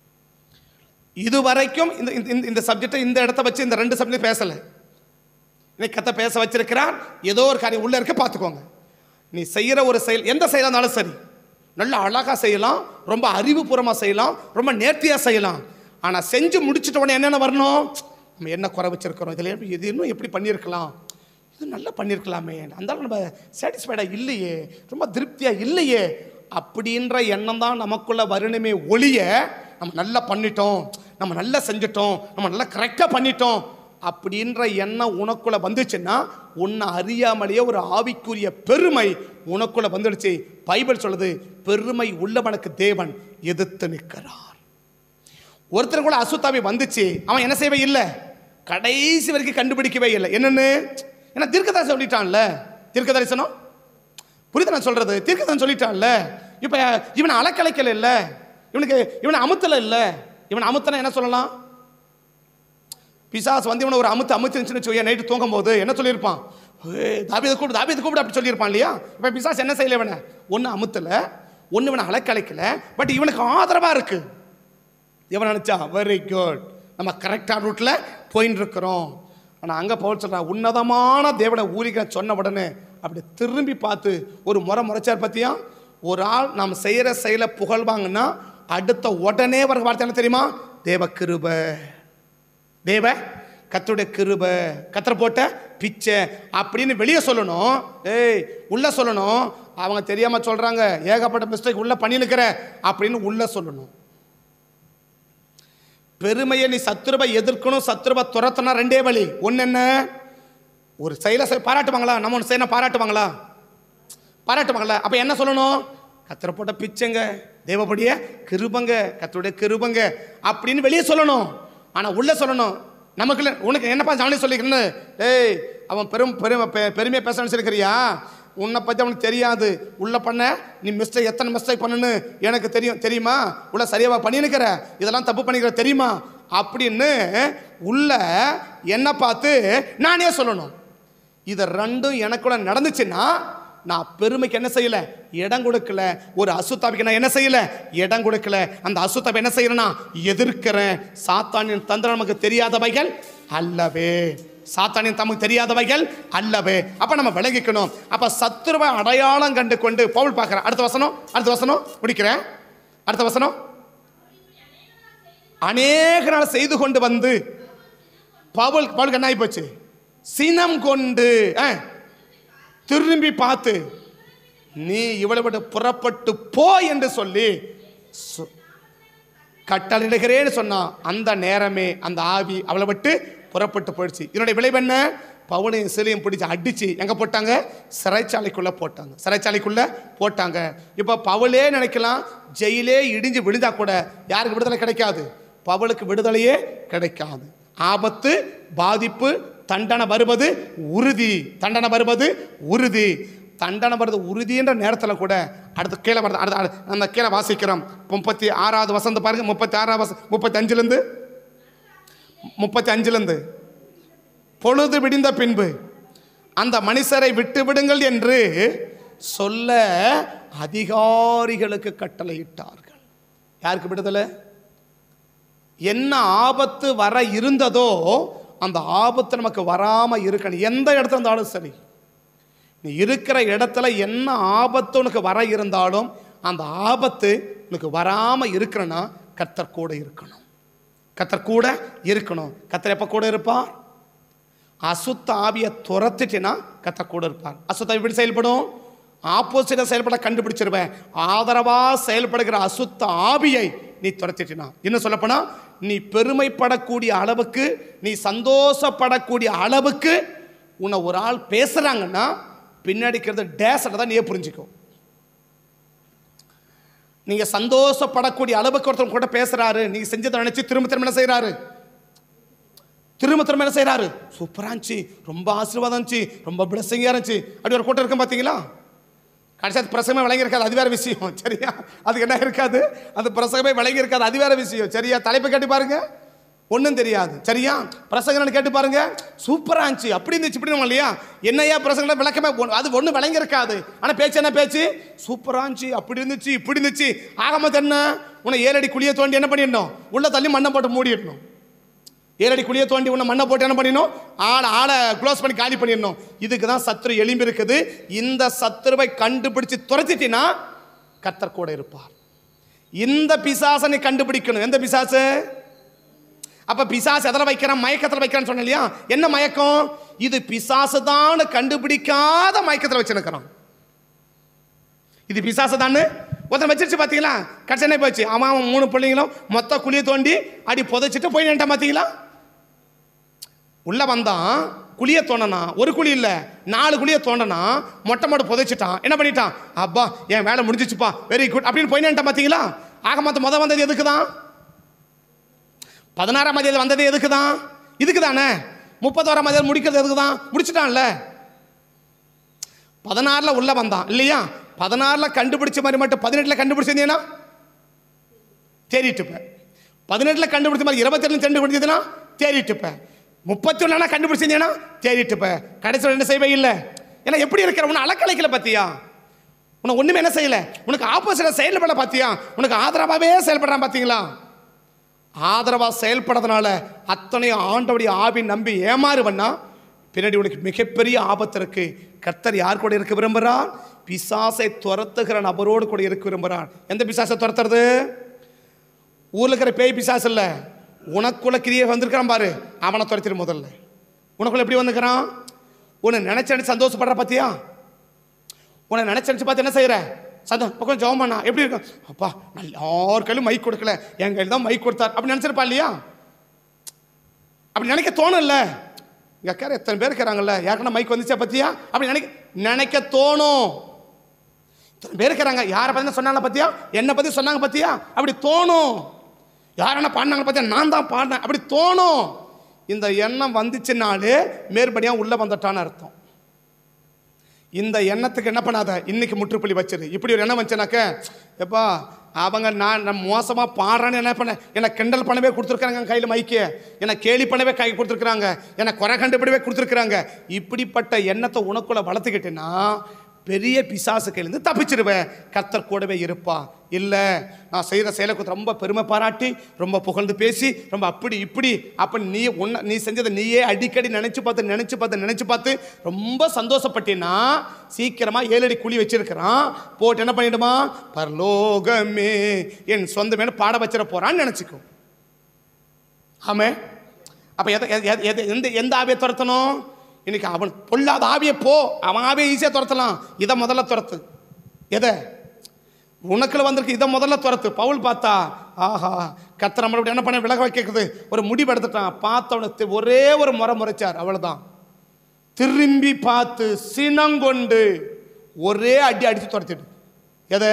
S2: இது வரைக்கும் இந்த இந்த- இந்த சப்ஜெக்டை இந்த இடத்த வச்சு இந்த ரெண்டு சப்ஜெக்ட் பேசலை இன்னைக்கு கத்த பேச வச்சிருக்கிறார் ஏதோ ஒரு காரியம் உள்ள இருக்க பார்த்துக்கோங்க நீ செய்கிற ஒரு செயல் எந்த செயலாக இருந்தாலும் சரி நல்ல அழகாக செய்யலாம் ரொம்ப அறிவுபூர்வமாக செய்யலாம் ரொம்ப நேர்த்தியாக செய்யலாம் ஆனால் செஞ்சு முடிச்சிட்ட உடனே என்னென்ன வரணும் நம்ம என்ன குறை வச்சிருக்கிறோம் இதில் எப்படி- இது இன்னும் எப்படி பண்ணியிருக்கலாம் இது நல்லா பண்ணியிருக்கலாமே அந்த அளவு நம்ம சாட்டிஸ்ஃபைடாக இல்லையே ரொம்ப திருப்தியாக இல்லையே அப்படின்ற எண்ணம் தான் நமக்குள்ள வரணுமே ஒழிய நம்ம நல்லா பண்ணிட்டோம் நம்ம நல்லா செஞ்சிட்டோம் நம்ம நல்லா கரெக்டாக பண்ணிட்டோம் அப்படின்ற எண்ணம் உனக்குள்ள வந்துச்சுன்னா உன்னை அறியாமலேயே ஒரு ஆவிக்குரிய பெருமை உனக்குள்ள வந்துடுச்சு பைபிள் சொல்லுது பெருமை உள்ளவனுக்கு தேவன் எதிர்த்து நிற்கிறார் ஒருத்தர் கூட அசுத்தாவி வந்துச்சு அவன் என்ன செய்யவே இல்லை கடைசி வரைக்கும் கண்டுபிடிக்கவே இல்லை என்னன்னு ஏன்னா தீர்க்கதரிசனம் சொல்லிட்டான்ல தீர்க்க தரிசனம் புரியுது நான் சொல்றது தீர்க்கதரிசனம் சொல்லிட்டான்ல இப்போ இவனை அலக்கலைக்கல இல்லை இவனுக்கு இவனை அமுத்தல இல்லை இவனை அமுத்தனா என்ன சொல்லலாம் பிசாஸ் வந்து இவனை ஒரு அமுத்து அமுத்துச்சுன்னு சொல்லி நைட்டு தூங்கும் போது என்ன சொல்லியிருப்பான் ஏய், தாவீதை கூப்பிடு தாவீதை கூப்பிடு அப்படி சொல்லியிருப்பான் இல்லையா இப்போ பிசாஸ் என்ன செய்யல இவனை ஒன்று அமுத்தல ஒன்று இவனை அலக்கலைக்கல பட் இவனுக்கு ஆதரவாக இருக்கு இவன் நினச்சா வெரி குட் நம்ம கரெக்டான ரூட்டில் போயின்னு இருக்கிறோம் ஆனால் அங்கே போல் சொல்கிறான் உன்னதமான தேவனை ஊரிக்க சொன்ன உடனே அப்படி திரும்பி பார்த்து ஒரு முறை முறைச்சார் பற்றியா ஒரு ஆள் நாம் செய்கிற செயலை புகழ்வாங்கன்னா அடுத்த உடனே வர வார்த்தை என்ன தெரியுமா தேவ கிருபை தேவ கத்தருடைய கிருப கத்தரை போட்ட பிச்சை அப்படின்னு வெளியே சொல்லணும் ஏய் உள்ள சொல்லணும் அவங்க தெரியாம சொல்றாங்க ஏகப்பட்ட மிஸ்டேக் உள்ள பண்ணினுக்கிற அப்படின்னு உள்ள சொல்லணும் பெருமையை நீ சத்துருவை எதிர்க்கணும் சத்துருவை துரத்தனா ரெண்டே வழி ஒன்று என்ன ஒரு செயலை செய் பாராட்டுவாங்களா நம்ம ஒன்று செய்யணும் பாராட்டுவாங்களா பாராட்டுவாங்களா அப்போ என்ன சொல்லணும் கத்தரை போட்ட பிச்சைங்க தேவப்படிய கிருபங்க கத்தருடைய கிருபங்க அப்படின்னு வெளியே சொல்லணும் ஆனால் உள்ள சொல்லணும் நமக்குள்ள உனக்கு என்னப்பா ஜானி சொல்லிக்கிறேன்னு ஏய் அவன் பெரும் பெரும் பெ- பெருமையை பேசணும்னு சொல்லிக்கிறியா உன்னை பற்றி அவனுக்கு தெரியாது உள்ள பண்ண நீ மிஸ்டேக் எத்தனை மிஸ்டேக் பண்ணுன்னு எனக்கு தெரியும் தெரியுமா உள்ள சரியாவா பண்ணினுக்கிற இதெல்லாம் தப்பு பண்ணிக்கிற தெரியுமா அப்படின்னு உள்ள என்ன பார்த்து நானே சொல்லணும் இது ரெண்டும் எனக்குள்ள நடந்துச்சுன்னா நான் பெருமைக்கு என்ன செய்யல இடம் கொடுக்கல ஒரு அசுத்தாவிக்கு நான் என்ன செய்யல இடம் கொடுக்கல அந்த அசுத்தாவை என்ன செய்யறேன்னா எதிர்க்கிறேன் சாத்தானின் தந்திரம் நமக்கு தெரியாதவைகள் அல்லவே சாத்தானின் தமக்கு தெரியாதவைகள் அல்லவே அப்ப நம்ம விலகிக்கணும் அப்ப சத்துருவை அடையாளம் கண்டு கொண்டு பவுல் பார்க்கிறேன் அடுத்த வசனம் அடுத்த வசனம் முடிக்கிறேன் அடுத்த வசனம் அநேக நாள் செய்து கொண்டு வந்து பவுல் பவுலுக்கு என்ன ஆகி போச்சு சினம் கொண்டு ஆ, திரும்பி பார்த்து நீ இவளை விட்டு புறப்பட்டு போ என்று சொல்லி சொ- கட்டளிடுகிறேன்னு சொன்னான் அந்த நேரமே அந்த ஆவி அவளை விட்டு புறப்பட்டு போயிடுச்சு இதனுடைய விளைவு என்ன பவுனையும் சிலையும் பிடிச்சு அடிச்சு எங்க போட்டாங்க சிறைச்சாலைக்குள்ள போட்டாங்க சிறைச்சாலைக்குள்ள போட்டாங்க இப்போ பவுலே நினைக்கலாம் ஜெயிலே இடிஞ்சு விழுந்தா கூட யாருக்கு விடுதலை கிடைக்காது பவுலுக்கு விடுதலையே கிடைக்காது ஆபத்து பாதிப்பு தண்டனை வருவது உறுதி தண்டனை வருவது உறுதி தண்டனை வருது உறுதின்ற நேரத்தில் கூட அடுத்து கீழே வருது அடுத்து அடுத்து அந்த கீழே வாசிக்கிறோம் முப்பத்தி ஆறாவது வசந்த பாருங்க முப்பத்தி ஆறாவது வச முப்பத்தி அஞ்சுலேருந்து முப்பத்தி அஞ்சுலேருந்து பொழுது விடிந்த பின்பு அந்த மனுஷரை விட்டு விடுங்கள் என்று சொல்ல அதிகாரிகளுக்கு கட்டளையிட்டார்கள் யாருக்கு விடுதலை என்ன ஆபத்து வர இருந்ததோ அந்த ஆபத்து நமக்கு வராமல் இருக்கணும் எந்த இடத்துல இருந்தாலும் சரி நீ இருக்கிற இடத்துல என்ன ஆபத்து உனக்கு வர இருந்தாலும் அந்த ஆபத்து உனக்கு வராமல் இருக்கணும்னா கத்தர் கூட இருக்கணும் கத்தர் கூட இருக்கணும் கத்தர் எப்போ கூட இருப்பார் அசுத்த ஆவியை துரத்துட்டினா கத்தர் கூட இருப்பார் அசுத்த ஆவி எப்படி செயல்படும் ஆப்போசிட்டாக செயல்பட கண்டுபிடிச்சிருவேன் ஆதரவாக செயல்படுகிற அசுத்த ஆவியை நீ துரத்திட்டினா இன்னும் சொல்லப்போனா நீ பெருமைப்படக்கூடிய அளவுக்கு நீ சந்தோஷப்படக்கூடிய அளவுக்கு உன்னை ஒரு ஆள் பேசுகிறாங்கன்னா பின்னாடிக்கிறது டேஸில் தான் நீயே புரிஞ்சுக்கோ நீங்க சந்தோஷப்படக்கூடிய அளவுக்கு ஒருத்தர் கூட பேசுறாரு நீங்க செஞ்சதை நினைச்சு திரும்ப திரும்ப என்ன செய்றாரு திரும்ப திரும்ப என்ன செய்றாரு சூப்பரா இருந்துச்சு ரொம்ப ஆசீர்வாதம் இருந்துச்சு ரொம்ப பிளஸிங்காக இருந்துச்சு அப்படி ஒரு கூட்டம் இருக்கும் பார்த்தீங்களா கடைசி அது பிரசங்கமே விளங்கி இருக்காது அது வேற விஷயம் சரியா அதுக்கு என்ன இருக்காது அந்த பிரசங்கமே விளங்கி இருக்காது அது வேற விஷயம் சரியா தலைப்பு கேட்டு பாருங்க ஒன்றும் தெரியாது சரியா பிரசங்கன்னு கேட்டு பாருங்க சூப்பரா இருந்துச்சு அப்படி இருந்துச்சு இப்படி இல்லையா என்னையா பிரசங்கம் விளக்கமே ஒண்ணு- அது ஒன்றும் விளங்கி இருக்காது ஆனால் பேச்சு என்ன பேச்சு சூப்பரா இருந்துச்சு அப்படி இருந்துச்சு இப்படி இருந்துச்சு ஆகமத்து என்ன உன்னை ஏழடி குழியை தோண்டி என்ன பண்ணிடணும் உள்ள தள்ளி மண்ணை போட்டு மூடிடணும் ஏழடி குழியை தோண்டி உன்னை மண்ணை போட்டு என்ன பண்ணிடணும் ஆளை ஆளை க்ளோஸ் பண்ணி காலி பண்ணிடணும் இதுக்கு தான் சத்துரு எலும்பி இருக்குது இந்த சத்துருவை கண்டுபிடிச்சு துரத்திட்டினா கர்த்தர் கூட இருப்பார் இந்த பிசாசை நீ கண்டுபிடிக்கணும் எந்த பிசாசு அப்ப பிசாசு எதில் வைக்கிறான் மயக்கத்தில் வைக்கிறான்னு சொன்னேன் இல்லையா என்ன மயக்கம் இது பிசாசு தான் கண்டுபிடிக்காத மயக்கத்தில் வச்சிருக்கிறான் இது பிசாசு தானே ஒருத்தன் வச்சிருச்சு பார்த்தீங்களா கடைசி என்ன போச்சு அவன் அவன் மூணு பிள்ளைங்களும் மொத்த குழியை தோண்டி அடி புதைச்சிட்டு போய் நின்ட்டான் பார்த்தீங்களா உள்ள வந்தான் குழியை தோண்டனா ஒரு குழி இல்லை நாலு குழியை தோண்டனா மொட்டை மொட்டை புதைச்சிட்டான் என்ன பண்ணிட்டான் அப்பா என் வேலை முடிஞ்சிச்சுப்பா வெரி குட் அப்படின்னு போய் நின்ட்டான் பார்த்தீங்களா ஆக மொத்த முத வந்தது எதுக்கு தான் பதினாறாம் தேதி வந்தது எதுக்கு தான் இதுக்கு தானே முப்பத்தோராம் தேதி முடிக்கிறது எதுக்கு தான் முடிச்சிட்டான்ல பதினாறில் உள்ள வந்தான் இல்லையா பதினாறில் கண்டுபிடிச்ச மாதிரி மட்டும் பதினெட்டில் கண்டுபிடிச்சிருந்தீங்கன்னா தேறிட்டுப்ப பதினெட்டில் கண்டுபிடிச்ச மாதிரி இருபத்தெட்டில் கண்டுபிடிச்சதுன்னா தேறிட்டுப்ப முப்பத்தி ஒன்றுனா கண்டுபிடிச்சிருந்தீங்கன்னா தேறிட்டுப்ப கடைசியில் என்ன செய்வே இல்லை ஏன்னா எப்படி இருக்கிற உன்னை அலக்கலைக்கல பார்த்தியா உன்னை ஒன்றுமே என்ன செய்யலை உனக்கு ஆப்போசிட்டாக செயல்பட பார்த்தியா உனக்கு ஆதரவாகவே செயல்படுறான் பார்த்தீங்களா ஆதரவாக செயல்படுறதுனால அத்தனையும் ஆண்டவுடைய ஆவி நம்பி ஏமாறுவன்னா பின்னாடி உனக்கு மிகப்பெரிய ஆபத்து இருக்கு கர்த்தர் யார் கூட இருக்க விரும்புகிறார் பிசாசை துரத்துகிற நபரோடு கூட இருக்க விரும்புகிறார் எந்த பிசாசை துரத்துறது ஊரில் இருக்கிற பேய் பிசாசு இல்லை உனக்குள்ள கிரியை வந்திருக்கிறான் பாரு அவனை துரத்திடு முதல்ல உனக்குள்ள எப்படி வந்துக்கிறான் உன்னை நினைச்சு நினைச்சு சந்தோஷப்படுற பார்த்தியா உன்னை நினைச்சு நினைச்சு பார்த்து என்ன செய்யற சந்தோம் பக்கம் ஜெபம் பண்ணா எப்படி இருக்கும் அப்பா நான் யார் கையிலும் மைக் கொடுக்கல என் கையில் தான் மைக் கொடுத்தார் அப்படி நினைச்சிருப்பா இல்லையா அப்படி நினைக்க தோணும்ல இங்க அக்கா எத்தனை பேர் இருக்கிறாங்கல்ல யாருக்கா மைக் வந்துச்சா பத்தியா அப்படி நினைக்க நினைக்க தோணும் இத்தனை பேர் இருக்கிறாங்க யாரை பத்தி சொன்னாங்க பத்தியா என்னை பத்தி சொன்னாங்க பத்தியா அப்படி தோணும் யார் என்ன பாடினாங்க பத்தியா நான் தான் பாடினேன் அப்படி தோணும் இந்த எண்ணம் வந்துச்சுனாலே மேற்படியாக உள்ள வந்துட்டான்னு அர்த்தம் இந்த எண்ணத்துக்கு என்ன பண்ணாத இன்னைக்கு முற்றுப்புள்ளி வச்சிரு இப்படி ஒரு எண்ணம் வச்சுனாக்க எப்பா அவங்க நான் நான் மோசமாக பாடுறேன்னு என்ன பண்ண என்னை கிண்டல் பண்ணவே கொடுத்துருக்காங்க கையில் மைக்கு என்னை கேலி பண்ணவே கை கொடுத்துருக்குறாங்க என்னை குறை கண்டுபிடவே கொடுத்துருக்குறாங்க இப்படிப்பட்ட எண்ணத்தை உனக்குள்ள வளர்த்துக்கிட்டேன்னா பெரிய பிசாசு கையிலேருந்து தப்பிச்சிருவேன் கர்த்தர் கூடவே இருப்பா இல்லை நான் செய்கிற செயலை குறித்து ரொம்ப பெருமை பாராட்டி ரொம்ப புகழ்ந்து பேசி ரொம்ப அப்படி இப்படி அப்போ நீ உன்ன நீ செஞ்சதை நீயே அடிக்கடி நினச்சி பார்த்து நினச்சி பார்த்து நினச்சி பார்த்து ரொம்ப சந்தோஷப்பட்டீன்னா சீக்கிரமாக ஏழடி குழி வச்சிருக்கிறான் போட்டு என்ன பண்ணிடுமா பரலோகமே என் சொந்தமே பாட வச்சிட போகிறான்னு நினச்சிக்கும் ஆமே அப்போ எதை எதை- எதை- எதை- எந்த எந்த ஆவியை துரத்தணும் இன்னைக்கு அவன் பொல்லாத ஆவியை போ அவன் ஆவியை ஈஸியாக துரத்தலாம் இதை முதல்ல துரத்து எதை உனக்குள்ள வந்திருக்கு இதை முதல்ல துரத்து பவுல் பார்த்தா ஆஹா கத்திர நம்மளோட என்ன பண்ண விலக வைக்கிறது ஒரு முடிவு எடுத்துட்டான் பார்த்தவனுக்கு ஒரே ஒரு முறை முறைச்சார் அவ்வளவுதான் திரும்பி பார்த்து சினங்கொண்டு ஒரே அடி அடித்து துரத்திடு எதை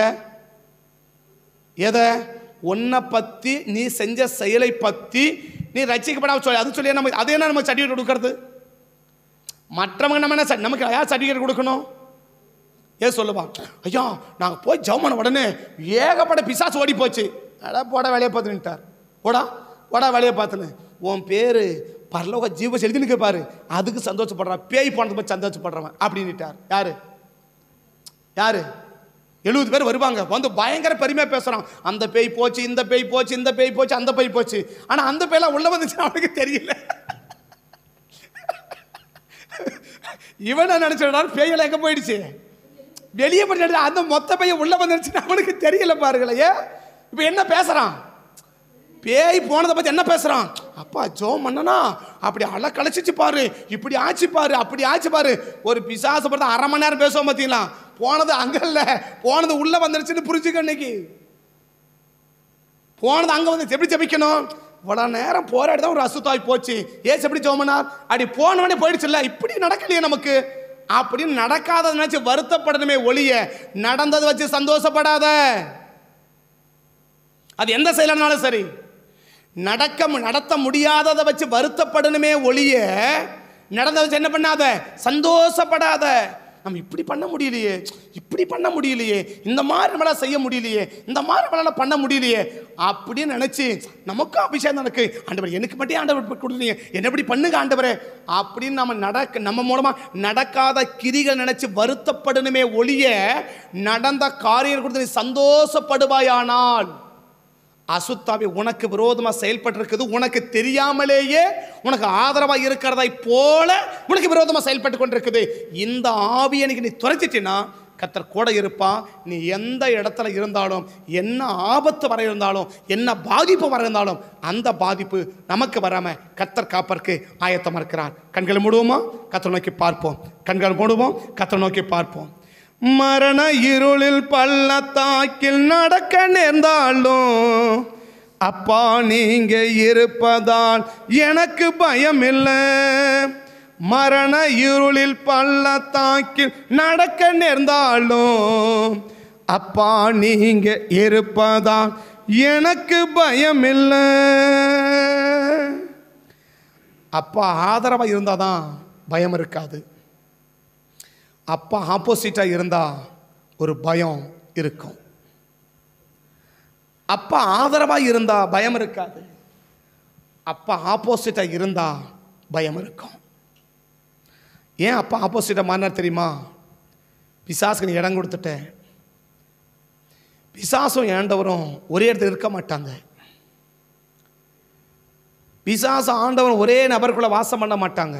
S2: எதை உன்னை பற்றி நீ செஞ்ச செயலை பற்றி நீ ரசிக்கப்படாம சொல்லி அது சொல்லி நம்ம அது என்ன நம்ம சர்டிஃபிகேட் கொடுக்கறது மற்றவங்க நம்ம என்ன ச- நமக்கு யார் சர்டிஃபிகேட் கொடுக்கணும் ஏன் சொல்லுவான் ஐயா நாங்கள் போய் ஜவுமான உடனே ஏகப்பட்ட பிசாசு ஓடி போச்சு அடா போடா வேலையை பார்த்துன்ட்டார் போடா போடா வேலையை பார்த்துன்னு உன் பேர் பரலோக ஜீவ எழுதினுக்கு பாரு அதுக்கு சந்தோஷப்படுறான் பேய் போனது போய் சந்தோஷப்படுறவன் அப்படின்னுட்டார் யாரு யாரு எழுபது பேர் வருவாங்க வந்து பயங்கர பெருமையாக பேசுகிறான் அந்த பேய் போச்சு இந்த பேய் போச்சு இந்த பேய் போச்சு அந்த பேய் போச்சு ஆனால் அந்த பேய்லாம் உள்ள வந்துச்சு அவனுக்கு தெரியல இவனை நினச்சிடான் பேயெல்லாம் எங்கே போயிடுச்சு வெளியே பண்ணி அந்த மொத்த பையன் உள்ள வந்துருச்சுன்னு அவனுக்கு தெரியல பாருங்களே ஏன் இப்போ என்ன பேசுகிறான் பேய் போனதை பற்றி என்ன பேசுகிறான் அப்பா ஜோம் பண்ணனா அப்படி அலை கழிச்சிச்சு பாரு இப்படி ஆச்சு பாரு அப்படி ஆச்சு பாரு ஒரு பிசாசு பார்த்தா அரை மணி நேரம் பேசுவோம் பார்த்தீங்களா போனது அங்கே இல்லை போனது உள்ளே வந்துருச்சுன்னு புரிஞ்சுக்க இன்னைக்கு போனது அங்கே வந்து எப்படி ஜெபிக்கணும் இவ்வளோ நேரம் போராடி தான் ஒரு அசுத்தாய் போச்சு ஏசு எப்படி ஜோமனார் அப்படி போனவனே போயிடுச்சுல்ல இப்படி நடக்கலையே நமக்கு அப்படின்னு நடக்காததை நினைச்சு வருத்தப்படணுமே ஒளிய நடந்ததை வச்சு சந்தோஷப்படாத அது எந்த செயலானாலும் சரி நடக்க மு- நடத்த முடியாததை வச்சு வருத்தப்படணுமே ஒளிய நடந்ததை வச்சு என்ன பண்ணாத சந்தோஷப்படாத நம்ம இப்படி பண்ண முடியலையே இப்படி பண்ண முடியலையே இந்த மாதிரி நம்மளால செய்ய முடியலையே இந்த மாதிரி நம்மளால பண்ண முடியலையே அப்படின்னு நினைச்சு நமக்கும் அபிஷேகம் நடக்கு ஆண்டவர் எனக்கு மட்டும் ஆண்டவர் கொடுத்தீங்க என்ன இப்படி பண்ணுங்க ஆண்டவரே அப்படின்னு நம்ம நடக்க நம்ம மூலமா நடக்காத கிரிகள் நினைச்சு வருத்தப்படணுமே ஒளிய நடந்த காரியம் கொடுத்து நீ சந்தோஷப்படுவாயானால் அசுத்தாவி உனக்கு விரோதமாக செயல்பட்டிருக்குது உனக்கு தெரியாமலேயே உனக்கு ஆதரவாக இருக்கிறதை போல உனக்கு விரோதமாக செயல்பட்டு கொண்டிருக்குது இந்த ஆவியை நீ துரைச்சிட்டினா கத்தர் கூட இருப்பான் நீ எந்த இடத்துல இருந்தாலும் என்ன ஆபத்து வர இருந்தாலும் என்ன பாதிப்பு வர இருந்தாலும் அந்த பாதிப்பு நமக்கு வராம கத்தர் காப்பதற்கு ஆயத்தமாக இருக்கிறார் கண்களை மூடுவோமா கத்தரை நோக்கி பார்ப்போம் கண்கள் மூடுவோம் கத்தரை நோக்கி பார்ப்போம் மரண இருளில் பள்ளத்தாக்கில் நடக்க நேர்ந்தாலும் அப்பா நீங்க இருப்பதால் எனக்கு பயம் இல்லை மரண இருளில் பள்ளத்தாக்கில் நடக்க நேர்ந்தாலும் அப்பா நீங்க இருப்பதால் எனக்கு பயம் இல்லை அப்பா ஆதரவாக இருந்தாதான் பயம் இருக்காது அப்பா ஆப்போசிட்டாக இருந்தால் ஒரு பயம் இருக்கும் அப்பா ஆதரவாக இருந்தால் பயம் இருக்காது அப்பா ஆப்போசிட்டாக இருந்தால் பயம் இருக்கும் ஏன் அப்பா ஆப்போசிட்டாக மாறினார் தெரியுமா பிசாசுக்கு நீ இடம் கொடுத்துட்டேன் பிசாசும் ஏண்டவரும் ஒரே இடத்துல இருக்க மாட்டாங்க பிசாசு ஆண்டவன் ஒரே நபருக்குள்ள வாசம் பண்ண மாட்டாங்க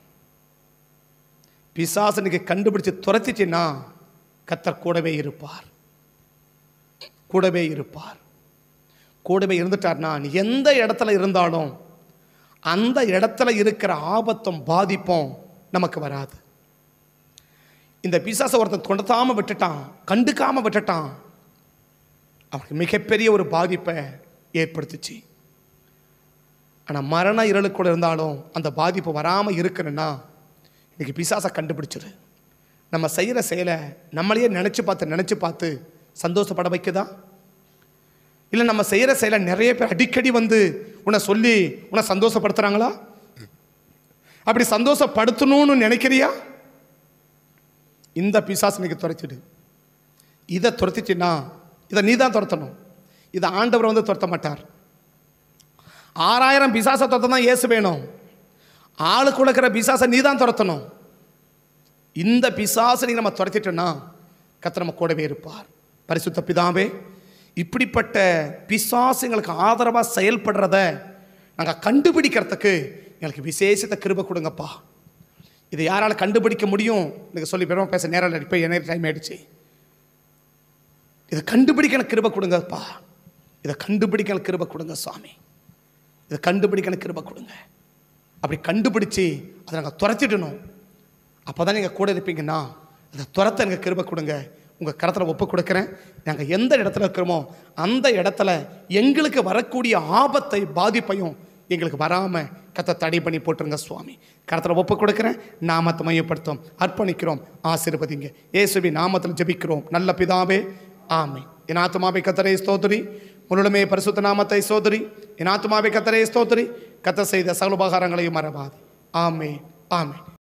S2: பிசாசு இன்னைக்கு கண்டுபிடிச்சு துரத்திச்சின்னா கத்தர் கூடவே இருப்பார் கூடவே இருப்பார் கூடவே இருந்துட்டார்னா நீ எந்த இடத்துல இருந்தாலும் அந்த இடத்துல இருக்கிற ஆபத்தும் பாதிப்பும் நமக்கு வராது இந்த பிசாசை ஒருத்தன் கொண்டாம விட்டுட்டான் கண்டுக்காம விட்டுட்டான் அவனுக்கு மிகப்பெரிய ஒரு பாதிப்பை ஏற்படுத்துச்சு ஆனால் மரண இருளுக்குள்ள இருந்தாலும் அந்த பாதிப்பு வராமல் இருக்கணும்னா இன்னைக்கு பிசாசை கண்டுபிடிச்சிரு நம்ம செய்கிற செயலை நம்மளையே நினச்சி பார்த்து நினச்சி பார்த்து சந்தோஷப்பட வைக்குதா இல்லை நம்ம செய்கிற செயலை நிறைய பேர் அடிக்கடி வந்து உன்னை சொல்லி உன்னை சந்தோஷப்படுத்துகிறாங்களா அப்படி சந்தோஷப்படுத்தணும்னு நினைக்கிறியா இந்த பிசாசு இன்னைக்கு துரைச்சிடு இதை துரத்திச்சின்னா இதை நீ தான் துரத்தணும் இதை ஆண்டவர் வந்து துரத்த மாட்டார் ஆறாயிரம் பிசாசை துரத்த தான் இயேசு வேணும் ஆளுக்குள்ள இருக்கிற பிசாசை நீ தான் துரத்தணும் இந்த பிசாசை நீ நம்ம துரத்திட்டோன்னா கர்த்தர் நம்ம கூடவே இருப்பார் பரிசுத்த பிதாவே இப்படிப்பட்ட பிசாசுங்களுக்கு ஆதரவாக செயல்படுறத நாங்கள் கண்டுபிடிக்கிறதுக்கு எங்களுக்கு விசேஷத்தை கிருபை கொடுங்கப்பா இதை யாரால கண்டுபிடிக்க முடியும் எனக்கு சொல்லி பெருமை பேச நேரம் இல்லை இப்போ என்ன டைம் ஆயிடுச்சு இதை கண்டுபிடிக்க எனக்கு கிருபை கொடுங்கப்பா இதை கண்டுபிடிக்க எனக்கு கிருபை கொடுங்க சுவாமி இதை கண்டுபிடிக்க எனக்கு கிருபை கொடுங்க அப்படி கண்டுபிடிச்சு அதை நாங்கள் துரத்திடணும் அப்போ தான் நீங்கள் கூட இருப்பீங்கன்னா அதை துரத்த எனக்கு கிருபை கொடுங்க உங்கள் கரத்தில் ஒப்பு கொடுக்குறேன் நாங்கள் எந்த இடத்துல இருக்கிறோமோ அந்த இடத்துல எங்களுக்கு வரக்கூடிய ஆபத்தை பாதிப்பையும் எங்களுக்கு வராமல் கத்தை தடை பண்ணி போட்டுருங்க சுவாமி கரத்தில் ஒப்பு கொடுக்குறேன் நாமத்தை மையப்படுத்தும் அர்ப்பணிக்கிறோம் ஆசீர்வதிங்க இயேசுவி நாமத்தில் ஜெபிக்கிறோம் நல்ல பிதாவே ஆமை என் ஆத்துமாவை கத்தரை ஸ்தோத்திரி முழுமே பரிசுத்த நாமத்தை சோதரி என் ஆத்துமாவை கத்தரை ஸ்தோத்திரி கத்த செய்த சகல உபகாரங்களையும் மறவாது ஆமே ஆமே